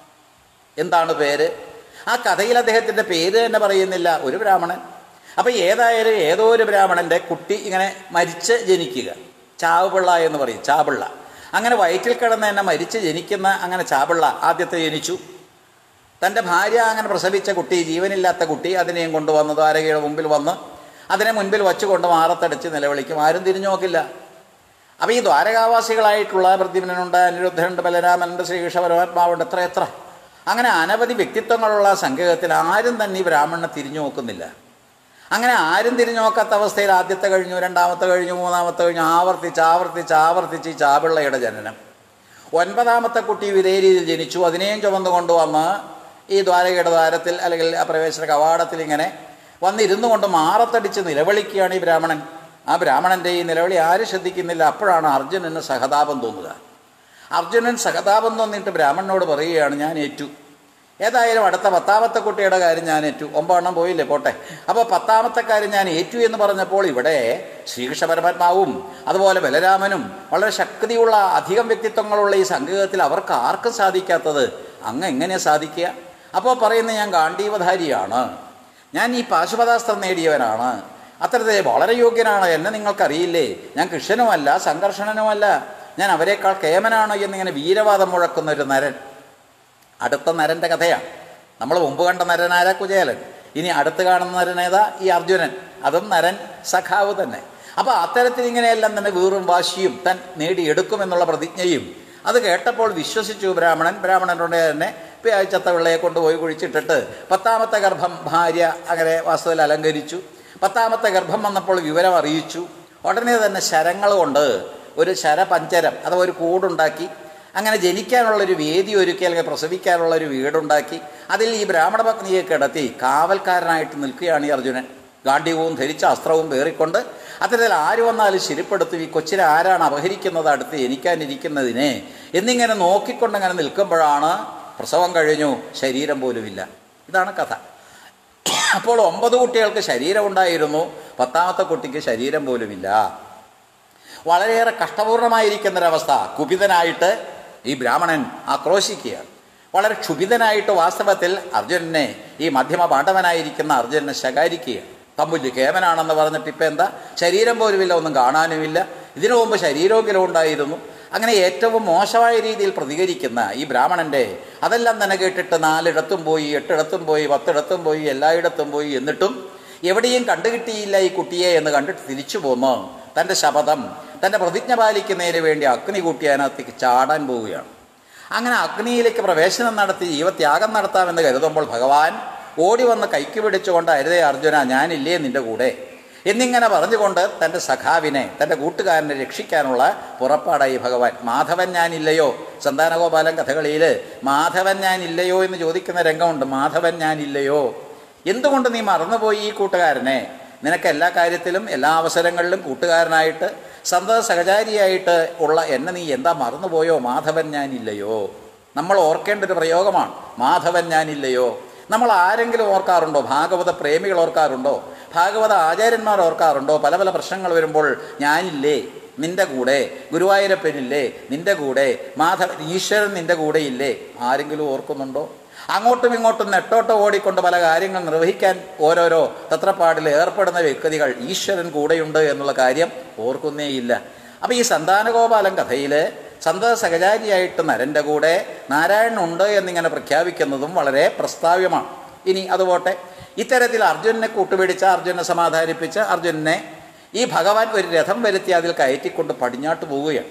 എന്താണ് പേര് ആ കഥയിൽ അദ്ദേഹത്തിൻ്റെ പേര് തന്നെ പറയുന്നില്ല ഒരു ബ്രാഹ്മണൻ അപ്പോൾ ഏതായാലും ഏതോ ഒരു ബ്രാഹ്മണൻ്റെ കുട്ടി ഇങ്ങനെ മരിച്ച് ജനിക്കുക ചാവുപിള്ള എന്ന് പറയും ചാപിള്ള അങ്ങനെ വയറ്റിൽ കിടന്ന് തന്നെ മരിച്ച് ജനിക്കുന്ന അങ്ങനെ ചാപിള്ള ആദ്യത്തെ ജനിച്ചു തൻ്റെ ഭാര്യ അങ്ങനെ പ്രസവിച്ച കുട്ടി ജീവനില്ലാത്ത കുട്ടി അതിനെയും കൊണ്ടുവന്ന് ദ്വാരകയുടെ മുമ്പിൽ വന്ന് അതിനെ മുൻപിൽ വച്ചുകൊണ്ട് മാറത്തടിച്ച് നിലവിളിക്കും ആരും തിരിഞ്ഞു നോക്കില്ല അപ്പോൾ ഈ ദ്വാരകാവാസികളായിട്ടുള്ള പ്രതിമനുണ്ട് അനിരുദ്ധനുണ്ട് ബലരാമനുണ്ട് ശ്രീകൃഷ്ണ പരമാത്മാവുണ്ട് എത്ര എത്ര അങ്ങനെ അനവധി വ്യക്തിത്വങ്ങളുള്ള സംഘത്തിൽ ആരും തന്നെ ഈ ബ്രാഹ്മണനെ തിരിഞ്ഞു നോക്കുന്നില്ല അങ്ങനെ ആരും തിരിഞ്ഞു നോക്കാത്ത അവസ്ഥയിൽ ആദ്യത്തെ കഴിഞ്ഞു രണ്ടാമത്തെ കഴിഞ്ഞു മൂന്നാമത്തെ കഴിഞ്ഞു ആവർത്തിച്ച് ആവർത്തിച്ച് ആവർത്തിച്ച് ഈ ചാപിള്ളയുടെ ജനനം ഒൻപതാമത്തെ കുട്ടി ഇതേ രീതിയിൽ ജനിച്ചു അതിനെയും ചുമന്നു കൊണ്ടുവന്ന് ഈ ദ്വാരകയുടെ ദ്വാരത്തിൽ അല്ലെങ്കിൽ ആ പ്രവേശന കവാടത്തിൽ ഇങ്ങനെ വന്നിരുന്നു കൊണ്ട് മാറത്തടിച്ച് നിലവിളിക്കുകയാണ് ഈ ബ്രാഹ്മണൻ ആ ബ്രാഹ്മണൻ്റെ ഈ നിലവിളി ആരും ശ്രദ്ധിക്കുന്നില്ല അപ്പോഴാണ് അർജുനന് സഹതാപം തോന്നുക അർജുനൻ സഹതാപം തോന്നിയിട്ട് ബ്രാഹ്മണനോട് പറയുകയാണ് ഞാൻ ഏറ്റു ഏതായാലും അടുത്ത പത്താമത്തെ കുട്ടിയുടെ കാര്യം ഞാൻ ഏറ്റു ഒമ്പതെണ്ണം പോയില്ലേ പോട്ടെ അപ്പോൾ പത്താമത്തെ കാര്യം ഞാൻ ഏറ്റു എന്ന് പറഞ്ഞപ്പോൾ ഇവിടെ ശ്രീകൃഷ്ണ പരമാത്മാവും അതുപോലെ ബലരാമനും വളരെ ശക്തിയുള്ള അധികം വ്യക്തിത്വങ്ങളുള്ള ഈ സംഘത്തിൽ അവർക്ക് ആർക്കും സാധിക്കാത്തത് അങ്ങ് എങ്ങനെ സാധിക്കുക അപ്പോൾ പറയുന്നത് ഞാൻ ഗാന്ധീവധാരിയാണ് ഞാൻ ഈ പാശുപതാസ്ത്രം നേടിയവനാണ് അത്തരത്തിൽ വളരെ യോഗ്യനാണ് എന്നെ നിങ്ങൾക്കറിയില്ലേ ഞാൻ കൃഷ്ണനുമല്ല സംഘർഷണനുമല്ല ഞാൻ അവരെക്കാൾ കേമനാണ് എന്നിങ്ങനെ വീരവാദം മുഴക്കുന്ന ഒരു നരൻ അടുത്ത നരൻ്റെ കഥയാണ് നമ്മൾ മുമ്പ് കണ്ട നരനാര കുചേലൻ ഇനി അടുത്ത് കാണുന്ന നരനേതാ ഈ അർജുനൻ അതും നരൻ സഖാവ് തന്നെ അപ്പോൾ അത്തരത്തിൽ ഇങ്ങനെയെല്ലാം തന്നെ വീറും വാശിയും താൻ നേടിയെടുക്കുമെന്നുള്ള പ്രതിജ്ഞയും അത് കേട്ടപ്പോൾ വിശ്വസിച്ചു ബ്രാഹ്മണൻ ബ്രാഹ്മണനുടെ തന്നെ ചത്ത പിള്ളയെ കൊണ്ടുപോയി കുഴിച്ചിട്ടിട്ട് പത്താമത്തെ ഗർഭം ഭാര്യ അങ്ങനെ വാസ്തുവിൽ അലങ്കരിച്ചു പത്താമത്തെ ഗർഭം വന്നപ്പോൾ വിവരം അറിയിച്ചു ഉടനെ തന്നെ ശരങ്ങൾ കൊണ്ട് ഒരു ശരപഞ്ചരം അഥവാ ഒരു കൂടുണ്ടാക്കി അങ്ങനെ ജനിക്കാനുള്ളൊരു വേദി ഒരുക്കി അല്ലെങ്കിൽ പ്രസവിക്കാനുള്ള ഒരു വീടുണ്ടാക്കി അതിൽ ഈ ബ്രാഹ്മണ പത്നിയെ കിടത്തി കാവൽക്കാരനായിട്ട് നിൽക്കുകയാണ് ഈ അർജുനൻ ഗാന്ഡീവവും ധരിച്ച അസ്ത്രവും പേറിക്കൊണ്ട് അത്തരത്തിൽ ആര് വന്നാലും ശരിപ്പെടുത്തും ഈ കൊച്ചിനെ ആരാണ് അപഹരിക്കുന്നത് അടുത്ത് ജനിക്കാനിരിക്കുന്നതിനെ എന്നിങ്ങനെ നോക്കിക്കൊണ്ടങ്ങനെ നിൽക്കുമ്പോഴാണ് പ്രസവം കഴിഞ്ഞു ശരീരം പോലുമില്ല ഇതാണ് കഥ അപ്പോൾ ഒമ്പത് കുട്ടികൾക്ക് ശരീരമുണ്ടായിരുന്നു പത്താമത്തെ കുട്ടിക്ക് ശരീരം പോലുമില്ല വളരെയേറെ കഷ്ടപൂർണമായിരിക്കുന്നൊരവസ്ഥ കുപിതനായിട്ട് ഈ ബ്രാഹ്മണൻ ആക്രോശിക്കുകയാണ് വളരെ ക്ഷുഭിതനായിട്ട് വാസ്തവത്തിൽ അർജുനനെ ഈ മധ്യമ പാണ്ഡവനായിരിക്കുന്ന അർജുനനെ ശകാരിക്കുകയാണ് തമ്പുല്ല് കേമനാണെന്ന് പറഞ്ഞിട്ട് ഇപ്പം എന്താ ശരീരം പോലുമില്ല ഒന്നും കാണാനുമില്ല ഇതിനു മുമ്പ് ശരീരമെങ്കിലും ഉണ്ടായിരുന്നു അങ്ങനെ ഏറ്റവും മോശമായ രീതിയിൽ പ്രതികരിക്കുന്ന ഈ ബ്രാഹ്മണൻ്റെ അതെല്ലാം തന്നെ കേട്ടിട്ട് നാലിടത്തും പോയി എട്ടിടത്തും പോയി പത്തിടത്തും പോയി എല്ലായിടത്തും പോയി എന്നിട്ടും എവിടെയും കണ്ടുകിട്ടിയില്ല ഈ കുട്ടിയെ എന്ന് കണ്ടിട്ട് തിരിച്ചു പോന്ന് തൻ്റെ ശപഥം തൻ്റെ പ്രതിജ്ഞ പാലിക്കുന്നതിന് വേണ്ടി അഗ്നി കൂട്ടി അതിനകത്തേക്ക് ചാടാൻ പോവുകയാണ് അങ്ങനെ അഗ്നിയിലേക്ക് പ്രവേശനം നടത്തി ജീവത്യാഗം നടത്താമെന്ന് കരുതുമ്പോൾ ഭഗവാൻ ഓടി വന്ന് കൈക്ക് പിടിച്ചുകൊണ്ട് അരുതേ അർജുന ഞാനില്ലേ നിന്റെ കൂടെ എന്നിങ്ങനെ പറഞ്ഞുകൊണ്ട് തൻ്റെ സഖാവിനെ തൻ്റെ കൂട്ടുകാരനെ രക്ഷിക്കാനുള്ള പുറപ്പാടായി ഭഗവാൻ മാധവൻ ഞാനില്ലയോ സന്താനഗോപാലൻ കഥകളിയിൽ മാധവൻ ഞാനില്ലയോ എന്ന് ചോദിക്കുന്ന രംഗമുണ്ട് മാധവൻ ഞാനില്ലയോ എന്തുകൊണ്ട് നീ മറന്നുപോയി ഈ കൂട്ടുകാരനെ നിനക്ക് എല്ലാ കാര്യത്തിലും എല്ലാ അവസരങ്ങളിലും കൂട്ടുകാരനായിട്ട് സന്തത സഹചാരിയായിട്ട് ഉള്ള എന്നെ നീ എന്താ മറന്നുപോയോ മാധവൻ ഞാനില്ലയോ നമ്മൾ ഓർക്കേണ്ട ഒരു പ്രയോഗമാണ് മാധവൻ ഞാനില്ലയോ നമ്മൾ ആരെങ്കിലും ഓർക്കാറുണ്ടോ ഭാഗവത പ്രേമികൾ ഓർക്കാറുണ്ടോ ഭാഗവത ആചാര്യന്മാർ ഓർക്കാറുണ്ടോ പല പല പ്രശ്നങ്ങൾ വരുമ്പോൾ ഞാനില്ലേ നിന്റെ കൂടെ ഗുരുവായൂരപ്പനില്ലേ നിന്റെ കൂടെ മാധവൻ ഈശ്വരൻ നിന്റെ കൂടെ ഇല്ലേ ആരെങ്കിലും ഓർക്കുന്നുണ്ടോ അങ്ങോട്ടും ഇങ്ങോട്ടും നെട്ടോട്ടോ ഓടിക്കൊണ്ട് പല കാര്യങ്ങൾ നിർവഹിക്കാൻ ഓരോരോ തത്രപ്പാടിൽ ഏർപ്പെടുന്ന വ്യക്തികൾ ഈശ്വരൻ കൂടെയുണ്ട് എന്നുള്ള കാര്യം ഓർക്കുന്നേയില്ല അപ്പോൾ ഈ സന്താനഗോപാലൻ കഥയിൽ സന്തത സഹചാരിയായിട്ട് നരൻ്റെ കൂടെ നാരായണൻ ഉണ്ട് എന്നിങ്ങനെ പ്രഖ്യാപിക്കുന്നതും വളരെ പ്രസ്താവ്യമാണ് ഇനി അതുപോട്ടെ ഇത്തരത്തിൽ അർജുനനെ കൂട്ടുപിടിച്ച് അർജുനെ സമാധാനിപ്പിച്ച് അർജുനനെ ഈ ഭഗവാൻ ഒരു രഥം വരുത്തി അതിൽ കയറ്റിക്കൊണ്ട് പടിഞ്ഞാട്ട് പോവുകയാണ്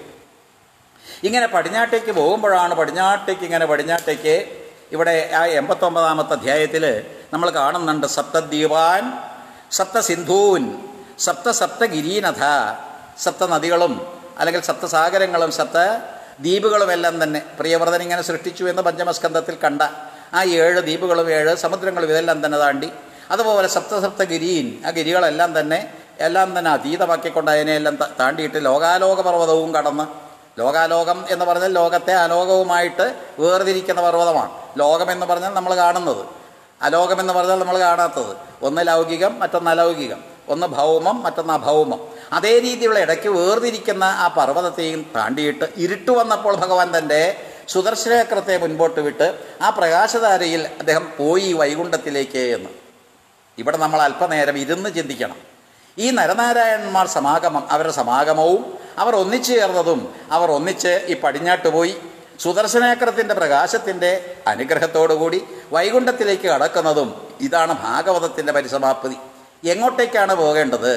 ഇങ്ങനെ പടിഞ്ഞാട്ടേക്ക് പോകുമ്പോഴാണ് പടിഞ്ഞാട്ടേക്ക് ഇങ്ങനെ പടിഞ്ഞാട്ടേക്ക് ഇവിടെ ആ എൺപത്തൊമ്പതാമത്തെ അധ്യായത്തിൽ നമ്മൾ കാണുന്നുണ്ട് സപ്തദ്വീപാൻ സപ്തസിന്ധൂൻ സപ്ത സപ്ത ഗിരീനഥ സപ്ത നദികളും അല്ലെങ്കിൽ സപ്തസാഗരങ്ങളും സപ്ത ദ്വീപുകളും എല്ലാം തന്നെ പ്രിയവ്രതൻ ഇങ്ങനെ സൃഷ്ടിച്ചു എന്ന് പഞ്ചമസ്കന്ധത്തിൽ കണ്ട ആ ഏഴ് ദ്വീപുകളും ഏഴ് സമുദ്രങ്ങളും ഇതെല്ലാം തന്നെ താണ്ടി അതുപോലെ സപ്തസപ്ത ഗിരീൻ ആ ഗിരികളെല്ലാം തന്നെ എല്ലാം തന്നെ അതീതമാക്കിക്കൊണ്ട് അതിനെയെല്ലാം ത- താണ്ടിയിട്ട് ലോകാലോക പർവ്വതവും കടന്ന് ലോകാലോകം എന്ന് പറഞ്ഞാൽ ലോകത്തെ അലോകവുമായിട്ട് വേർതിരിക്കുന്ന പർവ്വതമാണ് ലോകം എന്ന് പറഞ്ഞാൽ നമ്മൾ കാണുന്നത് അലോകം എന്ന് പറഞ്ഞാൽ നമ്മൾ കാണാത്തത് ഒന്ന് ലൗകികം മറ്റൊന്ന് അലൗകികം ഒന്ന് ഭൗമം മറ്റൊന്ന് അഭൗമം അതേ രീതിയിലുള്ള ഇടയ്ക്ക് വേർതിരിക്കുന്ന ആ പർവ്വതത്തെയും താണ്ടിയിട്ട് ഇരുട്ട് വന്നപ്പോൾ ഭഗവാൻ തൻ്റെ സുദർശനചക്രത്തെ മുൻപോട്ട് വിട്ട് ആ പ്രകാശധാരയിൽ അദ്ദേഹം പോയി വൈകുണ്ഠത്തിലേക്ക് എന്ന് ഇവിടെ നമ്മൾ അല്പനേരം ഇരുന്ന് ചിന്തിക്കണം ഈ നരനാരായണന്മാർ സമാഗമം അവരുടെ സമാഗമവും അവർ ഒന്നിച്ചു ചേർന്നതും അവർ ഒന്നിച്ച് ഈ പടിഞ്ഞാട്ട് പോയി സുദർശനചക്രത്തിൻ്റെ പ്രകാശത്തിൻ്റെ അനുഗ്രഹത്തോടുകൂടി വൈകുണ്ഠത്തിലേക്ക് കടക്കുന്നതും ഇതാണ് ഭാഗവതത്തിൻ്റെ പരിസമാപ്തി എങ്ങോട്ടേക്കാണ് പോകേണ്ടത്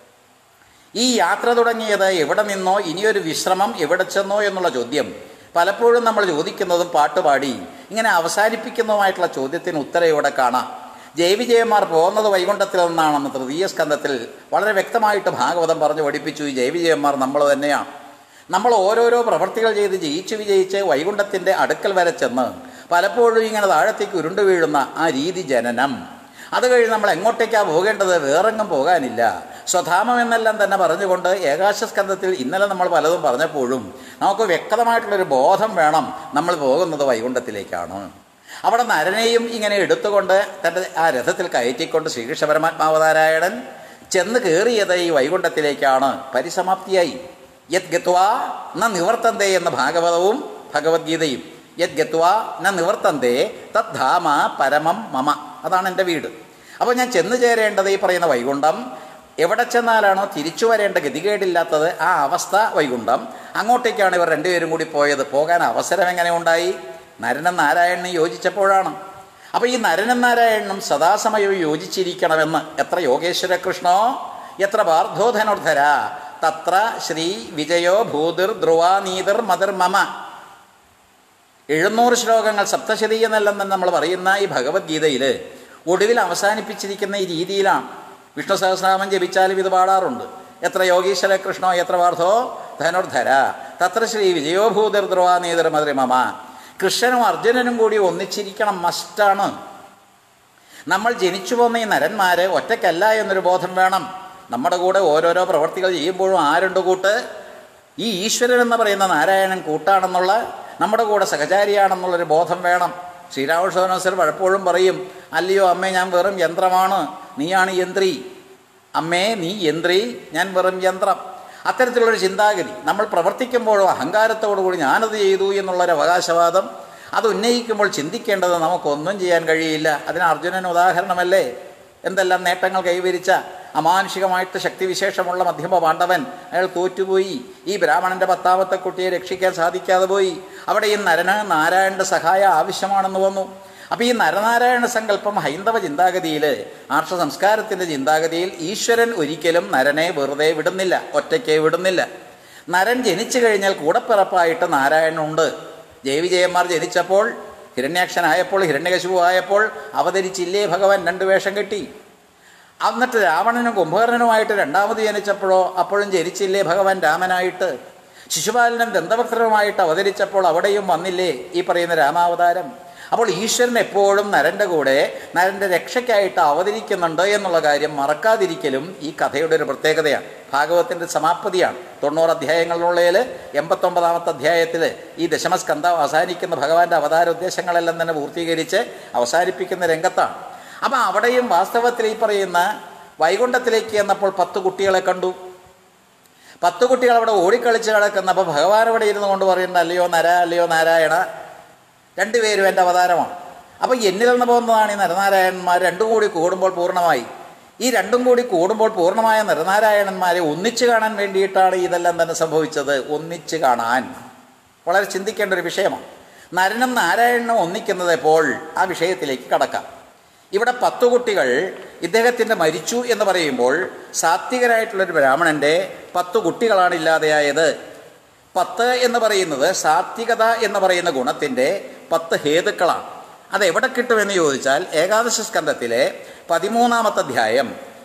ഈ യാത്ര തുടങ്ങിയത് എവിടെ നിന്നോ ഇനിയൊരു വിശ്രമം എവിടെ ചെന്നോ എന്നുള്ള ചോദ്യം പലപ്പോഴും നമ്മൾ ചോദിക്കുന്നതും പാട്ടുപാടി ഇങ്ങനെ അവസാനിപ്പിക്കുന്നതുമായിട്ടുള്ള ചോദ്യത്തിന് ഉത്തരം ഇവിടെ കാണാം ജയവിജയന്മാർ പോകുന്നത് വൈകുണ്ഠത്തിൽ നിന്നാണെന്ന് തൃതീയ സ്കന്ധത്തിൽ വളരെ വ്യക്തമായിട്ട് ഭാഗവതം പറഞ്ഞു പഠിപ്പിച്ചു ഈ ജയവിജയന്മാർ നമ്മൾ തന്നെയാണ് നമ്മൾ ഓരോരോ പ്രവർത്തികൾ ചെയ്ത് ജയിച്ചു വിജയിച്ച് വൈകുണ്ഠത്തിൻ്റെ അടുക്കൽ വരെ ചെന്ന് പലപ്പോഴും ഇങ്ങനെ താഴത്തേക്ക് ഉരുണ്ടു വീഴുന്ന ആ രീതി ജനനം അത് കഴിഞ്ഞ് നമ്മൾ എങ്ങോട്ടേക്കാണ് പോകേണ്ടത് വേറെങ്ങും പോകാനില്ല സ്വധാമം എന്നെല്ലാം തന്നെ പറഞ്ഞുകൊണ്ട് ഏകാശസ്കന്ധത്തിൽ ഇന്നലെ നമ്മൾ പലതും പറഞ്ഞപ്പോഴും നമുക്ക് വ്യക്തമായിട്ടുള്ളൊരു ബോധം വേണം നമ്മൾ പോകുന്നത് വൈകുണ്ഠത്തിലേക്കാണ് അവിടെ നരനെയും ഇങ്ങനെ എടുത്തുകൊണ്ട് തൻ്റെ ആ രഥത്തിൽ കയറ്റിക്കൊണ്ട് ശ്രീകൃഷ്ണ പരമാത്മാവതാരായണൻ ചെന്ന് കയറിയത് ഈ വൈകുണ്ഠത്തിലേക്കാണ് പരിസമാപ്തിയായി യത് ഗത്വാ ന നിവർത്തന്തേ എന്ന ഭാഗവതവും ഭഗവത്ഗീതയും യത് ഗത്വാ ന നിവർത്തന്തേ തദ്ധാമ പരമം മമ അതാണ് എൻ്റെ വീട് അപ്പോൾ ഞാൻ ചെന്ന് ചേരേണ്ടത് ഈ പറയുന്ന വൈകുണ്ഠം എവിടെ ചെന്നാലാണോ തിരിച്ചു വരേണ്ട ഗതികേടില്ലാത്തത് ആ അവസ്ഥ വൈകുണ്ഠം അങ്ങോട്ടേക്കാണ് ഇവർ രണ്ടുപേരും കൂടി പോയത് പോകാൻ അവസരം എങ്ങനെ ഉണ്ടായി നരനും നാരായണനും യോജിച്ചപ്പോഴാണ് അപ്പോൾ ഈ നരനും നാരായണനും സദാസമയവും യോജിച്ചിരിക്കണമെന്ന് എത്ര യോഗേശ്വര കൃഷ്ണോ എത്ര പാർത്ഥോധനുർധര തത്ര ശ്രീ വിജയോ ഭൂതിർ ധ്രുവാനീതിർ മതിർ മമ എഴുന്നൂറ് ശ്ലോകങ്ങൾ സപ്തശതി എന്നെല്ലാം തന്നെ നമ്മൾ പറയുന്ന ഈ ഭഗവത്ഗീതയിൽ ഒടുവിൽ അവസാനിപ്പിച്ചിരിക്കുന്ന ഈ രീതിയിലാണ് വിഷ്ണു സഹസ്രനാമം ജപിച്ചാലും ഇത് പാടാറുണ്ട് എത്ര യോഗീശ്വര കൃഷ്ണോ എത്ര പാർത്ഥോ ധനുർധര തത്ര ശ്രീ വിജയോഭൂതിർ ധ്രുവാനീതിർ മതിർ മമ കൃഷ്ണനും അർജുനനും കൂടി ഒന്നിച്ചിരിക്കണം മസ്റ്റാണ് നമ്മൾ ജനിച്ചു പോന്ന ഈ നരന്മാർ ഒറ്റയ്ക്കല്ല എന്നൊരു ബോധം വേണം നമ്മുടെ കൂടെ ഓരോരോ പ്രവർത്തികൾ ചെയ്യുമ്പോഴും ആരുണ്ട് കൂട്ട് ഈ ഈശ്വരൻ എന്ന് പറയുന്ന നാരായണൻ കൂട്ടാണെന്നുള്ള നമ്മുടെ കൂടെ സഹചാരിയാണെന്നുള്ളൊരു ബോധം വേണം ശ്രീരാമകൃഷ്ണസർ പലപ്പോഴും പറയും അല്ലയോ അമ്മേ ഞാൻ വെറും യന്ത്രമാണ് നീയാണ് യന്ത്രി അമ്മേ നീ യന്ത്രി ഞാൻ വെറും യന്ത്രം അത്തരത്തിലുള്ളൊരു ചിന്താഗതി നമ്മൾ പ്രവർത്തിക്കുമ്പോഴോ അഹങ്കാരത്തോടു കൂടി ഞാനത് ചെയ്തു എന്നുള്ളൊരു അവകാശവാദം അത് ഉന്നയിക്കുമ്പോൾ ചിന്തിക്കേണ്ടത് നമുക്കൊന്നും ചെയ്യാൻ കഴിയില്ല അതിന് അർജുനൻ ഉദാഹരണമല്ലേ എന്തെല്ലാം നേട്ടങ്ങൾ കൈവരിച്ച അമാനുഷികമായിട്ട് ശക്തിവിശേഷമുള്ള മധ്യമ പാണ്ഡവൻ അയാൾ തോറ്റുപോയി ഈ ബ്രാഹ്മണന്റെ പത്താമത്തെ കുട്ടിയെ രക്ഷിക്കാൻ സാധിക്കാതെ പോയി അവിടെ ഈ നരന് നാരായണന്റെ സഹായം ആവശ്യമാണെന്ന് വന്നു അപ്പോൾ ഈ നരനാരായണ സങ്കല്പം ഹൈന്ദവ ചിന്താഗതിയിൽ ആർഷ സംസ്കാരത്തിൻ്റെ ചിന്താഗതിയിൽ ഈശ്വരൻ ഒരിക്കലും നരനെ വെറുതെ വിടുന്നില്ല ഒറ്റയ്ക്ക് വിടുന്നില്ല നരൻ ജനിച്ചു കഴിഞ്ഞാൽ കൂടപ്പിറപ്പായിട്ട് നാരായണനുണ്ട് ജയവിജയന്മാർ ജനിച്ചപ്പോൾ ഹിരണ്യാക്ഷനായപ്പോൾ ഹിരണ്യകശുപു ആയപ്പോൾ അവതരിച്ചില്ലേ ഭഗവാൻ രണ്ട് വേഷം കെട്ടി എന്നിട്ട് രാവണനും കുംഭകർണനുമായിട്ട് രണ്ടാമത് ജനിച്ചപ്പോഴോ അപ്പോഴും ജനിച്ചില്ലേ ഭഗവാൻ രാമനായിട്ട് ശിശുപാലനും ദന്തഭക്തരുമായിട്ട് അവതരിച്ചപ്പോൾ അവിടെയും വന്നില്ലേ ഈ പറയുന്ന രാമാവതാരം അപ്പോൾ ഈശ്വരൻ എപ്പോഴും നരൻ്റെ കൂടെ നരൻ്റെ രക്ഷയ്ക്കായിട്ട് അവതരിക്കുന്നുണ്ട് എന്നുള്ള കാര്യം മറക്കാതിരിക്കലും ഈ കഥയുടെ ഒരു പ്രത്യേകതയാണ് ഭാഗവത്തിൻ്റെ സമാപ്തിയാണ് തൊണ്ണൂറ് അധ്യായങ്ങളിലുള്ളതിൽ എൺപത്തൊമ്പതാമത്തെ അധ്യായത്തിൽ ഈ ദശമസ്കന്ധം അവസാനിക്കുന്ന ഭഗവാന്റെ അവതാര ഉദ്ദേശങ്ങളെല്ലാം തന്നെ പൂർത്തീകരിച്ച് അവസാനിപ്പിക്കുന്ന രംഗത്താണ് അപ്പം അവിടെയും വാസ്തവത്തിൽ ഈ പറയുന്ന വൈകുണ്ഠത്തിലേക്ക് എന്നപ്പോൾ പത്ത് കുട്ടികളെ കണ്ടു പത്ത് കുട്ടികൾ അവിടെ ഓടിക്കളിച്ച് കിടക്കുന്നപ്പോൾ ഭഗവാൻ അവിടെ ഇരുന്ന് കൊണ്ട് പറയുന്നത് അല്ലയോ നര അല്ലയോ നാരായണ രണ്ടുപേരും എൻ്റെ അവതാരമാണ് അപ്പോൾ എന്നിൽ നിന്ന് പോകുന്നതാണ് ഈ നരനാരായണന്മാർ രണ്ടും കൂടി കൂടുമ്പോൾ പൂർണ്ണമായി ഈ രണ്ടും കൂടി കൂടുമ്പോൾ പൂർണ്ണമായ നരനാരായണന്മാരെ ഒന്നിച്ചു കാണാൻ വേണ്ടിയിട്ടാണ് ഇതെല്ലാം തന്നെ സംഭവിച്ചത് ഒന്നിച്ചു കാണാൻ വളരെ ചിന്തിക്കേണ്ട ഒരു വിഷയമാണ് നരനും നാരായണനും ഒന്നിക്കുന്നത് എപ്പോൾ ആ വിഷയത്തിലേക്ക് കടക്കാം ഇവിടെ പത്തു കുട്ടികൾ ഇദ്ദേഹത്തിൻ്റെ മരിച്ചു എന്ന് പറയുമ്പോൾ സാത്വികരായിട്ടുള്ളൊരു ബ്രാഹ്മണൻ്റെ പത്തു കുട്ടികളാണ് ഇല്ലാതെയായത് പത്ത് എന്ന് പറയുന്നത് സാത്വികത എന്ന് പറയുന്ന ഗുണത്തിൻ്റെ പത്ത് ഹേതുക്കളാണ് അത് എവിടെ കിട്ടുമെന്ന് ചോദിച്ചാൽ ഏകാദശ സ്കന്ധത്തിലെ പതിമൂന്നാമത്തെ അധ്യായം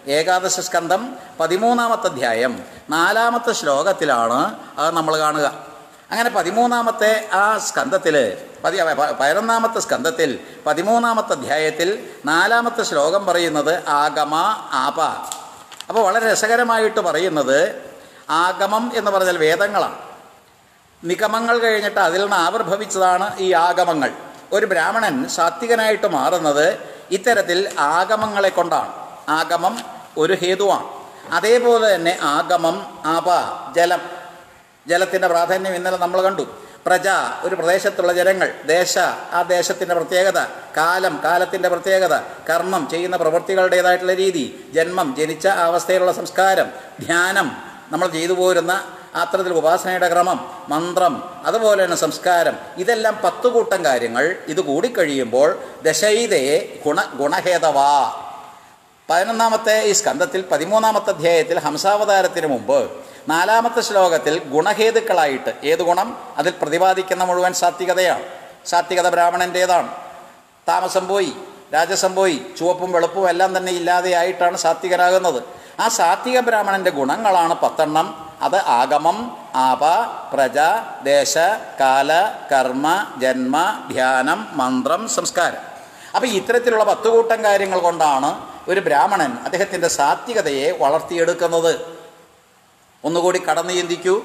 ഏകാദശ സ്കന്ധം പതിമൂന്നാമത്തെ അധ്യായം നാലാമത്തെ ശ്ലോകത്തിലാണ് അത് നമ്മൾ കാണുക അങ്ങനെ പതിമൂന്നാമത്തെ ആ സ്കന്ധത്തിൽ പതി പ- പതിനൊന്നാമത്തെ സ്കന്ധത്തിൽ പതിമൂന്നാമത്തെ അധ്യായത്തിൽ നാലാമത്തെ ശ്ലോകം പറയുന്നത് ആഗമ ആപ അപ്പോൾ വളരെ രസകരമായിട്ട് പറയുന്നത് ആഗമം എന്ന് പറഞ്ഞാൽ വേദങ്ങളാണ് നിഗമങ്ങൾ കഴിഞ്ഞിട്ട് അതിൽ നിന്ന് ആവിർഭവിച്ചതാണ് ഈ ആഗമങ്ങൾ ഒരു ബ്രാഹ്മണൻ സാത്വികനായിട്ട് മാറുന്നത് ഇത്തരത്തിൽ ആഗമങ്ങളെ കൊണ്ടാണ് ആഗമം ഒരു ഹേതുവാണ് അതേപോലെ തന്നെ ആഗമം ആപ ജലം ജലത്തിൻ്റെ പ്രാധാന്യം ഇന്നലെ നമ്മൾ കണ്ടു പ്രജ ഒരു പ്രദേശത്തുള്ള ജനങ്ങൾ ദേശ ആ ദേശത്തിൻ്റെ പ്രത്യേകത കാലം കാലത്തിൻ്റെ പ്രത്യേകത കർമ്മം ചെയ്യുന്ന പ്രവൃത്തികളുടേതായിട്ടുള്ള രീതി ജന്മം ജനിച്ച ആ അവസ്ഥയിലുള്ള സംസ്കാരം ധ്യാനം നമ്മൾ ചെയ്തു പോരുന്ന അത്തരത്തിൽ ഉപാസനയുടെ ക്രമം മന്ത്രം അതുപോലെ തന്നെ സംസ്കാരം ഇതെല്ലാം പത്തു കൂട്ടം കാര്യങ്ങൾ ഇത് കൂടിക്കഴിയുമ്പോൾ ദശൈതയെ ഗുണ ഗുണഹേതവാ പതിനൊന്നാമത്തെ ഈ സ്കന്ധത്തിൽ പതിമൂന്നാമത്തെ അധ്യായത്തിൽ ഹംസാവതാരത്തിന് മുമ്പ് നാലാമത്തെ ശ്ലോകത്തിൽ ഗുണഹേതുക്കളായിട്ട് ഏത് ഗുണം അതിൽ പ്രതിപാദിക്കുന്ന മുഴുവൻ സാത്വികതയാണ് സാത്വികത ബ്രാഹ്മണൻ്റേതാണ് താമസം പോയി രാജസം പോയി ചുവപ്പും വെളുപ്പും എല്ലാം തന്നെ ഇല്ലാതെയായിട്ടാണ് സാത്വികനാകുന്നത് ആ സാത്വിക ബ്രാഹ്മണൻ്റെ ഗുണങ്ങളാണ് പത്തെണ്ണം അത് ആഗമം ആപ പ്രജ ദേശ കാല കർമ്മ ജന്മ ധ്യാനം മന്ത്രം സംസ്കാരം അപ്പോൾ ഇത്തരത്തിലുള്ള പത്ത് കൂട്ടം കാര്യങ്ങൾ കൊണ്ടാണ് ഒരു ബ്രാഹ്മണൻ അദ്ദേഹത്തിൻ്റെ സാത്വികതയെ വളർത്തിയെടുക്കുന്നത് ഒന്നുകൂടി കടന്നു ചിന്തിക്കൂ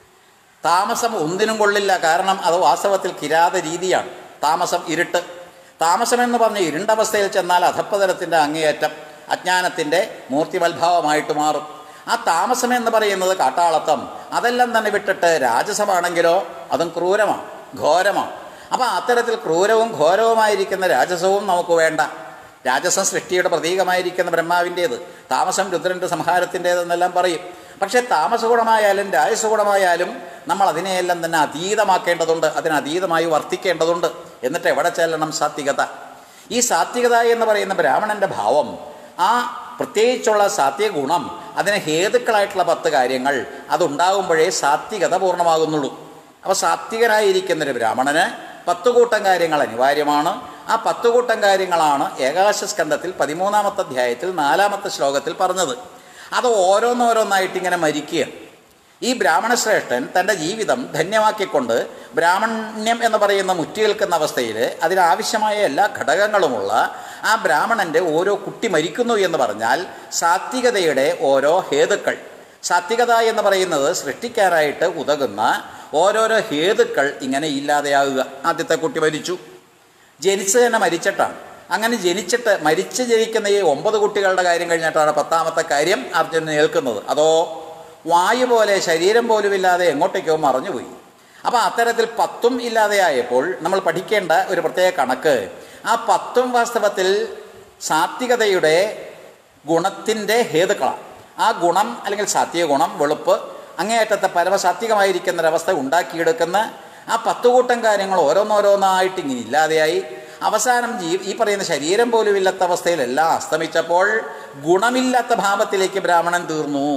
താമസം ഒന്നിനും കൊള്ളില്ല കാരണം അത് വാസ്തവത്തിൽ കിരാത രീതിയാണ് താമസം ഇരുട്ട് താമസം എന്ന് പറഞ്ഞ ഇരുണ്ടവസ്ഥയിൽ ചെന്നാൽ അധപ്പതലത്തിൻ്റെ അങ്ങേയറ്റം അജ്ഞാനത്തിൻ്റെ മൂർത്തിമത്ഭാവമായിട്ട് മാറും ആ താമസം എന്ന് പറയുന്നത് കാട്ടാളത്തം അതെല്ലാം തന്നെ വിട്ടിട്ട് രാജസമാണെങ്കിലോ അതും ക്രൂരമാണ് ഘോരമാണ് അപ്പോൾ അത്തരത്തിൽ ക്രൂരവും ഘോരവുമായിരിക്കുന്ന രാജസവും നമുക്ക് വേണ്ട രാജസം സൃഷ്ടിയുടെ പ്രതീകമായിരിക്കുന്ന ബ്രഹ്മാവിൻ്റേത് താമസം രുദ്രൻ്റെ സംഹാരത്തിൻ്റേതെന്നെല്ലാം പറയും പക്ഷേ താമസഗുണമായാലും രാജസഗുണമായാലും നമ്മൾ അതിനെയെല്ലാം തന്നെ അതീതമാക്കേണ്ടതുണ്ട് അതിനതീതമായി വർത്തിക്കേണ്ടതുണ്ട് എന്നിട്ട് എവിടെ ചെല്ലണം സാത്വികത ഈ സാത്വികത എന്ന് പറയുന്ന ബ്രാഹ്മണൻ്റെ ഭാവം ആ പ്രത്യേകിച്ചുള്ള സാത്വിക ഗുണം അതിന് ഹേതുക്കളായിട്ടുള്ള പത്ത് കാര്യങ്ങൾ അതുണ്ടാകുമ്പോഴേ സാത്വികത പൂർണ്ണമാകുന്നുള്ളൂ അപ്പോൾ സാത്വികനായിരിക്കുന്നൊരു ബ്രാഹ്മണന് പത്ത് കൂട്ടം കാര്യങ്ങൾ അനിവാര്യമാണ് ആ പത്ത് കൂട്ടം കാര്യങ്ങളാണ് ഏകാദശ സ്കന്ധത്തിൽ പതിമൂന്നാമത്തെ അധ്യായത്തിൽ നാലാമത്തെ ശ്ലോകത്തിൽ പറഞ്ഞത് അത് ഓരോന്നോരോന്നായിട്ട് ഇങ്ങനെ മരിക്കുക ഈ ബ്രാഹ്മണശ്രേഷ്ഠൻ തൻ്റെ ജീവിതം ധന്യമാക്കിക്കൊണ്ട് ബ്രാഹ്മണ്യം എന്ന് പറയുന്ന മുറ്റി നിൽക്കുന്ന അവസ്ഥയിൽ അതിനാവശ്യമായ എല്ലാ ഘടകങ്ങളുമുള്ള ആ ബ്രാഹ്മണൻ്റെ ഓരോ കുട്ടി മരിക്കുന്നു എന്ന് പറഞ്ഞാൽ സാത്വികതയുടെ ഓരോ ഹേതുക്കൾ സാത്വികത എന്ന് പറയുന്നത് സൃഷ്ടിക്കാനായിട്ട് ഉതകുന്ന ഓരോരോ ഹേതുക്കൾ ഇങ്ങനെ ഇല്ലാതെയാകുക ആദ്യത്തെ കുട്ടി മരിച്ചു ജനിച്ച് തന്നെ മരിച്ചിട്ടാണ് അങ്ങനെ ജനിച്ചിട്ട് മരിച്ച് ജനിക്കുന്ന ഈ ഒമ്പത് കുട്ടികളുടെ കാര്യം കഴിഞ്ഞിട്ടാണ് പത്താമത്തെ കാര്യം അർജുനൻ ഏൽക്കുന്നത് അതോ വായു പോലെ ശരീരം പോലും ഇല്ലാതെ എങ്ങോട്ടേക്കോ മറഞ്ഞുപോയി അപ്പോൾ അത്തരത്തിൽ പത്തും ഇല്ലാതെയായപ്പോൾ നമ്മൾ പഠിക്കേണ്ട ഒരു പ്രത്യേക കണക്ക് ആ പത്തും വാസ്തവത്തിൽ സാത്വികതയുടെ ഗുണത്തിൻ്റെ ഹേതുക്കളാണ് ആ ഗുണം അല്ലെങ്കിൽ സാത്വിക ഗുണം വെളുപ്പ് അങ്ങേയറ്റത്തെ പരമസാത്വികമായിരിക്കുന്ന ഒരവസ്ഥ ഉണ്ടാക്കിയെടുക്കുന്ന ആ പത്ത് കൂട്ടം കാര്യങ്ങൾ ഓരോന്നോരോന്നായിട്ട് ഇങ്ങനെ ഇല്ലാതെയായി അവസാനം ജീ ഈ പറയുന്ന ശരീരം പോലും ഇല്ലാത്ത അവസ്ഥയിലെല്ലാം അസ്തമിച്ചപ്പോൾ ഗുണമില്ലാത്ത ഭാവത്തിലേക്ക് ബ്രാഹ്മണൻ തീർന്നു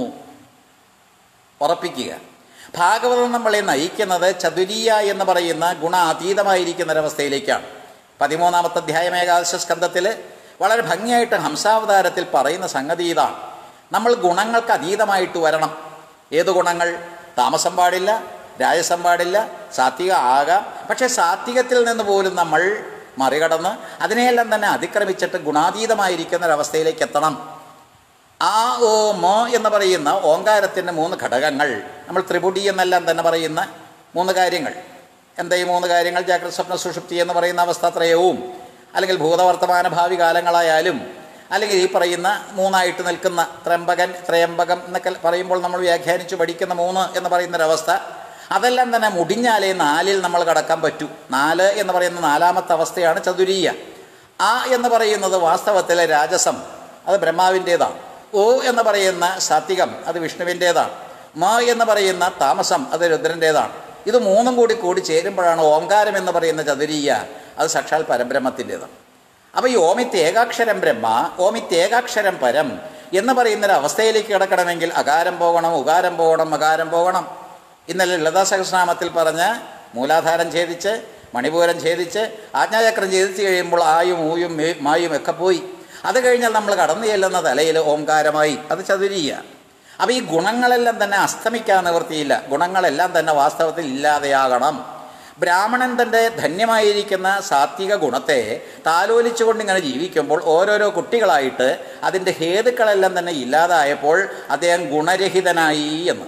ഉറപ്പിക്കുക ഭാഗവതം നമ്മളെ നയിക്കുന്നത് ചതുരീയ എന്ന് പറയുന്ന ഗുണാതീതമായിരിക്കുന്ന ഒരവസ്ഥയിലേക്കാണ് പതിമൂന്നാമത്തെ അധ്യായം ഏകാദശ സ്കന്ധത്തിൽ വളരെ ഭംഗിയായിട്ട് ഹംസാവതാരത്തിൽ പറയുന്ന സംഗതി ഇതാണ് നമ്മൾ ഗുണങ്ങൾക്ക് അതീതമായിട്ട് വരണം ഏത് ഗുണങ്ങൾ താമസം പാടില്ല രാജസം പാടില്ല സാത്വിക ആകാം പക്ഷേ സാത്വികത്തിൽ നിന്ന് പോലും നമ്മൾ മറികടന്ന് അതിനെയെല്ലാം തന്നെ അതിക്രമിച്ചിട്ട് ഗുണാതീതമായിരിക്കുന്ന ഒരവസ്ഥയിലേക്ക് എത്തണം ആ ഓ മോ എന്ന് പറയുന്ന ഓങ്കാരത്തിൻ്റെ മൂന്ന് ഘടകങ്ങൾ നമ്മൾ ത്രിപുടി എന്നെല്ലാം തന്നെ പറയുന്ന മൂന്ന് കാര്യങ്ങൾ എന്താ ഈ മൂന്ന് കാര്യങ്ങൾ ജാഗ്രത സ്വപ്ന സുഷുപ്തി എന്ന് പറയുന്ന അവസ്ഥാത്രയവും അല്ലെങ്കിൽ ഭൂതവർത്തമാന ഭാവി കാലങ്ങളായാലും അല്ലെങ്കിൽ ഈ പറയുന്ന മൂന്നായിട്ട് നിൽക്കുന്ന ത്രയംബകൻ ത്രയംബകം എന്നൊക്കെ പറയുമ്പോൾ നമ്മൾ വ്യാഖ്യാനിച്ച് പഠിക്കുന്ന മൂന്ന് എന്ന് പറയുന്നൊരവസ്ഥ അതെല്ലാം തന്നെ മുടിഞ്ഞാലേ നാലിൽ നമ്മൾ കടക്കാൻ പറ്റൂ നാല് എന്ന് പറയുന്ന നാലാമത്തെ അവസ്ഥയാണ് ചതുരീയ ആ എന്ന് പറയുന്നത് വാസ്തവത്തിലെ രാജസം അത് ബ്രഹ്മാവിൻ്റേതാണ് ഓ എന്ന് പറയുന്ന സാത്വികം അത് വിഷ്ണുവിൻ്റേതാണ് മ എന്ന് പറയുന്ന താമസം അത് രുദ്രൻ്റേതാണ് ഇത് മൂന്നും കൂടി കൂടി ചേരുമ്പോഴാണ് ഓങ്കാരം എന്ന് പറയുന്ന ചതുരീയ അത് സാക്ഷാൽ പരബ്രഹ്മത്തിൻ്റേതാണ് അപ്പോൾ ഈ ഓമിത്യേകാക്ഷരം ബ്രഹ്മ ഓമിത്യേകാക്ഷരം പരം എന്ന് പറയുന്നൊരു അവസ്ഥയിലേക്ക് കിടക്കണമെങ്കിൽ അകാരം പോകണം ഉകാരം പോകണം മകാരം പോകണം ഇന്നലെ ലളിതാ സഹസ്രനാമത്തിൽ പറഞ്ഞ് മൂലാധാരം ഛേദിച്ച് മണിപൂരം ഛേദിച്ച് ആജ്ഞാചക്രം ഛേദിച്ച് കഴിയുമ്പോൾ ആയും ഊയും മേ- മായും ഒക്കെ പോയി അത് കഴിഞ്ഞാൽ നമ്മൾ കടന്നു ചെല്ലുന്ന തലയിൽ ഓംകാരമായി അത് ചതുരീയ അപ്പോൾ ഈ ഗുണങ്ങളെല്ലാം തന്നെ അസ്തമിക്കാൻ നിവൃത്തിയില്ല ഗുണങ്ങളെല്ലാം തന്നെ വാസ്തവത്തിൽ ഇല്ലാതെയാകണം ബ്രാഹ്മണൻ തൻ്റെ ധന്യമായിരിക്കുന്ന സാത്വിക ഗുണത്തെ താലോലിച്ചുകൊണ്ട് ഇങ്ങനെ ജീവിക്കുമ്പോൾ ഓരോരോ കുട്ടികളായിട്ട് അതിൻ്റെ ഹേതുക്കളെല്ലാം തന്നെ ഇല്ലാതായപ്പോൾ അദ്ദേഹം ഗുണരഹിതനായി എന്ന്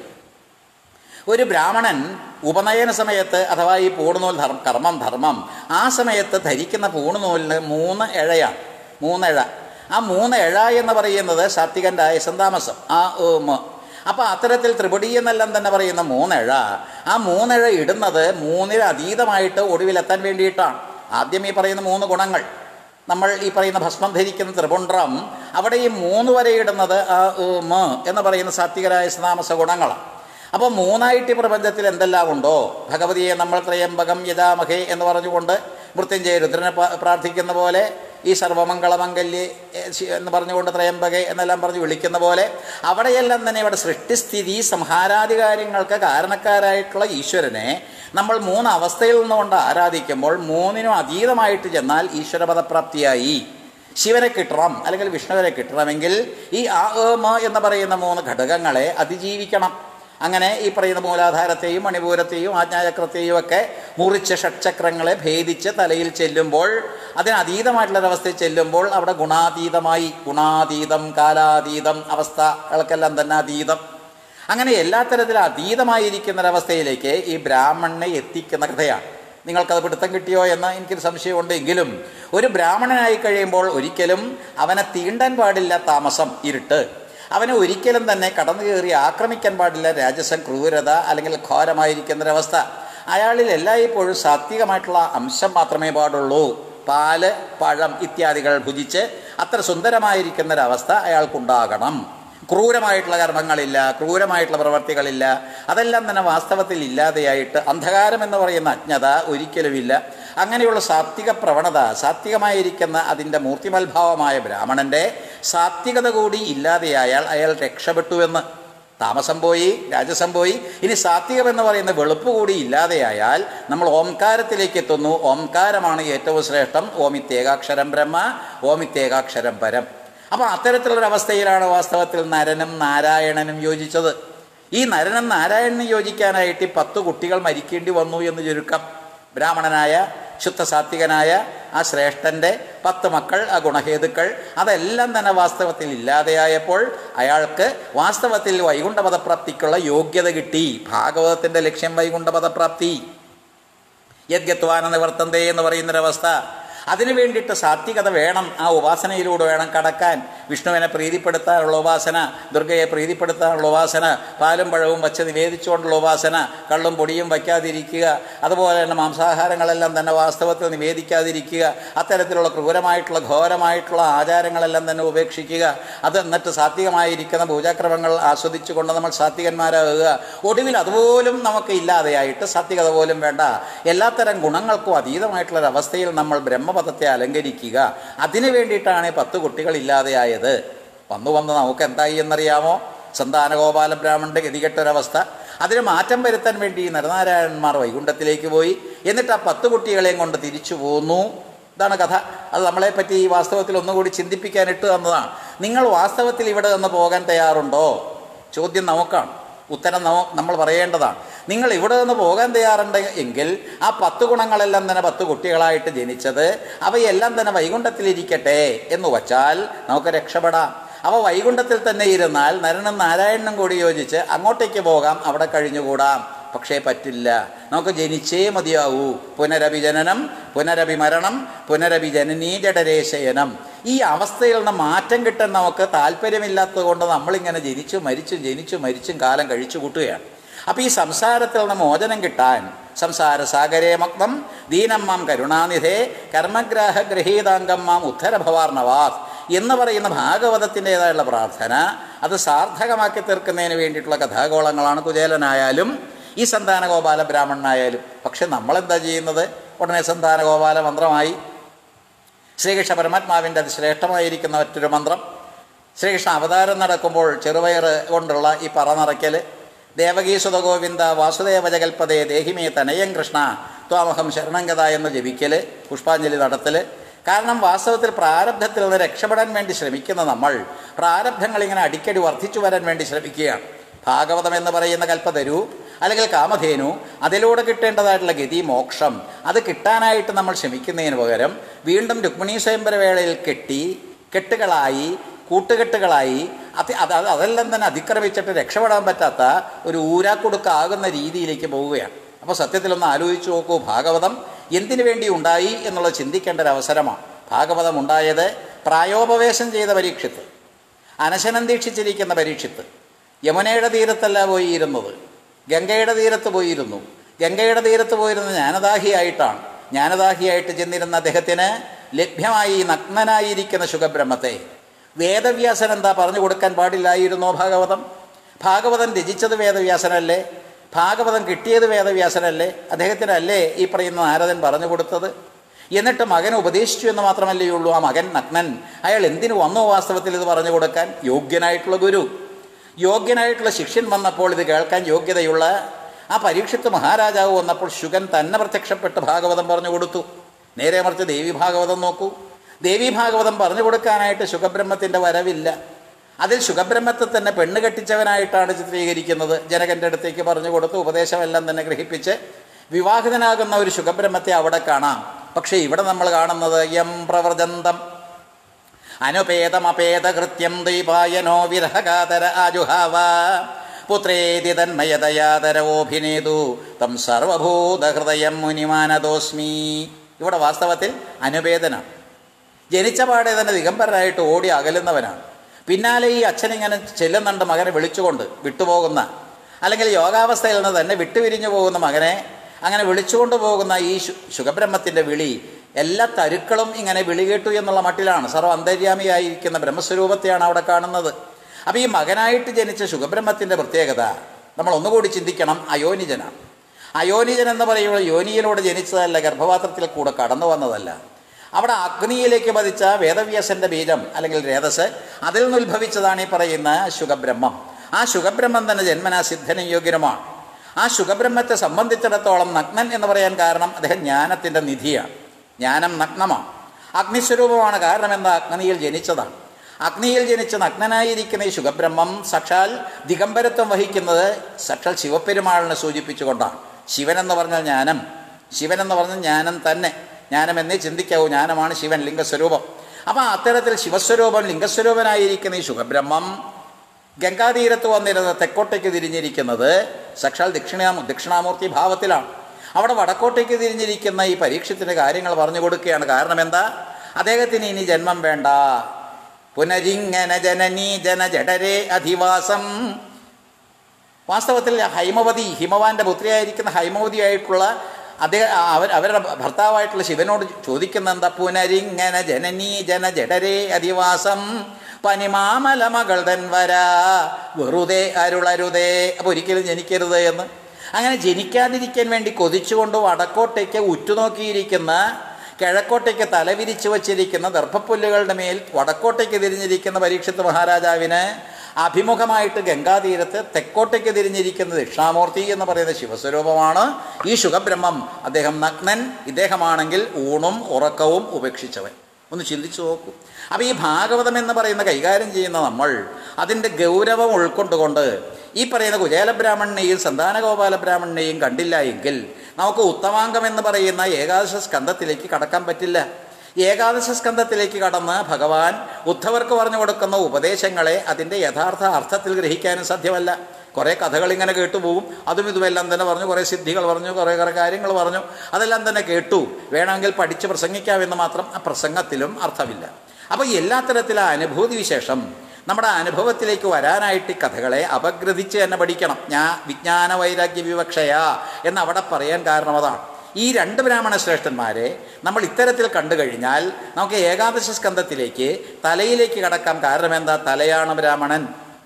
ഒരു ബ്രാഹ്മണൻ ഉപനയന സമയത്ത് അഥവാ ഈ പൂണുനൂൽ ധർമ്മ കർമ്മം ധർമ്മം ആ സമയത്ത് ധരിക്കുന്ന പൂണുനൂലിന് മൂന്ന് ഇഴയാണ് മൂന്നെഴ ആ മൂന്ന് ഇഴ എന്ന് പറയുന്നത് സാത്വികൻ്റെ യശന്താമസം ആ ഉം. അപ്പോൾ അത്തരത്തിൽ ത്രിപുടി എന്നെല്ലാം തന്നെ പറയുന്ന മൂന്നെഴ ആ മൂന്നെഴ ഇടുന്നത് മൂന്നിൽ അതീതമായിട്ട് ഒടുവിലെത്താൻ വേണ്ടിയിട്ടാണ് ആദ്യം ഈ പറയുന്ന മൂന്ന് ഗുണങ്ങൾ നമ്മൾ ഈ പറയുന്ന ഭസ്മം ധരിക്കുന്ന ത്രിപുണ്ട്രം അവിടെ ഈ മൂന്ന് വരെ ഇടുന്നത് ആ ഉം എന്ന് പറയുന്ന സാത്വികരായ താമസ ഗുണങ്ങളാണ് അപ്പോൾ മൂന്നായിട്ട് ഈ പ്രപഞ്ചത്തിൽ എന്തെല്ലാം ഉണ്ടോ ഭഗവതിയെ നമ്മൾ ത്രയംബകം യജാമഹേ എന്ന് പറഞ്ഞുകൊണ്ട് മൃത്യുഞ്ജയ രുദ്രനെ പ- പ്രാർത്ഥിക്കുന്ന പോലെ ഈ സർവമംഗളമംഗല്യേ എ, ശി- എന്ന് പറഞ്ഞുകൊണ്ട് ത്രയംബകെ എന്നെല്ലാം പറഞ്ഞ് വിളിക്കുന്ന പോലെ അവിടെയെല്ലാം തന്നെ ഇവിടെ സൃഷ്ടിസ്ഥിതി സംഹാരാദി കാര്യങ്ങൾക്ക് കാരണക്കാരായിട്ടുള്ള ഈശ്വരനെ നമ്മൾ മൂന്ന് അവസ്ഥയിൽ നിന്നുകൊണ്ട് ആരാധിക്കുമ്പോൾ മൂന്നിനും അതീതമായിട്ട് ചെന്നാൽ ഈശ്വരപദപ്രാപ്തിയായി ശിവനെ കിട്ടണം അല്ലെങ്കിൽ വിഷ്ണുവിനെ കിട്ടണമെങ്കിൽ ഈ ആ ഏ, മ എന്ന് പറയുന്ന മൂന്ന് ഘടകങ്ങളെ അതിജീവിക്കണം അങ്ങനെ ഈ പറയുന്ന മൂലാധാരത്തെയും മണിപൂരത്തെയും ആജ്ഞാചക്രത്തെയും ഒക്കെ മുറിച്ച് ഷഡ്ചക്രങ്ങളെ ഭേദിച്ച് തലയിൽ ചെല്ലുമ്പോൾ അതിനതീതമായിട്ടുള്ളൊരവസ്ഥയിൽ ചെല്ലുമ്പോൾ അവിടെ ഗുണാതീതമായി ഗുണാതീതം കാലാതീതം അവസ്ഥകൾക്കെല്ലാം തന്നെ അതീതം അങ്ങനെ എല്ലാ തരത്തിലും അതീതമായിരിക്കുന്നൊരവസ്ഥയിലേക്ക് ഈ ബ്രാഹ്മണനെ എത്തിക്കുന്ന കഥയാണ് നിങ്ങൾക്കത് പിടുത്തം കിട്ടിയോ എന്ന് എനിക്കൊരു സംശയമുണ്ട് എങ്കിലും ഒരു ബ്രാഹ്മണനായി കഴിയുമ്പോൾ ഒരിക്കലും അവനെ തീണ്ടാൻ പാടില്ല താമസം ഇരുട്ട് അവനെ ഒരിക്കലും തന്നെ കടന്നു കയറി ആക്രമിക്കാൻ പാടില്ല രാജസം ക്രൂരത അല്ലെങ്കിൽ ഘോരമായിരിക്കുന്നൊരവസ്ഥ അയാളിൽ എല്ലായ്പ്പോഴും സാത്വികമായിട്ടുള്ള അംശം മാത്രമേ പാടുള്ളൂ പാല് പഴം ഇത്യാദികൾ ഭുജിച്ച് അത്ര സുന്ദരമായിരിക്കുന്നൊരവസ്ഥ അയാൾക്കുണ്ടാകണം ക്രൂരമായിട്ടുള്ള കർമ്മങ്ങളില്ല ക്രൂരമായിട്ടുള്ള പ്രവർത്തികളില്ല അതെല്ലാം തന്നെ വാസ്തവത്തിൽ ഇല്ലാതെയായിട്ട് അന്ധകാരം എന്ന് പറയുന്ന അജ്ഞത ഒരിക്കലുമില്ല അങ്ങനെയുള്ള സാത്വിക പ്രവണത സാത്വികമായിരിക്കുന്ന അതിൻ്റെ മൂർത്തിമൽഭാവമായ ബ്രാഹ്മണൻ്റെ സാത്വികത കൂടി ഇല്ലാതെയായാൽ അയാൾ രക്ഷപ്പെട്ടുവെന്ന് താമസം പോയി രാജസം പോയി ഇനി സാത്വികം എന്ന് പറയുന്ന വെളുപ്പ് കൂടി ഇല്ലാതെയായാൽ നമ്മൾ ഓംകാരത്തിലേക്ക് എത്തുന്നു ഓംകാരമാണ് ഏറ്റവും ശ്രേഷ്ഠം ഓമിത്തേകാക്ഷരം ബ്രഹ്മ ഓമിത്തേകാക്ഷരം പരം അപ്പോൾ അത്തരത്തിലുള്ളൊരവസ്ഥയിലാണ് വാസ്തവത്തിൽ നരനും നാരായണനും യോജിച്ചത് ഈ നരനും നാരായണനും യോജിക്കാനായിട്ട് ഈ പത്ത് കുട്ടികൾ മരിക്കേണ്ടി വന്നു എന്ന് ചുരുക്കം ബ്രാഹ്മണനായ ശുദ്ധ സാത്വികനായ ആ ശ്രേഷ്ഠൻ്റെ പത്ത് മക്കൾ ആ ഗുണഹേതുക്കൾ അതെല്ലാം തന്നെ വാസ്തവത്തിൽ ഇല്ലാതെയായപ്പോൾ അയാൾക്ക് വാസ്തവത്തിൽ വൈകുണ്ഠപദപ്രാപ്തിക്കുള്ള യോഗ്യത കിട്ടി ഭാഗവതത്തിൻ്റെ ലക്ഷ്യം വൈകുണ്ഠപദപ്രാപ്തി യദ്ഗത്വാന നിവർത്തന്തേ എന്ന് പറയുന്നൊരവസ്ഥ അതിനു വേണ്ടിയിട്ട് സാത്വികത വേണം ആ ഉപാസനയിലൂടെ വേണം കടക്കാൻ വിഷ്ണുവിനെ പ്രീതിപ്പെടുത്താനുള്ള ഉപാസന ദുർഗയെ പ്രീതിപ്പെടുത്താനുള്ള ഉപാസന പാലും പഴവും വച്ച് നിവേദിച്ചുകൊണ്ടുള്ള ഉപാസന കള്ളും പൊടിയും വയ്ക്കാതിരിക്കുക അതുപോലെ തന്നെ മാംസാഹാരങ്ങളെല്ലാം തന്നെ വാസ്തവത്തിൽ നിവേദിക്കാതിരിക്കുക അത്തരത്തിലുള്ള ക്രൂരമായിട്ടുള്ള ഘോരമായിട്ടുള്ള ആചാരങ്ങളെല്ലാം തന്നെ ഉപേക്ഷിക്കുക അത് എന്നിട്ട് സാത്വികമായിരിക്കുന്ന പൂജാക്രമങ്ങൾ ആസ്വദിച്ചുകൊണ്ട് നമ്മൾ സാത്വികന്മാരാകുക ഒടുവിൽ അതുപോലും നമുക്ക് ഇല്ലാതെയായിട്ട് സാത്വികത പോലും വേണ്ട എല്ലാത്തരം ഗുണങ്ങൾക്കും അതീതമായിട്ടുള്ളൊരവസ്ഥയിൽ നമ്മൾ ബ്രഹ്മപദത്തെ അലങ്കരിക്കുക അതിനു വേണ്ടിയിട്ടാണ് ഈ പത്ത് കുട്ടികൾ ഇല്ലാതെയായത് വന്നു വന്ന് നമുക്ക് എന്തായി എന്നറിയാമോ സന്താനഗോപാല ബ്രാഹ്മണന്റെ ഗതികെട്ടൊരവസ്ഥ അതിന് മാറ്റം വരുത്താൻ വേണ്ടി ഈ നരനാരായണന്മാർ വൈകുണ്ഠത്തിലേക്ക് പോയി എന്നിട്ട് ആ പത്ത് കുട്ടികളെയും കൊണ്ട് തിരിച്ചു പോന്നു ഇതാണ് കഥ അത് നമ്മളെപ്പറ്റി ഈ വാസ്തവത്തിൽ ഒന്നുകൂടി ചിന്തിപ്പിക്കാൻ ഇട്ട് തന്നതാണ് നിങ്ങൾ വാസ്തവത്തിൽ ഇവിടെ നിന്ന് പോകാൻ തയ്യാറുണ്ടോ ചോദ്യം നമുക്കാണ് ഉത്തരം നമ- നമ്മൾ പറയേണ്ടതാണ് നിങ്ങൾ ഇവിടെ നിന്ന് പോകാൻ തയ്യാറുണ്ട് എങ്കിൽ ആ പത്ത് ഗുണങ്ങളെല്ലാം തന്നെ പത്ത് കുട്ടികളായിട്ട് ജനിച്ചത് അവയെല്ലാം തന്നെ വൈകുണ്ഠത്തിലിരിക്കട്ടെ എന്ന് വച്ചാൽ നമുക്ക് രക്ഷപ്പെടാം അവ വൈകുണ്ഠത്തിൽ തന്നെ ഇരുന്നാൽ നരനും നാരായണനും കൂടി യോജിച്ച് അങ്ങോട്ടേക്ക് പോകാം അവിടെ കഴിഞ്ഞുകൂടാം പക്ഷേ പറ്റില്ല നമുക്ക് ജനിച്ചേ മതിയാവൂ പുനരഭിജനനം പുനരഭിമരണം പുനരഭിജനനീ ജഡരേശയനം ഈ അവസ്ഥയിൽ നിന്ന് മാറ്റം കിട്ടാൻ നമുക്ക് താല്പര്യമില്ലാത്തത് കൊണ്ട് നമ്മളിങ്ങനെ ജനിച്ചു മരിച്ചും ജനിച്ചു മരിച്ചും കാലം കഴിച്ചു കൂട്ടുകയാണ് അപ്പോൾ ഈ സംസാരത്തിൽ നിന്ന് മോചനം കിട്ടാൻ സംസാര സാഗരേ മഗ്നം ദീനം മാം കരുണാനിധേ കർമ്മഗ്രാഹ ഗ്രഹീതാംഗം മാം ഉദ്ധരഭവാർണവാസ് എന്ന് പറയുന്ന ഭാഗവതത്തിൻ്റെതായുള്ള പ്രാർത്ഥന അത് സാർത്ഥകമാക്കി തീർക്കുന്നതിന് വേണ്ടിയിട്ടുള്ള കഥാഗോളങ്ങളാണ് കുചേലനായാലും ഈ സന്താനഗോപാല ബ്രാഹ്മണനായാലും പക്ഷെ നമ്മളെന്താ ചെയ്യുന്നത് ഉടനെ സന്താനഗോപാല മന്ത്രമായി ശ്രീകൃഷ്ണ പരമാത്മാവിൻ്റെ അതിശ്രേഷ്ഠമായിരിക്കുന്ന മറ്റൊരു മന്ത്രം ശ്രീകൃഷ്ണ അവതാരം നടക്കുമ്പോൾ ചെറുവയറ് കൊണ്ടുള്ള ഈ പറ നിറയ്ക്കൽ ദേവകീസുത ഗോവിന്ദ വാസുദേവ ജഗൽപദേ ദേഹിമേ തനയം കൃഷ്ണ ത്വാമഹം ശരണംഗത എന്ന് ജപിക്കൽ പുഷ്പാഞ്ജലി നടത്തൽ കാരണം വാസ്തവത്തിൽ പ്രാരബ്ധത്തിൽ നിന്ന് രക്ഷപ്പെടാൻ വേണ്ടി ശ്രമിക്കുന്ന നമ്മൾ പ്രാരബ്ധങ്ങൾ ഇങ്ങനെ അടിക്കടി വർദ്ധിച്ചു വരാൻ വേണ്ടി ശ്രമിക്കുകയാണ് ഭാഗവതം എന്ന് പറയുന്ന കൽപ്പതരു അല്ലെങ്കിൽ കാമധേനു അതിലൂടെ കിട്ടേണ്ടതായിട്ടുള്ള ഗതി മോക്ഷം അത് കിട്ടാനായിട്ട് നമ്മൾ ശ്രമിക്കുന്നതിന് പകരം വീണ്ടും രുക്മിണീ സ്വയംവര വേളയിൽ കെട്ടി കെട്ടുകളായി കൂട്ടുകെട്ടുകളായി അത് അത് അത് അതെല്ലാം തന്നെ അതിക്രമിച്ചിട്ട് രക്ഷപ്പെടാൻ പറ്റാത്ത ഒരു ഊരാക്കുടുക്കാകുന്ന രീതിയിലേക്ക് പോവുകയാണ് അപ്പോൾ സത്യത്തിലൊന്ന് ആലോചിച്ച് നോക്കൂ ഭാഗവതം എന്തിനു വേണ്ടി ഉണ്ടായി എന്നുള്ളത് ചിന്തിക്കേണ്ട ഒരു അവസരമാണ് ഭാഗവതം ഉണ്ടായത് പ്രായോപവേശം ചെയ്ത പരീക്ഷത്ത് അനശനം ദീക്ഷിച്ചിരിക്കുന്ന പരീക്ഷത്ത് യമുനയുടെ തീരത്തല്ല പോയിരുന്നത് ഗംഗയുടെ തീരത്ത് പോയിരുന്നു ഗംഗയുടെ തീരത്ത് പോയിരുന്ന ജ്ഞാനദാഹിയായിട്ടാണ് ജ്ഞാനദാഹിയായിട്ട് ചെന്നിരുന്ന അദ്ദേഹത്തിന് ലഭ്യമായി നഗ്നനായിരിക്കുന്ന ശുഖബ്രഹ്മത്തെ വേദവ്യാസൻ എന്താ പറഞ്ഞു കൊടുക്കാൻ പാടില്ലായിരുന്നോ ഭാഗവതം ഭാഗവതം രചിച്ചത് വേദവ്യാസനല്ലേ ഭാഗവതം കിട്ടിയത് വേദവ്യാസനല്ലേ അദ്ദേഹത്തിനല്ലേ ഈ പറയുന്ന നാരദൻ പറഞ്ഞു കൊടുത്തത് എന്നിട്ട് മകൻ ഉപദേശിച്ചു എന്ന് മാത്രമല്ലേ ഉള്ളൂ ആ മകൻ നഗ്നൻ അയാൾ എന്തിനു വന്നു വാസ്തവത്തിൽ ഇത് പറഞ്ഞു കൊടുക്കാൻ യോഗ്യനായിട്ടുള്ള ഗുരു യോഗ്യനായിട്ടുള്ള ശിഷ്യൻ വന്നപ്പോൾ ഇത് കേൾക്കാൻ യോഗ്യതയുള്ള ആ പരീക്ഷത്ത് മഹാരാജാവ് വന്നപ്പോൾ ശുഗൻ തന്നെ പ്രത്യക്ഷപ്പെട്ട് ഭാഗവതം പറഞ്ഞു കൊടുത്തു നേരെ മറിച്ച് ദേവി ഭാഗവതം നോക്കൂ ദേവി ഭാഗവതം പറഞ്ഞു കൊടുക്കാനായിട്ട് ശുഖബ്രഹ്മത്തിൻ്റെ വരവില്ല അതിൽ ശുഖബ്രഹ്മത്തെ തന്നെ പെണ്ണ് കെട്ടിച്ചവനായിട്ടാണ് ചിത്രീകരിക്കുന്നത് ജനകൻ്റെ അടുത്തേക്ക് പറഞ്ഞു കൊടുത്ത് ഉപദേശമെല്ലാം തന്നെ ഗ്രഹിപ്പിച്ച് വിവാഹിതനാകുന്ന ഒരു ശുഖബ്രഹ്മത്തെ അവിടെ കാണാം പക്ഷേ ഇവിടെ നമ്മൾ കാണുന്നത് യം പ്രവ്രജന്തം അനുപേതമപേതകൃത്യം ദീപായനോ വിരഹകാതര ആജുഹാവ പുത്രേതി തന്മയതയാതരവോഭിനേതു തം സർവഭൂതഹൃദയം മുനിമാനദോസ്മി ഇവിടെ വാസ്തവത്തിൽ അനുപേതനാണ് ജനിച്ച പാടെ തന്നെ ദിഗംബരനായിട്ട് ഓടി അകലുന്നവനാണ് പിന്നാലെ ഈ അച്ഛനിങ്ങനെ ചെല്ലുന്നുണ്ട് മകനെ വിളിച്ചുകൊണ്ട് വിട്ടുപോകുന്ന അല്ലെങ്കിൽ യോഗാവസ്ഥയിൽ നിന്ന് തന്നെ വിട്ടുപിരിഞ്ഞു പോകുന്ന മകനെ അങ്ങനെ വിളിച്ചുകൊണ്ട് പോകുന്ന ഈ ശു ശുഖബ്രഹ്മത്തിൻ്റെ വിളി എല്ലാ തരുക്കളും ഇങ്ങനെ വിളി കേട്ടു എന്നുള്ള മട്ടിലാണ് സർവ്വ അന്തര്യാമിയായിരിക്കുന്ന ബ്രഹ്മസ്വരൂപത്തെയാണ് അവിടെ കാണുന്നത് അപ്പോൾ ഈ മകനായിട്ട് ജനിച്ച ശുഖബ്രഹ്മത്തിൻ്റെ പ്രത്യേകത നമ്മൾ ഒന്നുകൂടി ചിന്തിക്കണം അയോനിജനാണ് അയോനിജൻ എന്ന് പറയുമ്പോൾ യോനിയിലൂടെ ജനിച്ചതല്ല ഗർഭപാത്രത്തിൽ കൂടെ കടന്നു വന്നതല്ല അവിടെ അഗ്നിയിലേക്ക് പതിച്ച വേദവ്യാസന്റെ ബീജം അല്ലെങ്കിൽ രേതസ് അതിൽ നിന്ന് ഉത്ഭവിച്ചതാണ് ഈ പറയുന്ന ശുഖബ്രഹ്മം ആ ശുഖബ്രഹ്മം തന്നെ ജന്മനാ സിദ്ധനും യോഗ്യനുമാണ് ആ ശുഖബ്രഹ്മത്തെ സംബന്ധിച്ചിടത്തോളം നഗ്നൻ എന്ന് പറയാൻ കാരണം അദ്ദേഹം ജ്ഞാനത്തിൻ്റെ നിധിയാണ് ജ്ഞാനം നഗ്നമാണ് അഗ്നിസ്വരൂപമാണ് കാരണം എന്താ അഗ്നിയിൽ ജനിച്ചതാണ് അഗ്നിയിൽ ജനിച്ച് നഗ്നനായിരിക്കുന്ന ഈ ശുഖബ്രഹ്മം സാക്ഷാൽ ദിഗംബരത്വം വഹിക്കുന്നത് സാക്ഷാൽ ശിവപെരുമാളിനെ സൂചിപ്പിച്ചുകൊണ്ടാണ് ശിവൻ എന്ന് പറഞ്ഞാൽ ജ്ഞാനം ശിവൻ എന്ന് പറഞ്ഞാൽ ജ്ഞാനം തന്നെ ജ്ഞാനം എന്നേ ചിന്തിക്കാവൂ ജ്ഞാനമാണ് ശിവൻ ലിംഗസ്വരൂപം അപ്പം അത്തരത്തിൽ ശിവസ്വരൂപം ലിംഗസ്വരൂപനായിരിക്കുന്ന ഈ ശുഖബ്രഹ്മം ഗംഗാതീരത്ത് വന്നിരുന്ന തെക്കോട്ടേക്ക് തിരിഞ്ഞിരിക്കുന്നത് സാക്ഷാൽ ദക്ഷിണാ ദക്ഷിണാമൂർത്തി ഭാവത്തിലാണ് അവിടെ വടക്കോട്ടേക്ക് തിരിഞ്ഞിരിക്കുന്ന ഈ പരീക്ഷത്തിൻ്റെ കാര്യങ്ങൾ പറഞ്ഞു കൊടുക്കുകയാണ് കാരണം എന്താ അദ്ദേഹത്തിന് ഇനി ജന്മം വേണ്ട പുനരിങ്ങന ജനനീ ജനജടരേ അധിവാസം വാസ്തവത്തിൽ ഹൈമവതി ഹിമവാന്റെ പുത്രിയായിരിക്കുന്ന ഹൈമവതിയായിട്ടുള്ള അദ്ദേഹം അവർ അവരുടെ ഭർത്താവായിട്ടുള്ള ശിവനോട് ചോദിക്കുന്ന എന്താ പുനരിങ്ങനെ ജനനീ ജന ജഡരേ അധിവാസം പനിമാമല മകൾ തൻ വരാ വെറുതെ അരുളരുതേ അപ്പോൾ ഒരിക്കലും ജനിക്കരുത് എന്ന് അങ്ങനെ ജനിക്കാതിരിക്കാൻ വേണ്ടി കൊതിച്ചുകൊണ്ട് വടക്കോട്ടേക്ക് ഉറ്റുനോക്കിയിരിക്കുന്ന കിഴക്കോട്ടേക്ക് തലവിരിച്ചു വച്ചിരിക്കുന്ന ദർഭപ്പുല്ലുകളുടെ മേൽ വടക്കോട്ടേക്ക് തിരിഞ്ഞിരിക്കുന്ന പരീക്ഷത്ത് മഹാരാജാവിന് അഭിമുഖമായിട്ട് ഗംഗാതീരത്ത് തെക്കോട്ടേക്ക് തിരിഞ്ഞിരിക്കുന്ന ദക്ഷിണാമൂർത്തി എന്ന് പറയുന്ന ശിവസ്വരൂപമാണ് ഈ ശുഖബ്രഹ്മം അദ്ദേഹം നഗ്നൻ ഇദ്ദേഹമാണെങ്കിൽ ഊണും ഉറക്കവും ഉപേക്ഷിച്ചവൻ ഒന്ന് ചിന്തിച്ചു നോക്കൂ അപ്പോൾ ഈ ഭാഗവതം എന്ന് പറയുന്ന കൈകാര്യം ചെയ്യുന്ന നമ്മൾ അതിൻ്റെ ഗൗരവം ഉൾക്കൊണ്ടുകൊണ്ട് ഈ പറയുന്ന കുചേല ബ്രാഹ്മണനെയും സന്താനഗോപാല ബ്രാഹ്മണനെയും കണ്ടില്ല എങ്കിൽ നമുക്ക് ഉത്തമാംഗം എന്ന് പറയുന്ന ഏകാദശ സ്കന്ധത്തിലേക്ക് കടക്കാൻ പറ്റില്ല ഏകാദശ സ്കന്ധത്തിലേക്ക് കടന്ന് ഭഗവാൻ ഉദ്ധവർക്ക് പറഞ്ഞു കൊടുക്കുന്ന ഉപദേശങ്ങളെ അതിൻ്റെ യഥാർത്ഥ അർത്ഥത്തിൽ ഗ്രഹിക്കാനും സാധ്യമല്ല കുറേ കഥകൾ ഇങ്ങനെ കേട്ടുപോകും അതും ഇതുമെല്ലാം തന്നെ പറഞ്ഞു കുറേ സിദ്ധികൾ പറഞ്ഞു കുറേ കുറേ കാര്യങ്ങൾ പറഞ്ഞു അതെല്ലാം തന്നെ കേട്ടു വേണമെങ്കിൽ പഠിച്ച് പ്രസംഗിക്കാമെന്ന് മാത്രം ആ പ്രസംഗത്തിലും അർത്ഥമില്ല അപ്പോൾ എല്ലാ തരത്തിലും അനുഭൂതി വിശേഷം നമ്മുടെ അനുഭവത്തിലേക്ക് വരാനായിട്ട് ഈ കഥകളെ അപഗ്രഥിച്ച് തന്നെ പഠിക്കണം ഞാൻ വിജ്ഞാന വൈരാഗ്യ വിവക്ഷയ എന്ന് അവിടെ പറയാൻ കാരണം അതാണ് ഈ രണ്ട് ബ്രാഹ്മണ ശ്രേഷ്ഠന്മാരെ നമ്മൾ ഇത്തരത്തിൽ കണ്ടു കഴിഞ്ഞാൽ നമുക്ക് ഏകാദശ സ്കന്ധത്തിലേക്ക് തലയിലേക്ക് കടക്കാം കാരണം എന്താ തലയാണ് ബ്രാഹ്മണൻ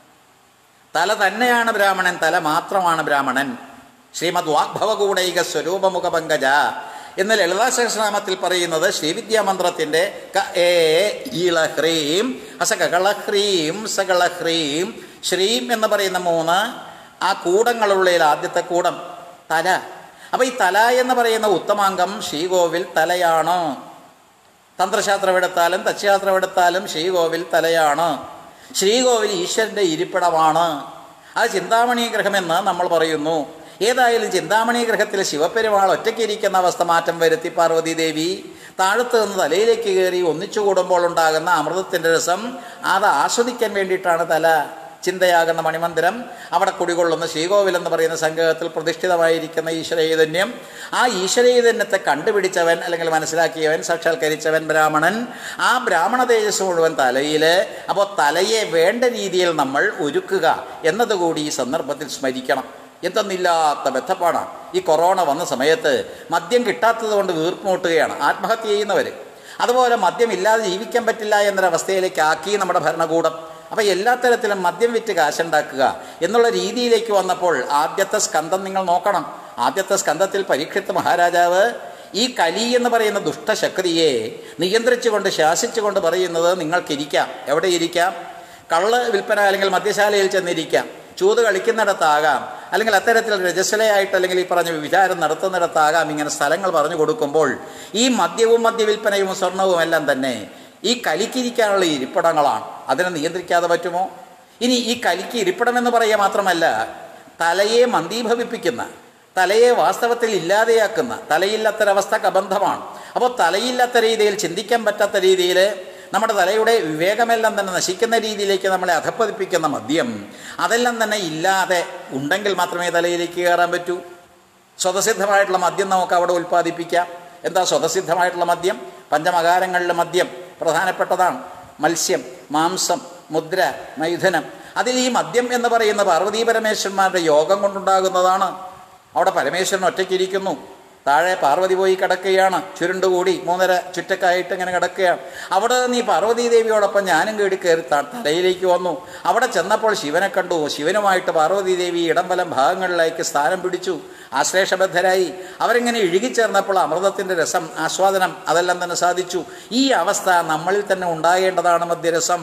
തല തന്നെയാണ് ബ്രാഹ്മണൻ തല മാത്രമാണ് ബ്രാഹ്മണൻ ശ്രീമദ് വാഗ്ഭവകൂടൈക സ്വരൂപമുഖ പങ്കജ എന്ന് ലളിതാ സഹസ്രനാമത്തിൽ പറയുന്നത് ശ്രീവിദ്യാമന്ത്രത്തിൻ്റെ ക ഏ ഈള ഹ്രീം അസകള ഹ്രീം സകള ഹ്രീം ശ്രീം എന്ന് പറയുന്ന മൂന്ന് ആ കൂടങ്ങളുള്ളിൽ ആദ്യത്തെ കൂടം തല അപ്പോൾ ഈ തല എന്ന് പറയുന്ന ഉത്തമാംഗം ശ്രീകോവിൽ തലയാണ് തന്ത്രശാസ്ത്രമെടുത്താലും തച്ചുശാസ്ത്രമെടുത്താലും ശ്രീകോവിൽ തലയാണ് ശ്രീകോവിൽ ഈശ്വരൻ്റെ ഇരിപ്പിടമാണ് അത് ചിന്താമണി ഗ്രഹമെന്ന് നമ്മൾ പറയുന്നു ഏതായാലും ചിന്താമണി ഗ്രഹത്തിൽ ശിവപെരുമാൾ ഒറ്റയ്ക്ക് ഇരിക്കുന്ന അവസ്ഥ മാറ്റം വരുത്തി പാർവതി ദേവി താഴത്ത് നിന്ന് തലയിലേക്ക് കയറി ഒന്നിച്ചു കൂടുമ്പോൾ ഉണ്ടാകുന്ന അമൃതത്തിൻ്റെ രസം അത് ആസ്വദിക്കാൻ വേണ്ടിയിട്ടാണ് തല ചിന്തയാകുന്ന മണിമന്ദിരം അവിടെ കുടികൊള്ളുന്ന ശ്രീകോവിൽ എന്ന് പറയുന്ന സംഘത്തിൽ പ്രതിഷ്ഠിതമായിരിക്കുന്ന ഈശ്വരചൈതന്യം ആ ഈശ്വരചൈതന്യത്തെ കണ്ടുപിടിച്ചവൻ അല്ലെങ്കിൽ മനസ്സിലാക്കിയവൻ സാക്ഷാത്കരിച്ചവൻ ബ്രാഹ്മണൻ ആ ബ്രാഹ്മണ തേജസ് മുഴുവൻ തലയിൽ അപ്പോൾ തലയെ വേണ്ട രീതിയിൽ നമ്മൾ ഒരുക്കുക എന്നതുകൂടി ഈ സന്ദർഭത്തിൽ സ്മരിക്കണം എന്തെന്നില്ലാത്ത ബന്ധപ്പാടാണ് ഈ കൊറോണ വന്ന സമയത്ത് മദ്യം കിട്ടാത്തത് കൊണ്ട് വീർപ്പുമുട്ടുകയാണ് ആത്മഹത്യ ചെയ്യുന്നവർ അതുപോലെ മദ്യം ഇല്ലാതെ ജീവിക്കാൻ പറ്റില്ല എന്നൊരവസ്ഥയിലേക്ക് ആക്കി നമ്മുടെ ഭരണകൂടം അപ്പോൾ എല്ലാ തരത്തിലും മദ്യം വിറ്റ് കാശുണ്ടാക്കുക എന്നുള്ള രീതിയിലേക്ക് വന്നപ്പോൾ ആദ്യത്തെ സ്കന്ധം നിങ്ങൾ നോക്കണം ആദ്യത്തെ സ്കന്ധത്തിൽ പരീക്ഷിത്ത മഹാരാജാവ് ഈ കലി എന്ന് പറയുന്ന ദുഷ്ടശക്തിയെ നിയന്ത്രിച്ചുകൊണ്ട് ശാസിച്ചുകൊണ്ട് പറയുന്നത് നിങ്ങൾക്കിരിക്കാം എവിടെ ഇരിക്കാം കള്ള് വിൽപ്പന അല്ലെങ്കിൽ മദ്യശാലയിൽ ചെന്നിരിക്കാം ചൂത് കളിക്കുന്നിടത്താകാം അല്ലെങ്കിൽ അത്തരത്തിൽ രജസ്വലയായിട്ട് അല്ലെങ്കിൽ ഈ പറഞ്ഞ വിചാരം നടത്തുന്നിടത്താകാം ഇങ്ങനെ സ്ഥലങ്ങൾ പറഞ്ഞു കൊടുക്കുമ്പോൾ ഈ മദ്യവും മദ്യവിൽപ്പനയും സ്വർണവും എല്ലാം തന്നെ ഈ കലിക്കിരിക്കാനുള്ള ഇരിപ്പിടങ്ങളാണ് അതിനെ നിയന്ത്രിക്കാതെ പറ്റുമോ ഇനി ഈ കലിക്ക് ഇരിപ്പിടം എന്ന് പറയുക മാത്രമല്ല തലയെ മന്ദീഭവിപ്പിക്കുന്ന തലയെ വാസ്തവത്തിൽ ഇല്ലാതെയാക്കുന്ന തലയില്ലാത്തൊരവസ്ഥ കബന്ധമാണ് അപ്പോൾ തലയില്ലാത്ത രീതിയിൽ ചിന്തിക്കാൻ പറ്റാത്ത രീതിയിൽ നമ്മുടെ തലയുടെ വിവേകമെല്ലാം തന്നെ നശിക്കുന്ന രീതിയിലേക്ക് നമ്മളെ അധപ്പതിപ്പിക്കുന്ന മദ്യം അതെല്ലാം തന്നെ ഇല്ലാതെ ഉണ്ടെങ്കിൽ മാത്രമേ തലയിലേക്ക് കയറാൻ പറ്റൂ സ്വതസിദ്ധമായിട്ടുള്ള മദ്യം നമുക്ക് അവിടെ ഉൽപ്പാദിപ്പിക്കാം എന്താ സ്വതസിദ്ധമായിട്ടുള്ള മദ്യം പഞ്ചമകാരങ്ങളിലെ മദ്യം പ്രധാനപ്പെട്ടതാണ് മത്സ്യം മാംസം മുദ്ര മൈഥുനം അതിൽ ഈ മദ്യം എന്ന് പറയുന്ന പാർവതീ പരമേശ്വരന്മാരുടെ യോഗം കൊണ്ടുണ്ടാകുന്നതാണ് അവിടെ പരമേശ്വരൻ ഒറ്റയ്ക്കിരിക്കുന്നു താഴെ പാർവതി പോയി കിടക്കുകയാണ് ചുരുണ്ടുകൂടി മൂന്നര ചുറ്റക്കായിട്ട് ഇങ്ങനെ കിടക്കുകയാണ് അവിടെ നീ പാർവതീ ദേവിയോടൊപ്പം ഞാനും കേടി കയറി ത- തലയിലേക്ക് വന്നു അവിടെ ചെന്നപ്പോൾ ശിവനെ കണ്ടു ശിവനുമായിട്ട് പാർവതീ ദേവി ഇടംബലം ഭാഗങ്ങളിലേക്ക് സ്ഥാനം പിടിച്ചു ആശ്ലേഷബദ്ധരായി അവരിങ്ങനെ ഇഴുകിച്ചേർന്നപ്പോൾ അമൃതത്തിൻ്റെ രസം ആസ്വാദനം അതെല്ലാം തന്നെ സാധിച്ചു ഈ അവസ്ഥ നമ്മളിൽ തന്നെ ഉണ്ടാകേണ്ടതാണ് മദ്യരസം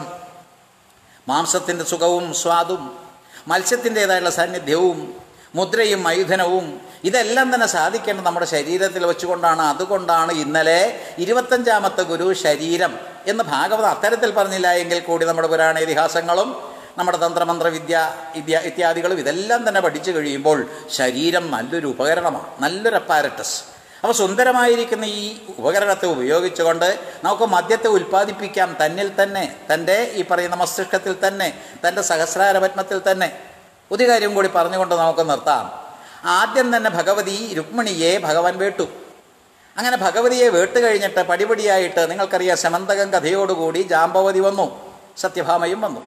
മാംസത്തിൻ്റെ സുഖവും സ്വാദും മത്സ്യത്തിൻ്റെതായുള്ള സാന്നിധ്യവും മുദ്രയും മൈഥുനവും ഇതെല്ലാം തന്നെ സാധിക്കേണ്ടത് നമ്മുടെ ശരീരത്തിൽ വെച്ചുകൊണ്ടാണ് അതുകൊണ്ടാണ് ഇന്നലെ ഇരുപത്തഞ്ചാമത്തെ ഗുരു ശരീരം എന്ന് ഭാഗവതം അത്തരത്തിൽ പറഞ്ഞില്ല എങ്കിൽ കൂടി നമ്മുടെ പുരാണ ഇതിഹാസങ്ങളും നമ്മുടെ തന്ത്രമന്ത്ര വിദ്യ വിദ്യ ഇത്യാദികളും ഇതെല്ലാം തന്നെ പഠിച്ചു കഴിയുമ്പോൾ ശരീരം നല്ലൊരു ഉപകരണമാണ് നല്ലൊരു അപ്പാരറ്റസ് അപ്പോൾ സുന്ദരമായിരിക്കുന്ന ഈ ഉപകരണത്തെ ഉപയോഗിച്ചുകൊണ്ട് നമുക്ക് മദ്യത്തെ ഉൽപ്പാദിപ്പിക്കാം തന്നിൽ തന്നെ തൻ്റെ ഈ പറയുന്ന മസ്തിഷ്കത്തിൽ തന്നെ തൻ്റെ സഹസ്രാരപത്മത്തിൽ തന്നെ ഒരു കാര്യം കൂടി പറഞ്ഞുകൊണ്ട് നമുക്ക് നിർത്താം ആദ്യം തന്നെ ഭഗവതി രുക്മിണിയെ ഭഗവാൻ വേട്ടു അങ്ങനെ ഭഗവതിയെ വേട്ട് കഴിഞ്ഞിട്ട് പടിപടിയായിട്ട് നിങ്ങൾക്കറിയാം സമന്തകം കഥയോടുകൂടി ജാമ്പവതി വന്നു സത്യഭാമയും വന്നു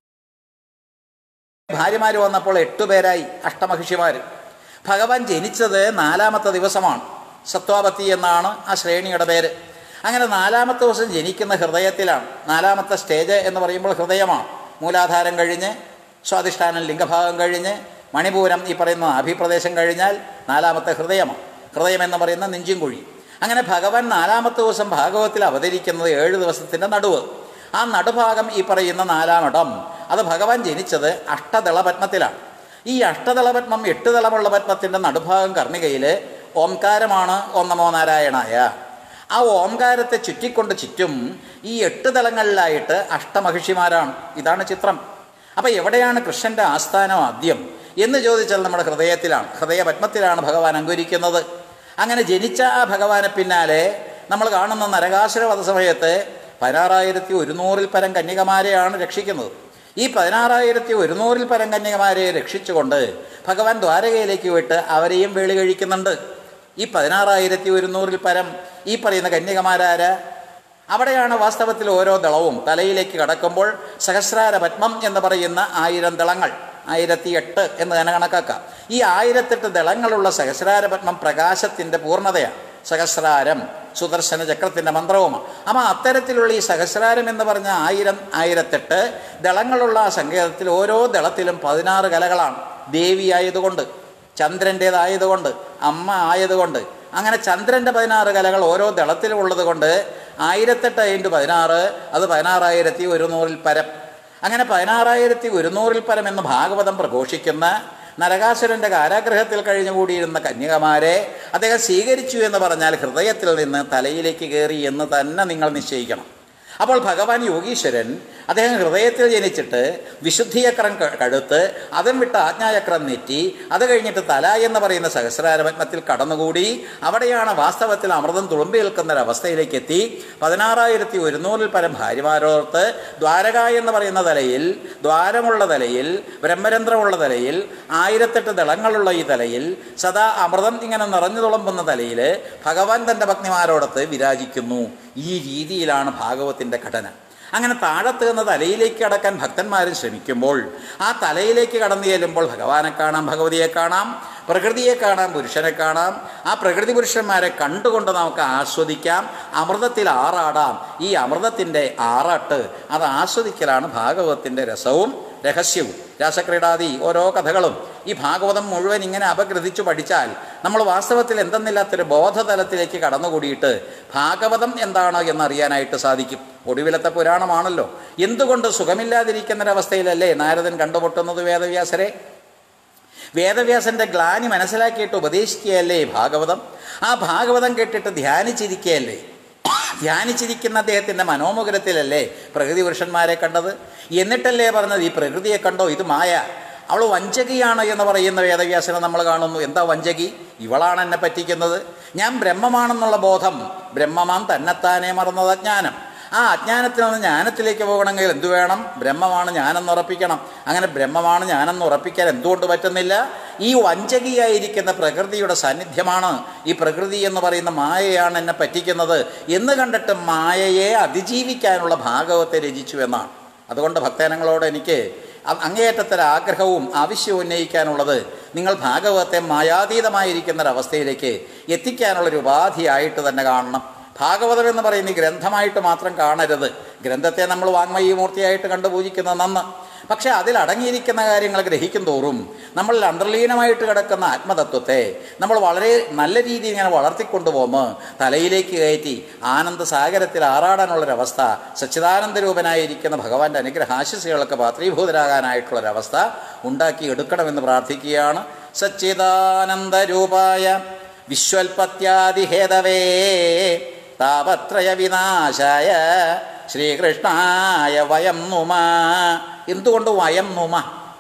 ഭാര്യമാർ വന്നപ്പോൾ എട്ടുപേരായി അഷ്ടമഹിഷിമാർ ഭഗവാൻ ജനിച്ചത് നാലാമത്തെ ദിവസമാണ് സത്വാപത്തി എന്നാണ് ആ ശ്രേണിയുടെ പേര് അങ്ങനെ നാലാമത്തെ ദിവസം ജനിക്കുന്ന ഹൃദയത്തിലാണ് നാലാമത്തെ സ്റ്റേജ് എന്ന് പറയുമ്പോൾ ഹൃദയമാണ് മൂലാധാരം കഴിഞ്ഞ് സ്വാധിഷ്ഠാനം ലിംഗഭാഗം കഴിഞ്ഞ് മണിപൂരം ഈ പറയുന്ന അഭിപ്രദേശം കഴിഞ്ഞാൽ നാലാമത്തെ ഹൃദയമാണ് ഹൃദയം എന്ന് പറയുന്ന നെഞ്ചും കുഴി അങ്ങനെ ഭഗവാൻ നാലാമത്തെ ദിവസം ഭാഗവത്തിൽ അവതരിക്കുന്നത് ഏഴ് ദിവസത്തിൻ്റെ നടുവ് ആ നടുഭാഗം ഈ പറയുന്ന നാലാമിടം അത് ഭഗവാൻ ജനിച്ചത് അഷ്ടദളപത്മത്തിലാണ് ഈ അഷ്ടദളപത്മം എട്ട് ദളമുള്ള പത്മത്തിൻ്റെ നടുഭാഗം കർണികയിൽ ഓംകാരമാണ് ഓം നമോ നാരായണായ ആ ഓംകാരത്തെ ചുറ്റിക്കൊണ്ട് ചുറ്റും ഈ എട്ട് തലങ്ങളിലായിട്ട് അഷ്ടമഹിഷിമാരാണ് ഇതാണ് ചിത്രം അപ്പോൾ എവിടെയാണ് കൃഷ്ണൻ്റെ ആസ്ഥാനം ആദ്യം എന്ന് ചോദിച്ചാൽ നമ്മുടെ ഹൃദയത്തിലാണ് ഹൃദയപത്മത്തിലാണ് ഭഗവാൻ അങ്കുരിക്കുന്നത് അങ്ങനെ ജനിച്ച ആ ഭഗവാനെ പിന്നാലെ നമ്മൾ കാണുന്ന നരകാസുര വധസമയത്ത് പതിനാറായിരത്തി ഒരുന്നൂറിൽ പരം കന്യകമാരെയാണ് രക്ഷിക്കുന്നത് ഈ പതിനാറായിരത്തി ഒരുന്നൂറിൽ പരം കന്യകമാരെ രക്ഷിച്ചുകൊണ്ട് ഭഗവാൻ ദ്വാരകയിലേക്ക് വിട്ട് അവരെയും വേളി കഴിക്കുന്നുണ്ട് ഈ പതിനാറായിരത്തി ഒരുന്നൂറിൽ പരം ഈ പറയുന്ന കന്യകമാരാര് അവിടെയാണ് വാസ്തവത്തിൽ ഓരോ ദളവും തലയിലേക്ക് കടക്കുമ്പോൾ സഹസ്രാര പത്മം എന്ന് പറയുന്ന ആയിരം ദളങ്ങൾ ആയിരത്തി എട്ട് എന്ന് തന്നെ കണക്കാക്കാം ഈ ആയിരത്തെട്ട് ദളങ്ങളുള്ള സഹസ്രാര പത്മം പ്രകാശത്തിൻ്റെ പൂർണ്ണതയാണ് സഹസ്രാരം സുദർശന ചക്രത്തിൻ്റെ മന്ത്രവുമാണ് അപ്പം അത്തരത്തിലുള്ള ഈ സഹസ്രാരം എന്ന് പറഞ്ഞ ആയിരം ആയിരത്തെട്ട് ദളങ്ങളുള്ള ആ സങ്കേതത്തിൽ ഓരോ ദളത്തിലും പതിനാറ് കലകളാണ് ദേവിയായതുകൊണ്ട് ചന്ദ്രൻ്റേതായതുകൊണ്ട് അമ്മ ആയതുകൊണ്ട് അങ്ങനെ ചന്ദ്രൻ്റെ പതിനാറ് കലകൾ ഓരോ ദളത്തിലും ഉള്ളത് കൊണ്ട് ആയിരത്തെട്ട് ഇൻറ്റു പതിനാറ് അത് പതിനാറായിരത്തി ഒരുന്നൂറിൽ പരം അങ്ങനെ പതിനാറായിരത്തി ഒരുന്നൂറിൽ പരം എന്ന് ഭാഗവതം പ്രഘോഷിക്കുന്ന നരകാസുരൻ്റെ കാരാഗ്രഹത്തിൽ കഴിഞ്ഞുകൂടിയിരുന്ന കന്യകമാരെ അദ്ദേഹം സ്വീകരിച്ചു എന്ന് പറഞ്ഞാൽ ഹൃദയത്തിൽ നിന്ന് തലയിലേക്ക് കയറി എന്ന് തന്നെ നിങ്ങൾ നിശ്ചയിക്കണം അപ്പോൾ ഭഗവാൻ യോഗീശ്വരൻ അദ്ദേഹം ഹൃദയത്തിൽ ജനിച്ചിട്ട് വിശുദ്ധിചക്രം ക- കഴുത്ത് അതും വിട്ട് ആജ്ഞാചക്രം നെറ്റി അത് കഴിഞ്ഞിട്ട് തല എന്ന് പറയുന്ന സഹസ്രാരപത്മത്തിൽ കടന്നുകൂടി അവിടെയാണ് വാസ്തവത്തിൽ അമൃതം തുളുമ്പി നിൽക്കുന്ന ഒരവസ്ഥയിലേക്ക് എത്തി പതിനാറായിരത്തി ഒരുന്നൂറിൽ പരം ഭാര്യമാരോർത്ത് ദ്വാരക എന്ന് പറയുന്ന തലയിൽ ദ്വാരമുള്ള തലയിൽ ബ്രഹ്മരന്ധ്രമുള്ള തലയിൽ ആയിരത്തെട്ട് ദളങ്ങളുള്ള ഈ തലയിൽ സദാ അമൃതം ഇങ്ങനെ നിറഞ്ഞു തുളമ്പുന്ന തലയിൽ ഭഗവാൻ തൻ്റെ ഭക്തിമാരോടൊത്ത് വിരാജിക്കുന്നു ഈ രീതിയിലാണ് ഭാഗവത്തിൻ്റെ ഘടന അങ്ങനെ താഴത്ത് നിന്ന് തലയിലേക്ക് കടക്കാൻ ഭക്തന്മാരും ശ്രമിക്കുമ്പോൾ ആ തലയിലേക്ക് കടന്നു ചെല്ലുമ്പോൾ ഭഗവാനെ കാണാം ഭഗവതിയെ കാണാം പ്രകൃതിയെ കാണാം പുരുഷനെ കാണാം ആ പ്രകൃതി പുരുഷന്മാരെ കണ്ടുകൊണ്ട് നമുക്ക് ആസ്വദിക്കാം അമൃതത്തിൽ ആറാടാം ഈ അമൃതത്തിൻ്റെ ആറാട്ട് അത് ആസ്വദിക്കലാണ് ഭാഗവത്തിൻ്റെ രസവും രഹസ്യവും രാസക്രീഡാദി ഓരോ കഥകളും ഈ ഭാഗവതം മുഴുവൻ ഇങ്ങനെ അപഗ്രഥിച്ചു പഠിച്ചാൽ നമ്മൾ വാസ്തവത്തിൽ എന്തെന്നില്ലാത്തൊരു ബോധതലത്തിലേക്ക് കടന്നുകൂടിയിട്ട് ഭാഗവതം എന്താണ് എന്നറിയാനായിട്ട് സാധിക്കും ഒടുവിലത്തെ പുരാണമാണല്ലോ എന്തുകൊണ്ട് സുഖമില്ലാതിരിക്കുന്നൊരവസ്ഥയിലല്ലേ നാരദൻ കണ്ടുമുട്ടുന്നത് വേദവ്യാസരെ വേദവ്യാസന്റെ ഗ്ലാനി മനസ്സിലാക്കിയിട്ട് ഉപദേശിക്കുകയല്ലേ ഭാഗവതം ആ ഭാഗവതം കേട്ടിട്ട് ധ്യാനിച്ചിരിക്കുകയല്ലേ ധ്യാനിച്ചിരിക്കുന്ന അദ്ദേഹത്തിൻ്റെ മനോമുഖരത്തിലല്ലേ പ്രകൃതി പുരുഷന്മാരെ കണ്ടത് എന്നിട്ടല്ലേ പറഞ്ഞത് ഈ പ്രകൃതിയെ കണ്ടോ ഇത് മായ അവൾ വഞ്ചകിയാണ് എന്ന് പറയുന്ന വേദവ്യാസനെ നമ്മൾ കാണുന്നു എന്താ വഞ്ചകി ഇവളാണ് എന്നെ പറ്റിക്കുന്നത് ഞാൻ ബ്രഹ്മമാണെന്നുള്ള ബോധം ബ്രഹ്മമാം തന്നെത്താനെ മറന്നത് അജ്ഞാനം ആ അജ്ഞാനത്തിൽ നിന്ന് ജ്ഞാനത്തിലേക്ക് പോകണമെങ്കിൽ എന്തു വേണം ബ്രഹ്മമാണ് ഞാനെന്ന് ഉറപ്പിക്കണം അങ്ങനെ ബ്രഹ്മമാണ് ഞാനെന്ന് ഉറപ്പിക്കാൻ എന്തുകൊണ്ട് പറ്റുന്നില്ല ഈ വഞ്ചകിയായിരിക്കുന്ന പ്രകൃതിയുടെ സാന്നിധ്യമാണ് ഈ പ്രകൃതി എന്ന് പറയുന്ന മായയാണ് എന്നെ പറ്റിക്കുന്നത് എന്ന് കണ്ടിട്ട് മായയെ അതിജീവിക്കാനുള്ള ഭാഗവത്തെ രചിച്ചു എന്നാണ് അതുകൊണ്ട് ഭക്തജനങ്ങളോട് എനിക്ക് അ- അങ്ങേയറ്റത്തൊരു ആഗ്രഹവും ആവശ്യവും ഉന്നയിക്കാനുള്ളത് നിങ്ങൾ ഭാഗവത്തെ മായാതീതമായിരിക്കുന്ന ഒരവസ്ഥയിലേക്ക് എത്തിക്കാനുള്ളൊരു ഉപാധിയായിട്ട് തന്നെ കാണണം ഭാഗവതം എന്ന് പറയുന്ന ഈ ഗ്രന്ഥമായിട്ട് മാത്രം കാണരുത് ഗ്രന്ഥത്തെ നമ്മൾ വാങ്മയീമൂർത്തിയായിട്ട് കണ്ടു പൂജിക്കുന്നത് നന്ന് പക്ഷേ അതിൽ അടങ്ങിയിരിക്കുന്ന കാര്യങ്ങൾ ഗ്രഹിക്കും തോറും നമ്മളിൽ അന്തർലീനമായിട്ട് കിടക്കുന്ന ആത്മതത്വത്തെ നമ്മൾ വളരെ നല്ല രീതിയിൽ ഇങ്ങനെ വളർത്തിക്കൊണ്ടുപോകുമ്പോൾ തലയിലേക്ക് കയറ്റി ആനന്ദസാഗരത്തിൽ ആറാടാനുള്ളൊരവസ്ഥ സച്ചിദാനന്ദ രൂപനായിരിക്കുന്ന ഭഗവാന്റെ അനുഗ്രഹാശിസുകൾക്ക് പാത്രീഭൂതരാകാനായിട്ടുള്ളൊരവസ്ഥ ഉണ്ടാക്കിയെടുക്കണമെന്ന് പ്രാർത്ഥിക്കുകയാണ് സച്ചിദാനന്ദരൂപായ വിശ്വൽപത്യാദിഹേതവേ താപത്രയ വിനാശായ ശ്രീകൃഷ്ണായ വയം നുമ എന്തുകൊണ്ട് വയം നുമ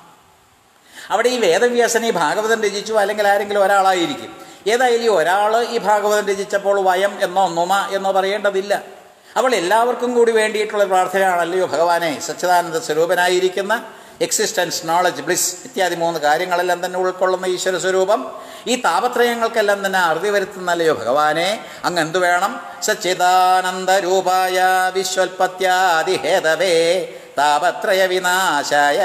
അവിടെ ഈ വേദവ്യാസൻ ഈ ഭാഗവതം രചിച്ചു അല്ലെങ്കിൽ ആരെങ്കിലും ഒരാളായിരിക്കും ഏതായാലും ഒരാൾ ഈ ഭാഗവതം രചിച്ചപ്പോൾ വയം എന്നോ നുമ എന്നോ പറയേണ്ടതില്ല അവൾ എല്ലാവർക്കും കൂടി വേണ്ടിയിട്ടുള്ള പ്രാർത്ഥനയാണല്ലയോ ഭഗവാനെ സച്ചിദാനന്ദ സ്വരൂപനായിരിക്കുന്ന എക്സിസ്റ്റൻസ് നോളജ് ബ്ലിസ് ഇത്യാദി മൂന്ന് കാര്യങ്ങളെല്ലാം തന്നെ ഉൾക്കൊള്ളുന്ന ഈശ്വര സ്വരൂപം ഈ താപത്രയങ്ങൾക്കെല്ലാം തന്നെ അറുതി വരുത്തുന്നല്ലയോ ഭഗവാനെ അങ്ങ് എന്തു വേണം സച്ചിദാനന്ദ രൂപായ വിശ്വൽപത്യാദിഹേതവേ താപത്രയ വിനാശായ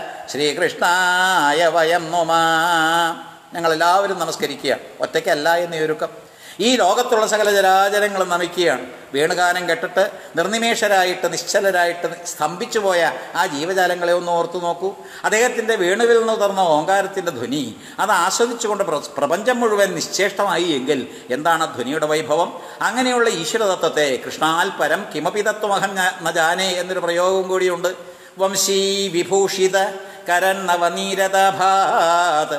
ശ്രീകൃഷ്ണായ വയം നുമാ ഞങ്ങളെല്ലാവരും നമസ്കരിക്കുക ഒറ്റയ്ക്കല്ല എന്ന് ഒരുക്കം ഈ ലോകത്തുള്ള സകല ജരാചരങ്ങളും നമിക്കുകയാണ് വേണുഗാനം കെട്ടിട്ട് നിർനിമേഷരായിട്ട് നിശ്ചലരായിട്ട് സ്തംഭിച്ചു പോയ ആ ജീവജാലങ്ങളെ ഒന്ന് ഓർത്തു നോക്കൂ അദ്ദേഹത്തിൻ്റെ വേണുവിൽ നിന്ന് തുറന്ന ഓങ്കാരത്തിൻ്റെ ധ്വനി അത് ആസ്വദിച്ചുകൊണ്ട് പ്ര- പ്രപഞ്ചം മുഴുവൻ നിശ്ചേഷ്ടമായി എങ്കിൽ എന്താണ് ധ്വനിയുടെ വൈഭവം അങ്ങനെയുള്ള ഈശ്വരതത്വത്തെ കൃഷ്ണാൽ പരം കിമപി തത്വമഹം ന- ന ജാനേ എന്നൊരു പ്രയോഗം കൂടിയുണ്ട് വംശീ വിഭൂഷിത കരന്നവനീരതാഭാത്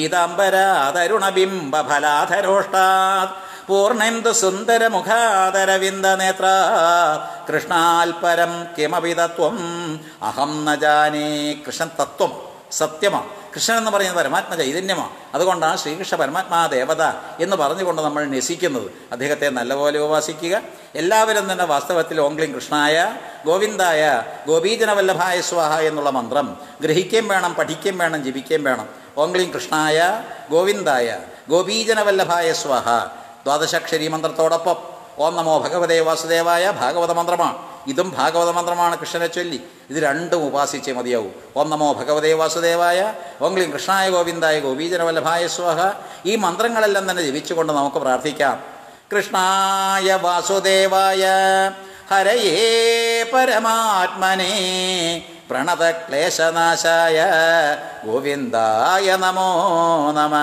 പീതാംബരാതരുണബിംബഫലാധരോഷ്ടാത് പൂർണ്ണെന്തു സുന്ദരമുഖാദരവിന്ദ നേത്ര കൃഷ്ണാൽപരം കിമപി തത്വം അഹം ന ജാനേ കൃഷ്ണൻ തത്വം സത്യമാണ് കൃഷ്ണൻ എന്ന് പറയുന്നത് പരമാത്മ ചൈതന്യമാണ് അതുകൊണ്ടാണ് ശ്രീകൃഷ്ണ പരമാത്മാ ദേവത എന്ന് പറഞ്ഞുകൊണ്ട് നമ്മൾ നസിക്കുന്നത് അദ്ദേഹത്തെ നല്ലപോലെ ഉപാസിക്കുക എല്ലാവരും തന്നെ വാസ്തവത്തിൽ ഓംഗ്ലിം കൃഷ്ണായ ഗോവിന്ദായ ഗോപീജനവല്ലഭായ സ്വാഹ എന്നുള്ള മന്ത്രം ഗ്രഹിക്കുകയും വേണം പഠിക്കുകയും വേണം ജപിക്കുകയും വേണം ഓംഗ്ലിം കൃഷ്ണായ ഗോവിന്ദായ ഗോപീജനവല്ലഭായ സ്വാഹ ദ്വാദശാക്ഷരി മന്ത്രത്തോടൊപ്പം ഓം നമോ ഭഗവതേ വാസുദേവായ ഭാഗവത മന്ത്രമാണ് ഇതും ഭാഗവത മന്ത്രമാണ് കൃഷ്ണനെ ചൊല്ലി ഇത് രണ്ടും ഉപാസിച്ചേ മതിയാവൂ ഓം നമോ ഭഗവതേ വാസുദേവായ ഓംഗ്ലിം കൃഷ്ണായ ഗോവിന്ദായ ഗോപീജനവല്ലഭായ സ്വാഹ ഈ മന്ത്രങ്ങളെല്ലാം തന്നെ ജപിച്ചുകൊണ്ട് നമുക്ക് പ്രാർത്ഥിക്കാം കൃഷ്ണായ വാസുദേവായ ഹരയേ പരമാത്മനേ പ്രണതക്ലേശനാശായ ഗോവിന്ദായ നമോ നമ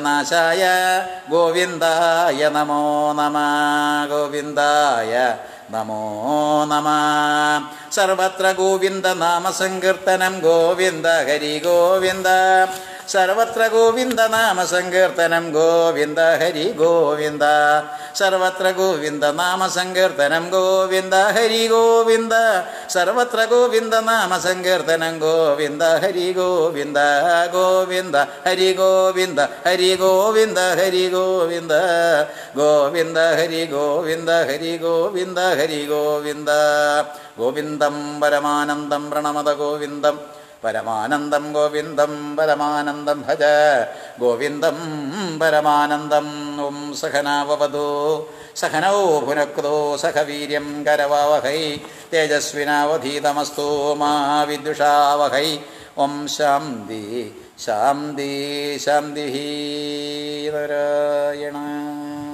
പ്രണതക്ലേശനാശായ ഗോവിന്ദായ നമോ നമ ഗോവിന്ദായ നമോ നമ സർവത്ര ഗോവിന്ദ നാമസങ്കീർത്തനം ഗോവിന്ദ ഹരി ഗോവിന്ദ സർവത്ര ഗോവിന്ദ നാമസങ്കീർത്തനം ഗോവിന്ദ ഹരി ഗോവിന്ദ സർവത്ര ഗോവിന്ദ നാമസങ്കീർത്തനം ഗോവിന്ദ ഹരി ഗോവിന്ദ സർവത്ര ഗോവിന്ദ നാമസങ്കീർത്തനം ഗോവിന്ദ ഹരി ഗോവിന്ദ ഗോവിന്ദ ഹരി ഗോവിന്ദ ഹരി ഗോവിന്ദ ഹരി ഗോവിന്ദ ഗോവിന്ദ ഹരി ഗോവിന്ദ ഹരി ഗോവിന്ദ ഹരി ഗോവിന്ദ ഗോവിന്ദം പരമാനന്ദം പ്രണമത ഗോവിന്ദം പരമാനന്ദം ഗോവിന്ദം പരമാനന്ദം ഭജ ഗോവിന്ദം പരമാനന്ദം ഓം സഹനാവവതു സഹനോ ഭുനക്തോ സഹവീര്യം കരവാവഹൈ തേജസ്വിനാവധീതമസ്തു മാ വിദ്യുഷാവഹൈ ഓം ശാന്തി ശാന്തി ശാന്തി നാരായണ